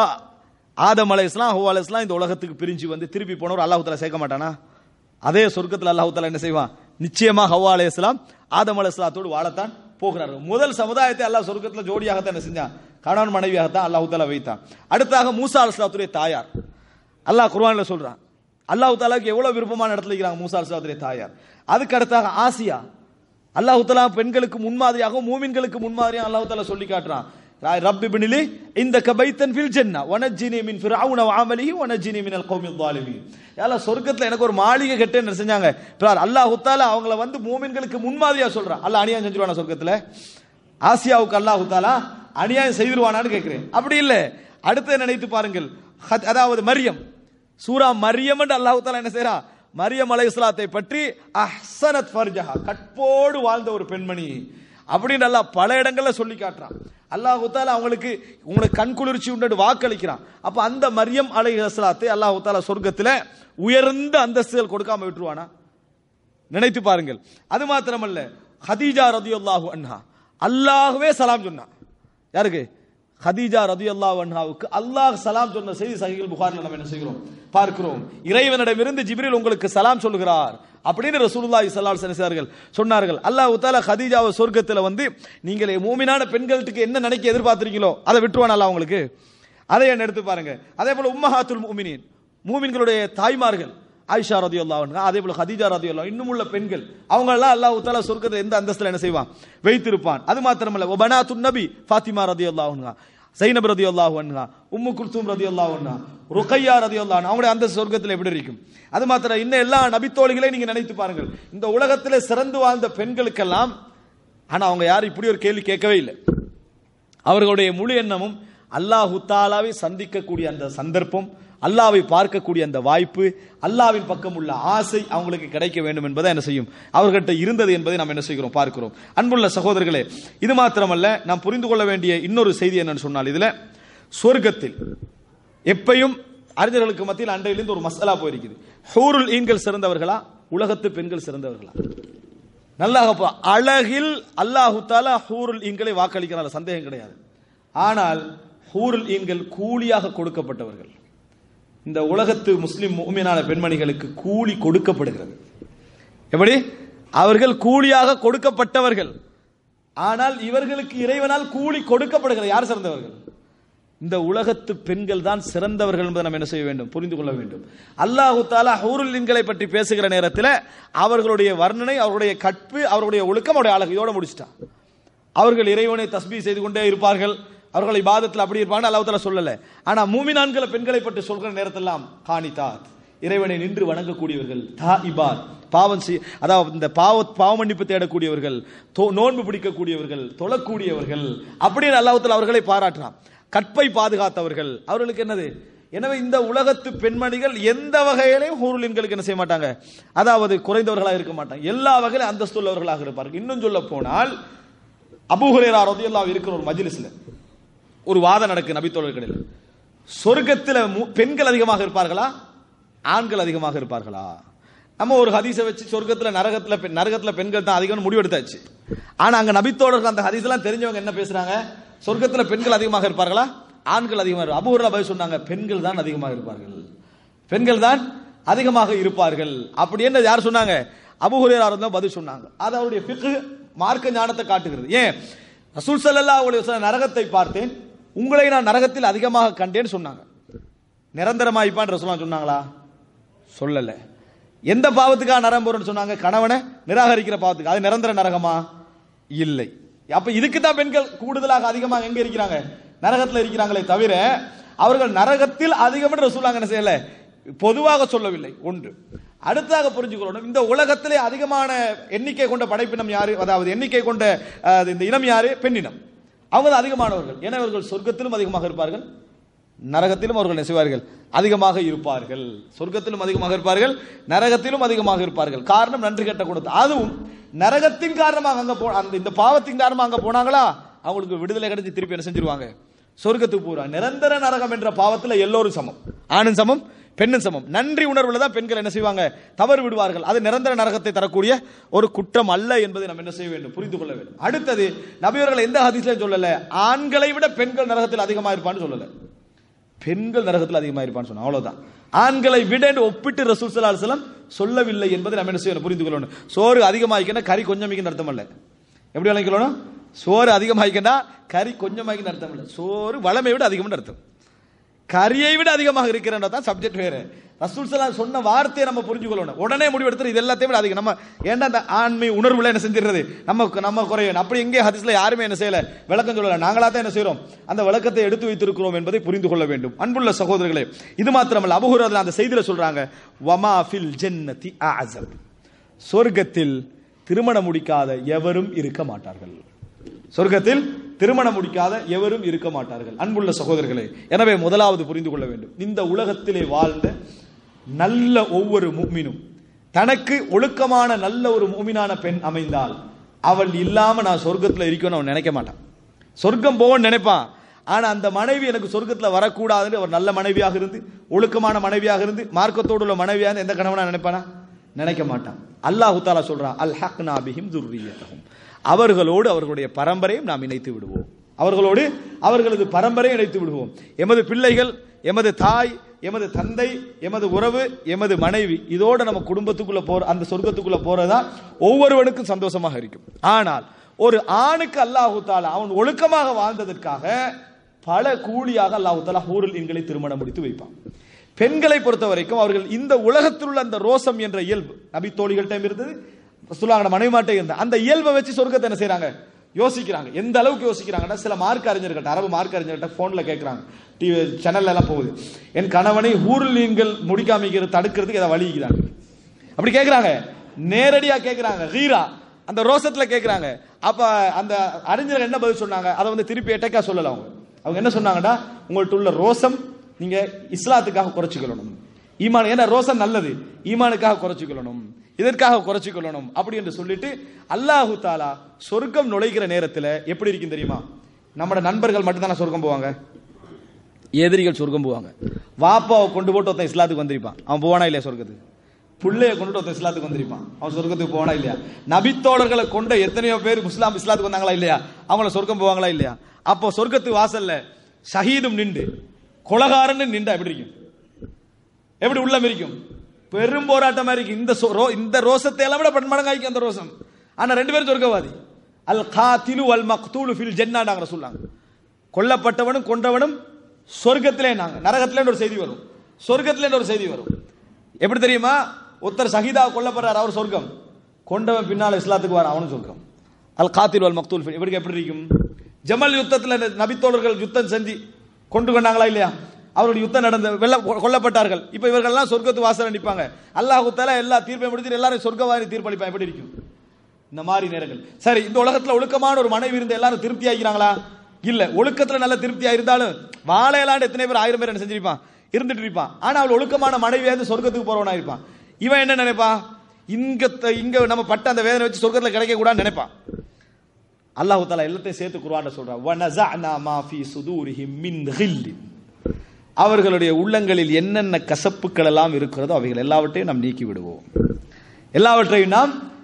ஆதம் அலை இஸ்லாம் ஹவ்வா அலை இஸ்லாம் இந்த உலகத்துக்கு பிரிஞ்சு வந்து திருப்பி போனவர் அல்லாஹு தாலா சேர்க்க மாட்டானா அதே சொர்க்கத்தில் அல்லாஹு தாலா என்ன செய்வான் நிச்சயமா ஹவ்வா அலை இஸ்லாம் ஆதம் அலை இஸ்லாத்தோடு வாழத்தான் போகிறார்கள் முதல் சமுதாயத்தை அல்லாஹ் சொர்க்கத்தில் ஜோடியாகத்தான் என்ன செஞ்சான் கணவன் மனைவியாகத்தான் அல்லாஹு தாலா வைத்தான் அடுத்தாக மூசா அலை இஸ்லாத்துடைய தாயார் அல்லாஹ் குர்ஆன்ல சொல்றான் அல்லாஹ் தாலாக்கு எவ்வளவு விருப்பமான இடத்துல இருக்கிறாங்க மூசா அலைஹிஸ்ஸலாத்துடைய தாயார் அதுக்கு அடுத்தாக ஆசியா அல்லாஹ் தாலா பெண்களுக்கு முன்மாதிரியாக மூமின்களுக்கு முன்மாதிரியாக அல்லாஹ் தாலா சொல்லி காட்டுறான் ரப்பி பினிலி இந்த கபைத்தன் ஃபில் ஜன்னா வனஜினி மின் ஃபிரௌன வஅமலிஹி வனஜினி மினல் கௌமில் ஸாலிமீன் யால சொர்க்கத்துல எனக்கு ஒரு மாளிகை கட்டேன்னு செஞ்சாங்க பிறார் அல்லாஹ் தாலா அவங்கள வந்து மூமின்களுக்கு முன்மாதிரியா சொல்றான் அல்லாஹ் அநியாயம் செஞ்சுருவானா சொர்க்கத்துல ஆசியாவுக்கு அல்லாஹ் தாலா அநியாயம் செய்திருவானான்னு கேட்கிறேன் அப்படி இல்ல அடுத்து நினைத்து பாருங்கள் ஹத்- அதாவது மரியம் சூரா மரியம் என்று அல்லாஹ் தாலா என்ன செய்றா மரியம் அலைஹிஸ்ஸலாத்தை பற்றி அஹ்சனத் ஃபர்ஜஹா கற்போடு வாழ்ந்த ஒரு பெண்மணி அப்படின்னு அல்லாஹ் பல இடங்கள்ல சொல்லி காட்டுறான் அல்லாஹ் தாலா அவங்களுக்கு உங்களுக்கு கண் குளிர்ச்சி உண்டு வாக்களிக்கிறான் அப்ப அந்த மரியம் அலைஹிஸ்ஸலாத்தை அல்லாஹ் தாலா சொர்க்கத்துல உயர்ந்த அந்தஸ்துகள் கொடுக்காம விட்டுருவானா நினைத்து பாருங்கள் அது மாத்திரமல்ல ஹதீஜா ரதியுல்லாஹு அன்ஹா அல்லாஹ்வே சலாம் சொன்னான் யாருக்கு ஹதீஜா ரதியுல்லாஹு அன்ஹாவுக்கு அல்லாஹ் சலாம் சொன்ன செய்தி சஹீஹுல் புகாரில் நம்ம என்ன செய்கிறோம் பார்க்கிறோம் இறைவனிடமிருந்து ஜிப்ரீல் உங்களுக்கு சலாம் சொல்கிறார் அப்படின்னு ரசூலுல்லாஹி ஸல்லல்லாஹு அலைஹி வஸல்லம் சொன்னார்கள் அல்லாஹ் தஆலா ஹதீஜாவை சொர்க்கத்துல வந்து நீங்கள் மூமினான பெண்களுக்கு என்ன நினைக்க எதிர்பார்த்திருக்கீங்களோ அதை விட்டுருவான் அல்லாஹ் உங்களுக்கு அதை என்ன எடுத்து பாருங்க அதே போல உம்மஹாத்துல் முஃமினீன் மூமின்களுடைய தாய்மார்கள் ஆயிஷா ரதி அல்லாஹ் அதே போல ஹதீஜா ரதி அல்லா இன்னும் உள்ள பெண்கள் அவங்க எல்லாம் அல்லாஹ் தாலா சொர்க்கத்தில் எந்த அந்தஸ்துல என்ன செய்வான் வைத்திருப்பான் அது மாத்திரமல்ல ஒபனாத்து நபி ஃபாத்திமா ரதி அல்லாஹ் சைனப் ரதி அல்லாஹ் உம்மு குல்சூம் ரதி அல்லாஹ் ருக்கையா ரதி அல்லாஹ் அவங்களுடைய அந்த சொர்க்கத்தில் எப்படி இருக்கும் அது மாத்திரம் இன்னும் எல்லா நபித்தோழிகளையும் நீங்க நினைத்து பாருங்கள் இந்த உலகத்திலே சிறந்து வாழ்ந்த பெண்களுக்கெல்லாம் ஆனா அவங்க யாரும் இப்படி ஒரு கேள்வி கேட்கவே இல்லை அவர்களுடைய முழு எண்ணமும் அல்லாஹு தாலாவை சந்திக்கக்கூடிய அந்த சந்தர்ப்பம் அல்லாவை பார்க்கக்கூடிய அந்த வாய்ப்பு அல்லாவின் பக்கம் உள்ள ஆசை அவங்களுக்கு கிடைக்க வேண்டும் என்பதை என்ன செய்யும் அவர்கிட்ட இருந்தது என்பதை நாம் என்ன செய்கிறோம் பார்க்கிறோம் அன்புள்ள சகோதரர்களே இது மாத்திரமல்ல நாம் புரிந்து கொள்ள வேண்டிய இன்னொரு செய்தி என்னன்னு சொன்னால் இதுல சொர்க்கத்தில் எப்பையும் அறிஞர்களுக்கு மத்தியில் அண்டையிலிருந்து ஒரு மசாலா போயிருக்குது ஹூருல் ஈன்கள் சிறந்தவர்களா உலகத்து பெண்கள் சிறந்தவர்களா நல்லா அப்ப அழகில் அல்லாஹு தாலா ஹூருல் ஈன்களை வாக்களிக்கிறார் சந்தேகம் கிடையாது ஆனால் ஹூருல் ஈன்கள் கூலியாக கொடுக்கப்பட்டவர்கள் இந்த உலகத்து முஸ்லிம் மூமினான பெண்மணிகளுக்கு கூலி கொடுக்கப்படுகிறது எப்படி அவர்கள் கூலியாக கொடுக்கப்பட்டவர்கள் ஆனால் இவர்களுக்கு இறைவனால் கூலி கொடுக்கப்படுகிறது யார் சிறந்தவர்கள் இந்த உலகத்து பெண்கள் தான் சிறந்தவர்கள் என்பதை நம்ம என்ன செய்ய வேண்டும் புரிந்து கொள்ள வேண்டும் அல்லாஹு தாலா ஹூருல்லின்களை பற்றி பேசுகிற நேரத்தில் அவர்களுடைய வர்ணனை அவருடைய கற்பு அவருடைய ஒழுக்கம் அவருடைய அழகு இதோட முடிச்சிட்டான் அவர்கள் இறைவனை தஸ்பீ செய்து கொண்டே இருப்பார்கள் அவர்கள் இபாதத்தில் அப்படி இருப்பாங்க அல்லாஹ் தாலா சொல்லல ஆனா மூமினான்கள பெண்களை பற்றி சொல்கிற நேரத்தெல்லாம் காணித்தாத் இறைவனை நின்று வணங்கக்கூடியவர்கள் தா இபாத் பாவம் செய் அதாவது இந்த பாவ பாவ மன்னிப்பு தேடக்கூடியவர்கள் தோ- நோன்பு பிடிக்கக்கூடியவர்கள் தொழக்கூடியவர்கள் அப்படின்னு அல்லாஹ் அவர்களை பாராட்டினான் கற்பை பாதுகாத்தவர்கள் அவர்களுக்கு என்னது எனவே இந்த உலகத்து பெண்மணிகள் எந்த வகையிலையும் ஹூருலின்களுக்கு என்ன செய்ய மாட்டாங்க அதாவது குறைந்தவர்களாக இருக்க மாட்டாங்க எல்லா வகையிலும் அந்தஸ்துள்ளவர்களாக இருப்பார்கள் இன்னும் சொல்ல போனால் அபூஹுரேரா ரதியல்லாஹு இருக்கிற ஒரு மஜ்லிஸ்ல ஒரு வாதம் நடக்கு நபித்தோழர்களில் சொர்க்கத்தில் மு- பெண்கள் அதிகமாக இருப்பார்களா ஆண்கள் அதிகமாக இருப்பார்களா நம்ம ஒரு ஹதீஸை வச்சு சொர்க்கத்தில் நரகத்தில் பெண் நரகத்தில் பெண்கள் தான் அதிகம்னு முடிவெடுத்தாச்சு ஆனா அங்க நபித்தோழர்கள் அந்த ஹதீஸ்லாம் தெரிஞ்சவங்க என்ன பேசுறாங்க சொர்க்கத்தில் பெண்கள் அதிகமாக இருப்பார்களா ஆண்கள் அதிகமாக இருப்பாங்க அபூர்ல பதில் சொன்னாங்க பெண்கள் தான் அதிகமாக இருப்பார்கள் பெண்கள் தான் அதிகமாக இருப்பார்கள் அப்படி என்ன யார் சொன்னாங்க அபுஹுரேரா தான் பதில் சொன்னாங்க அது அவருடைய ஃபிக்ஹ் மார்க்க ஞானத்தை காட்டுகிறது ஏன் ரசூல் ஸல்லல்லாஹு அலைஹி வஸல்லம் நரகத்தை பார்த்தேன் உங்களை நான் நரகத்தில் அதிகமாக கண்டேன்னு சொன்னாங்க நிரந்தரமாயிப்பான் ரசூலுல்லாஹ் சொன்னாங்களா சொல்லல எந்த பாவத்துக்காக நரகம் போறோம்னு சொன்னாங்க கணவனை நிராகரிக்கிற பாவத்துக்கு அது நிரந்தர நரகமா இல்லை அப்ப இதுக்கு தான் பெண்கள் கூடுதலாக அதிகமாக எங்க இருக்கிறாங்க நரகத்தில் இருக்கிறாங்களே தவிர அவர்கள் நரகத்தில் அதிகம் என்று ரசூலுல்லாஹ் என்ன செய்யல பொதுவாக சொல்லவில்லை ஒன்று அடுத்ததாக புரிஞ்சுக்கொள்ளணும் இந்த உலகத்திலே அதிகமான எண்ணிக்கை கொண்ட படைப்பினம் யாரு அதாவது எண்ணிக்கை கொண்ட அஹ், இந்த இனம் யாரு பெண்ணினம் அவங்க தான் அதிகமானவர்கள் ஏன்னா இவர்கள் சொர்க்கத்திலும் அதிகமாக இருப்பார்கள் நரகத்திலும் அவர்கள் என்ன செய்வார்கள் அதிகமாக இருப்பார்கள் சொர்க்கத்திலும் அதிகமாக இருப்பார்கள் நரகத்திலும் அதிகமாக இருப்பார்கள் காரணம் நன்றி கட்ட கொடுத்து அதுவும் நரகத்தின் காரணமாக அங்க போ அந்த இந்த பாவத்தின் காரணமாக அங்க போனாங்களா அவங்களுக்கு விடுதலை கிடைச்சு திருப்பி என்ன செஞ்சிருவாங்க சொர்க்கத்துக்கு போறாங்க நிரந்தர நரகம் என்ற பாவத்துல எல்லோரும் சமம் ஆணும் சமம் பெண்ணும் சமம் நன்றி உணர்வுல தான் பெண்கள் என்ன செய்வாங்க தவறு விடுவார்கள் அது நிரந்தர நரகத்தை தரக்கூடிய ஒரு குற்றம் அல்ல என்பதை நம்ம என்ன செய்ய வேண்டும் புரிந்து கொள்ள வேண்டும் அடுத்தது நபியவர்கள் எந்த ஹதீஸ்லயும் சொல்லல ஆண்களை விட பெண்கள் நரகத்தில் அதிகமாக இருப்பான்னு சொல்லல பெண்கள் நரகத்தில் அதிகமாக இருப்பான்னு சொன்னா அவ்வளவுதான் ஆண்களை விட என்று ஒப்பிட்டு ரசூல் ஸல்லல்லாஹு அலைஹி வஸல்லம் சொல்லவில்லை என்பதை நம்ம என்ன செய்யணும் புரிந்து கொள்ளணும் சோறு அதிகமாகிக்கணும் கறி கொஞ்சமிக்கணும் அர்த்தம் இல்ல எப்படி விளங்கிக்கணும் சோறு அதிகமாகிக்கண்டா கறி கொஞ்சமாகிக்கணும் அர்த்தம் இல்ல சோறு வளமை விட அதிகம்னு அர்த்தம் கரியை விட அதிகமாக இருக்கிறன்ற தான் சப்ஜெக்ட் வேற ரசூல் ஸல்லல்லாஹு சொன்ன வார்த்தையை நம்ம புரிஞ்சு கொள்ளணும் உடனே முடிவெடுத்து இது எல்லாத்தையும் விட அதிகம் நம்ம ஏன்டா அந்த ஆண்மை உணர்வுல என்ன செஞ்சிருது நம்ம நம்ம குறையணும் அப்படி எங்கே ஹதீஸ்ல யாருமே என்ன செய்யல விளக்கம் சொல்லல நாங்களா தான் என்ன செய்றோம் அந்த விளக்கத்தை எடுத்து வைத்திருக்கிறோம் என்பதை புரிந்து கொள்ள வேண்டும் அன்புள்ள சகோதரர்களே இது மாத்திரமல்ல அபுஹுரர் அந்த செய்தியில சொல்றாங்க வமா ஃபில் ஜன்னதி அஸப் சொர்க்கத்தில் திருமணம் முடிக்காத எவரும் இருக்க மாட்டார்கள் சொர்க்கத்தில் திருமணம் முடிக்காத எவரும் இருக்க மாட்டார்கள் அன்புள்ள சகோதரர்களே எனவே முதலாவது புரிந்து கொள்ள வேண்டும் இந்த உலகத்திலே வாழ்ந்த நல்ல ஒவ்வொரு முக்மினும் தனக்கு ஒழுக்கமான நல்ல ஒரு முக்மினான பெண் அமைந்தால் அவள் இல்லாம நான் சொர்க்கத்துல இருக்கணும்னு அவன் நினைக்க மாட்டான் சொர்க்கம் போவன்னு நினைப்பான் ஆனா அந்த மனைவி எனக்கு சொர்க்கத்துல வரக்கூடாதுன்னு அவர் நல்ல மனைவியாக இருந்து ஒழுக்கமான மனைவியாக இருந்து மார்க்கத்தோடு உள்ள மனைவியாக இருந்து எந்த கணவனா நினைப்பானா நினைக்க மாட்டான் அல்லாஹு தாலா சொல்றான் அல் ஹக்னா பிஹிம் துர்ரியத்தஹும் அவர்களோடு அவர்களுடைய பரம்பரையும் நாம் இணைத்து விடுவோம் அவர்களோடு அவர்களது பரம்பரையை இணைத்து விடுவோம் எமது பிள்ளைகள் எமது தாய் எமது தந்தை எமது உறவு எமது மனைவி இதோட நம்ம குடும்பத்துக்குள்ள போற அந்த சொர்க்கத்துக்குள்ள போறதா ஒவ்வொருவனுக்கும் சந்தோஷமாக இருக்கும் ஆனால் ஒரு ஆணுக்கு அல்லாஹு தாலா அவன் ஒழுக்கமாக வாழ்ந்ததற்காக பல கூலியாக அல்லாஹு தாலா ஹூருல் எண்களை திருமணம் முடித்து வைப்பான் பெண்களை பொறுத்த வரைக்கும் அவர்கள் இந்த உலகத்தில் உள்ள அந்த ரோசம் என்ற இயல்பு நபி தோழிகள்கிட்ட இருந்தது சொல்லாங்க மனைவிமாட்டே இருந்த அந்த இயல்பை வச்சு சொர்க்கத்தை என்ன செய்றாங்க யோசிக்கிறாங்க எந்த அளவுக்கு யோசிக்கிறாங்கன்னா சில மார்க் அறிஞர்கள்ட்ட அரபு மார்க் அறிஞர்கள்ட்ட போன்ல கேட்கறாங்க டிவி சேனல்ல எல்லாம் போகுது என் கணவனை ஊரில் நீங்கள் முடிக்காமிக்கிற தடுக்கிறதுக்கு ஏதாவது வழி இருக்கிறாங்க அப்படி கேட்கறாங்க நேரடியா கேட்கறாங்க ஹீரா அந்த ரோசத்துல கேட்கறாங்க அப்ப அந்த அறிஞர்கள் என்ன பதில் சொன்னாங்க அதை வந்து திருப்பி எட்டக்கா சொல்லல அவங்க அவங்க என்ன சொன்னாங்கன்னா உங்கள்ட்ட உள்ள ரோசம் நீங்க இஸ்லாத்துக்காக குறைச்சிக்கொள்ளணும் ஈமான் ஏன்னா ரோசம் நல்லது ஈமானுக்காக குறைச்சிக்கொள்ளணும் இதற்காக குறைச்சிக்கொள்ளணும் அப்படி என்று சொல்லிட்டு அல்லாஹு தாலா சொர்க்கம் நுழைகிற நேரத்துல எப்படி இருக்கும் தெரியுமா நம்மட நண்பர்கள் மட்டும் தானே சொர்க்கம் போவாங்க எதிரிகள் சொர்க்கம் போவாங்க வாப்பாவை கொண்டு போட்டு ஒருத்தன் இஸ்லாத்துக்கு வந்திருப்பான் அவன் போவானா இல்லையா சொர்க்கத்துக்கு புள்ளைய கொண்டு ஒருத்தன் இஸ்லாத்துக்கு வந்திருப்பான் அவன் சொர்க்கத்துக்கு போவானா இல்லையா நபித்தோழர்களை கொண்ட எத்தனையோ பேர் முஸ்லாம் இஸ்லாத்துக்கு வந்தாங்களா இல்லையா அவங்கள சொர்க்கம் போவாங்களா இல்லையா அப்போ சொர்க்கத்து வாசல்ல ஷஹீதும் நின்று கொலகாரன்னு நின்றா எப்படி இருக்கும் எப்படி உள்ளம் இருக்கும் பெரும் போராட்டமா இருக்கு இந்த சொ- ரோ- இந்த ரோசத்தை எல்லாம் விட பன்மடங்காய்க்கு அந்த ரோசம் ஆனா ரெண்டு பேரும் சொர்க்கவாதி அல் காத்திலு அல் மக்தூலு ஃபில் ஜென்னாடாங்க சொல்லாங்க கொல்லப்பட்டவனும் கொன்றவனும் சொர்க்கத்திலே நாங்க நரகத்திலே ஒரு செய்தி வரும் சொர்க்கத்திலே ஒரு செய்தி வரும் எப்படி தெரியுமா ஒருத்தர் சஹீதா கொல்லப்படுறார் அவர் சொர்க்கம் கொண்டவன் பின்னால இஸ்லாத்துக்கு வர அவனும் சொர்க்கம் அல் காத்தில் அல் மக்தூல் ஃபில் இவருக்கு எப்படி இருக்கும் ஜமல் யுத்தத்துல இந்த நபித்தோழர்கள் யுத்தம் செஞ்சு கொண்டு கொண்டாங்களா இல்லையா அவருடைய யுத்தம் நடந்த வெள்ள கொல்லப்பட்டார்கள் இப்ப இவர்கள் எல்லாம் சொர்க்கத்து வாசல் நிற்பாங்க அல்லாஹ் தஆலா எல்லா தீர்ப்பை முடிச்சு எல்லாரும் சொர்க்கவாதி தீர்ப்பளிப்பான் எப்படி இருக்கும் இந்த மாதிரி நேரங்கள் சரி இந்த உலகத்துல ஒழுக்கமான ஒரு மனைவி இருந்த எல்லாரும் திருப்தி ஆகிறாங்களா இல்ல ஒழுக்கத்துல நல்ல திருப்தியா இருந்தாலும் வாழையலாண்டு எத்தனை பேர் ஆயிரம் பேர் என்ன செஞ்சிருப்பான் இருந்துட்டு இருப்பான் ஆனா அவள் ஒழுக்கமான மனைவியா இருந்து சொர்க்கத்துக்கு போறவனா இருப்பான் இவன் என்ன நினைப்பான் இங்க த- இங்க நம்ம பட்ட அந்த வேதனை வச்சு சொர்க்கத்துல கிடைக்க கூடாதுன்னு நினைப்பான் அல்லாஹ் தாலா எல்லாத்தையும் சேர்த்து குர்ஆன்ல சொல்றான் வனஸஅனா மா ஃபீ சுதூரிஹிம் மின் கில்லின் அவர்களுடைய உள்ளங்களில் என்னென்ன கசப்புகள் எல்லாம் இருக்கிறதோ அவைகள் எல்லாவற்றையும் நாம் நீக்கி விடுவோம் எல்லாவற்றையும் நாம்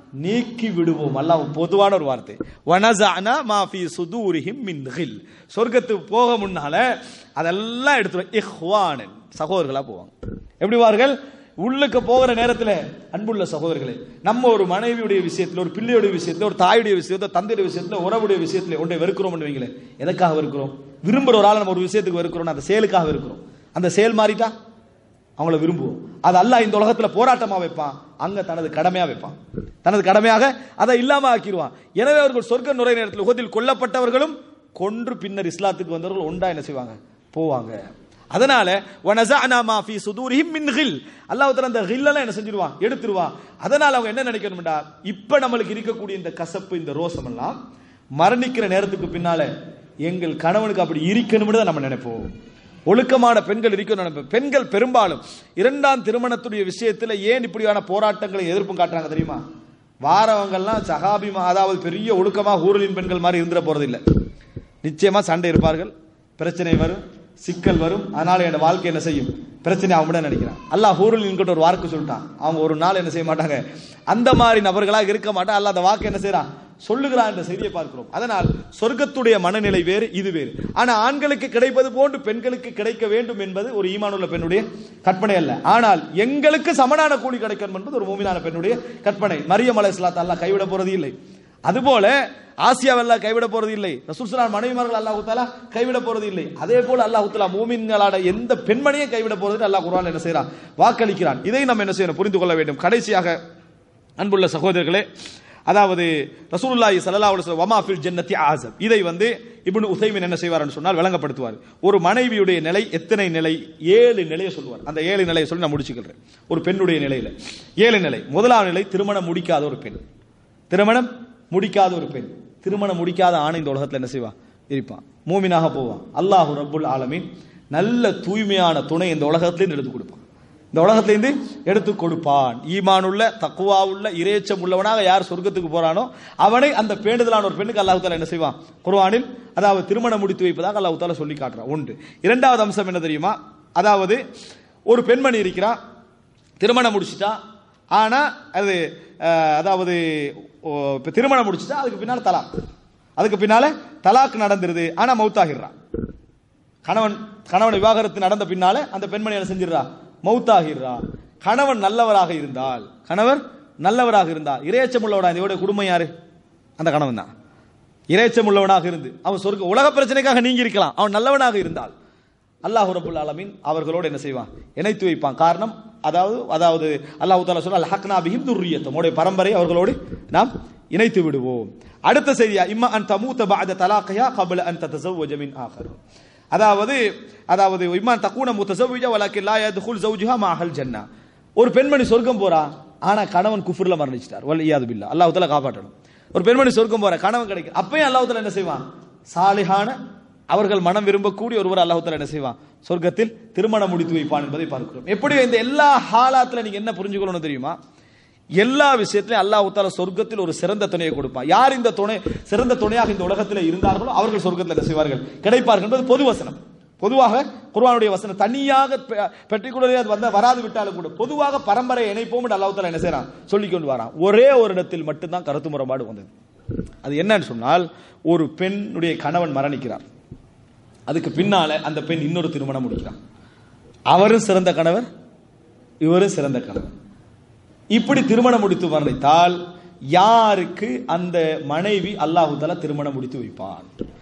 நீக்கி விடுவோம் அல்லாஹ் பொதுவான ஒரு வார்த்தை வனசானா மாஃபி சுதூரிஹிம் மின் கில் சொர்க்கத்துக்கு போக முன்னால அதெல்லாம் எடுத்துருவோம் இஹ்வானன் சகோதரர்களா போவாங்க எப்படி வார்கள் உள்ளுக்கு போகிற நேரத்தில் அன்புள்ள சகோதரர்களே நம்ம ஒரு மனைவியுடைய விஷயத்துல ஒரு பிள்ளையுடைய விஷயத்துல ஒரு தாயுடைய விஷயத்துல தந்தையுடைய விஷயத்துல உறவுடைய விஷயத்துல ஒன்றை வெறுக்கிறோம் வைங்களேன் எதற்காக வெறுக்கிறோம் விரும்புற ஒரு ஆளை நம்ம ஒரு விஷயத்துக்கு வெறுக்கிறோம் அந்த செயலுக்காக வெறுக்கிறோம் அந்த செயல் மாறிட்டா அவங்கள விரும்புவோம் அது அல்லாஹ் இந்த உலகத்துல போராட்டமா வைப்பான் அங்க தனது கடமையா வைப்பான் தனது கடமையாக அதை இல்லாம ஆக்கிடுவான் எனவே அவர்கள் சொர்க்க நுரை நேரத்தில் உகத்தில் கொல்லப்பட்டவர்களும் கொன்று பின்னர் இஸ்லாத்துக்கு வந்தவர்கள் ஒன்றா என்ன செய்வாங்க போவாங்க அதனால வனஸஅனா மா ஃபீ சுதூரிஹிம் மின் கில் அல்லாஹ் தஆலா அந்த கில்லெல்லாம் என்ன செஞ்சிருவான் எடுத்துருவான் அதனால அவங்க என்ன நினைக்கணும்டா இப்ப நம்மளுக்கு இருக்கக்கூடிய இந்த கசப்பு இந்த ரோசம் எல்லாம் மரணிக்கிற நேரத்துக்கு பின்னால எங்கள் கணவனுக்கு அப்படி இருக்கணும்னு தான் நம்ம நினைப்போம் ஒழுக்கமான பெண்கள் இருக்கணும் நினைப்போம் பெண்கள் பெரும்பாலும் இரண்டாம் திருமணத்துடைய விஷயத்துல ஏன் இப்படியான போராட்டங்களை எதிர்ப்பும் காட்டுறாங்க தெரியுமா வாரவங்கள்லாம் சஹாபிமா அதாவது பெரிய ஒழுக்கமா ஊரலின் பெண்கள் மாதிரி இருந்துட போறது இல்ல நிச்சயமா சண்டை இருப்பார்கள் பிரச்சனை வரும் சிக்கல் வரும் அதனால என் வாழ்க்கை என்ன செய்யும் பிரச்சனை அவன் கூட நினைக்கிறான் அல்லாஹ் ஹூருல் என்கிட்ட ஒரு வாக்கு சொல்லிட்டான் அவங்க ஒரு நாள் என்ன செய்ய மாட்டாங்க அந்த மாதிரி நபர்களாக இருக்க மாட்டான் அல்லாஹ் அந்த வாக்கு என்ன செய்யறான் சொல்லுகிறான் என்ற செய்தியை பார்க்கிறோம் அதனால் சொர்க்கத்துடைய மனநிலை வேறு இது வேறு ஆனா ஆண்களுக்கு கிடைப்பது போன்று பெண்களுக்கு கிடைக்க வேண்டும் என்பது ஒரு ஈமானுள்ள பெண்ணுடைய கற்பனை அல்ல ஆனால் எங்களுக்கு சமனான கூலி கிடைக்கும் என்பது ஒரு மூமினான பெண்ணுடைய கற்பனை மரியம் அலைஹிஸ்ஸலாத்து அல்லாஹ் கைவிட போறது இல்லை அதுபோல ஆசியாவெல்லாம் கைவிட போறது இல்லை ரசூல் சலாம் மனைவிமார்கள் அல்லாஹு தாலா கைவிட போறது இல்லை அதே போல அல்லாஹு தாலா மூமின்களான எந்த பெண்மணியும் கைவிட போறது அல்லாஹ் குர்ஆன் என்ன செய்யறான் வாக்களிக்கிறான் இதை நம்ம என்ன செய்யணும் புரிந்து கொள்ள வேண்டும் கடைசியாக அன்புள்ள சகோதரர்களே அதாவது ரசூலுல்லாஹி ஸல்லல்லாஹு அலைஹி வஸல்லம் வமா ஃபில் ஜன்னத்தி ஆசப் இதை வந்து இப்னு உதைமின் என்ன செய்வார்னு சொன்னால் விளங்கப்படுத்துவார் ஒரு மனைவியுடைய நிலை எத்தனை நிலை ஏழு நிலையை சொல்லுவார் அந்த ஏழு நிலையை சொல்லி நான் முடிச்சுக்கிறேன் ஒரு பெண்ணுடைய நிலையில ஏழு நிலை முதலாவது நிலை திருமணம் முடிக்காத ஒரு பெண் திருமணம் முடிக்காத ஒரு பெண் திருமணம் முடிக்காத ஆணை இந்த உலகத்துல என்ன செய்வான் இருப்பான் மூமினாக போவான் அல்லாஹு ரப்புல் ஆலமீன் நல்ல தூய்மையான துணை இந்த உலகத்திலிருந்து எடுத்து கொடுப்பான் இந்த உலகத்திலிருந்து எடுத்து கொடுப்பான் ஈமான் உள்ள தக்குவா உள்ள இறைச்சம் உள்ளவனாக யார் சொர்க்கத்துக்கு போறானோ அவனை அந்த பேண்டுதலான ஒரு பெண்ணுக்கு அல்லாஹு தாலா என்ன செய்வான் குர்ஆனில் அதாவது திருமணம் முடித்து வைப்பதாக அல்லாஹு தாலா சொல்லி காட்டுறான் ஒன்று இரண்டாவது அம்சம் என்ன தெரியுமா அதாவது ஒரு பெண்மணி இருக்கிறா திருமணம் முடிச்சிட்டா ஆனா அது அஹ், அதாவது ஓ, இப்ப திருமணம் முடிச்சிட்டா அதுக்கு பின்னால தலாக் அதுக்கு பின்னால தலாக் நடந்துருது ஆனா மௌத்தாகிடுறான் கணவன் கணவன் விவாகரத்து நடந்த பின்னால அந்த பெண்மணி என்ன செஞ்சிடறா மௌத்தாகிடுறா கணவன் நல்லவராக இருந்தால் கணவர் நல்லவராக இருந்தால் இரையச்சம் உள்ளவடா இதோட குடும்பம் யாரு அந்த கணவன் தான் இரையச்சம் உள்ளவனாக இருந்து அவன் சொர்க்க உலக பிரச்சனைக்காக நீங்கி இருக்கலாம் அவன் நல்லவனாக இருந்தால் அல்லாஹ் ரபுல் ஆலமீன் அவர்களோடு என்ன செய்வான் இணைத்து வைப்பான் காரணம் அதாவது அதாவது அல்லாஹ் தாலா சொல்ல அல் ஹக்னா பிஹிம் துர்ரியத்தம் உடைய பரம்பரை அவர்களோடு நாம் இணைத்து விடுவோம் அடுத்த செய்தியா இம்மா அன் தமூத பஅத தலாக்கையா கபல அன் ததஸவ்வஜ மின் ஆகர் அதாவது அதாவது இம்மான் தக்கூன முத்தசவ்விஜ வலக்கின் லா யத்குல் ஜௌஜுஹா மாஹல் ஜன்னா ஒரு பெண்மணி சொர்க்கம் போறா ஆனா கணவன் குஃப்ர்ல மரணிச்சிட்டார் வல் இயாது பில்லா அல்லாஹ் தஆலா காப்பாற்றணும் ஒரு பெண்மணி சொர்க்கம் போற கணவன் கிடைக்கும் அப்பயும் அல்லாஹ் தஆலா என்ன செய்வான் சாலிஹான அவர்கள் மனம் விரும்பக்கூடிய ஒருவர் அல்லாஹ் தஆலா என்ன செய்வான் சொர்க்கத்தில் திருமணம் முடித்து வைப்பான் என்பதை பார்க்கிறோம் எப்படி இந்த எல்லா ஹாலாத்துல நீங்க என்ன புரிஞ்சுக்கணும் தெரியுமா எல்லா விஷயத்திலும் அல்லாஹ் தாலா சொர்க்கத்தில் ஒரு சிறந்த துணையை கொடுப்பான் யார் இந்த துணை சிறந்த துணையாக இந்த உலகத்தில் இருந்தார்களோ அவர்கள் சொர்க்கத்தில் என்ன செய்வார்கள் கிடைப்பார்கள் என்பது பொது வசனம் பொதுவாக குர்ஆனுடைய வசனம் தனியாக பெற்றிக்குள்ளே அது வந்த வராது விட்டாலும் கூட பொதுவாக பரம்பரை இணைப்போம் என்று அல்லாஹ் தாலா என்ன செய்றான் சொல்லிக் கொண்டு வரான் ஒரே ஒரு இடத்தில் மட்டும்தான் கருத்து முரண்பாடு வந்தது அது என்னன்னு சொன்னால் ஒரு பெண்ணுடைய கணவன் மரணிக்கிறார் அதுக்கு பின்னால அந்த பெண் இன்னொரு திருமணம் முடிக்கிறான் அவரும் சிறந்த கணவர் இவரும் சிறந்த கணவர் இப்படி திருமணம் முடித்து மரணித்தால் யாருக்கு அந்த மனைவி அல்லாஹு தஆலா திருமணம் முடித்து வைப்பான்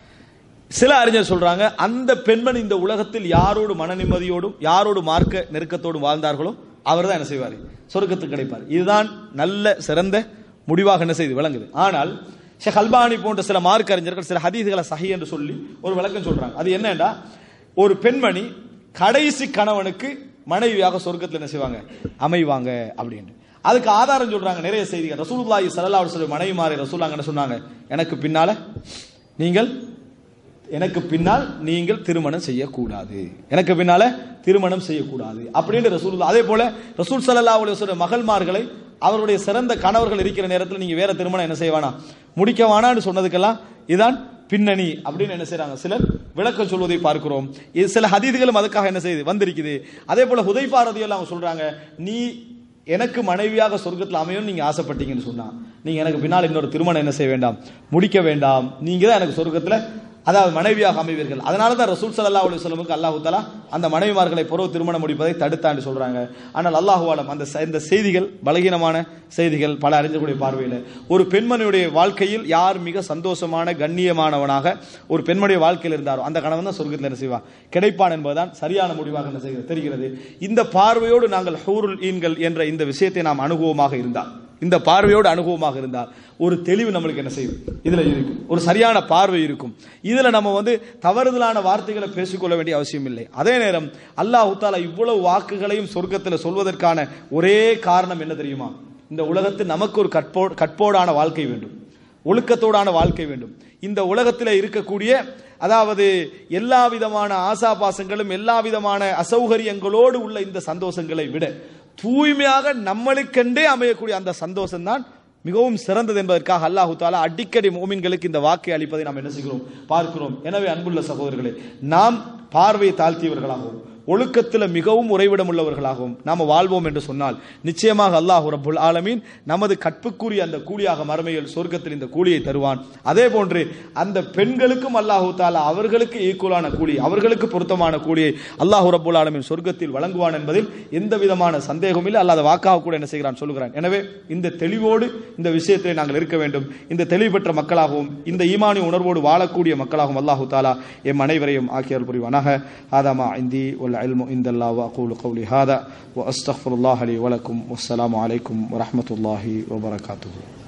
சில அறிஞர் சொல்றாங்க அந்த பெண்மணி இந்த உலகத்தில் யாரோடு மன நிம்மதியோடும் யாரோடு மார்க்க நெருக்கத்தோடும் வாழ்ந்தார்களோ அவர் தான் என்ன செய்வார் சொர்க்கத்துக்கு கிடைப்பார் இதுதான் நல்ல சிறந்த முடிவாக என்ன செய்து விளங்குது ஆனால் ஷேக் அல்பானி போன்ற சில மார்க்க அறிஞர்கள் சில ஹதீதுகளை சஹி என்று சொல்லி ஒரு விளக்கம் சொல்றாங்க அது என்னன்னா ஒரு பெண்மணி கடைசி கணவனுக்கு மனைவியாக சொர்க்கத்தில் என்ன செய்வாங்க அமைவாங்க அப்படின்னு அதுக்கு ஆதாரம் சொல்றாங்க நிறைய செய்திகள் ரசூலுல்லாஹி ஸல்லல்லாஹு அலைஹி வஸல்லம் மனைவி மாறி ரசூலாங்க என்ன சொன்னாங்க எனக்கு பின்னால நீங்கள் எனக்கு பின்னால் நீங்கள் திருமணம் செய்யக்கூடாது எனக்கு பின்னால திருமணம் செய்யக்கூடாது அப்படின்னு ரசூல் அதே போல ரசூல் ஸல்லல்லாஹு அலைஹி வஸல்லம் மகள்மார்களை அவருடைய சிறந்த கணவர்கள் இருக்கிற நேரத்தில் நீங்க வேற திருமணம் என்ன செய்ய வேணாம் முடிக்க வேணாம்னு சொன்னதுக்கெல்லாம் இதான் பின்னணி அப்படின்னு என்ன செய்றாங்க சிலர் விளக்கம் சொல்வதை பார்க்கிறோம் இது சில ஹதீதுகளும் அதுக்காக என்ன செய்யுது வந்திருக்குது அதே போல ஹுதைஃபா ரதியல்லாஹு அவங்க சொல்றாங்க நீ எனக்கு மனைவியாக சொர்க்கத்தில் அமையும் நீங்க ஆசைப்பட்டீங்கன்னு சொன்னா நீங்க எனக்கு பின்னால் இன்னொரு திருமணம் என்ன செய்ய வேண்டாம் முடிக்க வேண்டாம் நீங்க தான் எனக்கு சொர்க்கத்தில் அதாவது மனைவியாக அமைவீர்கள் அதனால தான் ரசூல் ஸல்லல்லாஹு அலைஹி வஸல்லமுக்கு அல்லாஹ் தஆலா அந்த மனைவிமார்களை புறவு திருமணம் முடிப்பதை தடுத்தான்னு சொல்றாங்க ஆனால் அல்லாஹ் ஆலம் அந்த ச- இந்த செய்திகள் பலகீனமான செய்திகள் பல அறிஞர்களுடைய பார்வையில் ஒரு பெண்மணியுடைய வாழ்க்கையில் யார் மிக சந்தோஷமான கண்ணியமானவனாக ஒரு பெண்மணிய வாழ்க்கையில் இருந்தாரோ அந்த கணவன் தான் சொர்க்கத்தில் என்ன செய்வான் கிடைப்பான் என்பதுதான் சரியான முடிவாக என்ன செய்கிறது தெரிகிறது இந்த பார்வையோடு நாங்கள் ஹூருல் ஈன்கள் என்ற இந்த விஷயத்தை நாம் அனுபவமாக இருந்தால் இந்த பார்வையோடு அனுபவமாக இருந்தால் ஒரு தெளிவு நம்மளுக்கு என்ன செய்யும் இதுல இருக்கும் ஒரு சரியான பார்வை இருக்கும் இதுல நம்ம வந்து தவறுதலான வார்த்தைகளை பேசிக்கொள்ள வேண்டிய அவசியம் இல்லை அதே நேரம் அல்லாஹ் தாலா இவ்வளவு வாக்குகளையும் சொர்க்கத்தில் சொல்வதற்கான ஒரே காரணம் என்ன தெரியுமா இந்த உலகத்தில் நமக்கு ஒரு கற்போ கற்போடான வாழ்க்கை வேண்டும் ஒழுக்கத்தோடான வாழ்க்கை வேண்டும் இந்த உலகத்தில் இருக்கக்கூடிய அதாவது எல்லா விதமான ஆசாபாசங்களும் எல்லா விதமான அசௌகரியங்களோடு உள்ள இந்த சந்தோஷங்களை விட தூய்மையாக நம்மளுக்கென்றே அமையக்கூடிய அந்த சந்தோஷம் தான் மிகவும் சிறந்தது என்பதற்காக அல்லாஹு தாலா அடிக்கடி மோமின்களுக்கு இந்த வாக்கை அளிப்பதை நாம் என்ன செய்கிறோம் பார்க்கிறோம் எனவே அன்புள்ள சகோதரர்களே நாம் பார்வையை தாழ்த்தியவர்களாகவும் ஒழுக்கத்தில் மிகவும் உறைவிடம் உள்ளவர்களாகவும் நாம் வாழ்வோம் என்று சொன்னால் நிச்சயமாக அல்லாஹ் ரப்புல் ஆலமீன் நமது கற்புக்குரிய அந்த கூலியாக மறுமையில் சொர்க்கத்தில் இந்த கூலியை தருவான் அதே போன்று அந்த பெண்களுக்கும் அல்லாஹு தாலா அவர்களுக்கு ஈக்குவலான கூலி அவர்களுக்கு பொருத்தமான கூலியை அல்லாஹ் ரப்புல் ஆலமீன் சொர்க்கத்தில் வழங்குவான் என்பதில் எந்த விதமான சந்தேகமும் இல்லை அல்லாத வாக்காக கூட என்ன செய்கிறான் சொல்லுகிறான் எனவே இந்த தெளிவோடு இந்த விஷயத்தை நாங்கள் இருக்க வேண்டும் இந்த தெளிவு பெற்ற மக்களாகவும் இந்த ஈமானி உணர்வோடு வாழக்கூடிய மக்களாகவும் அல்லாஹு தாலா எம் அனைவரையும் ஆக்கியல் புரிவானாக ஆதாமா இந்தி والعلم عند الله وأقول قولي هذا وأستغفر الله لي ولكم والسلام عليكم ورحمة الله وبركاته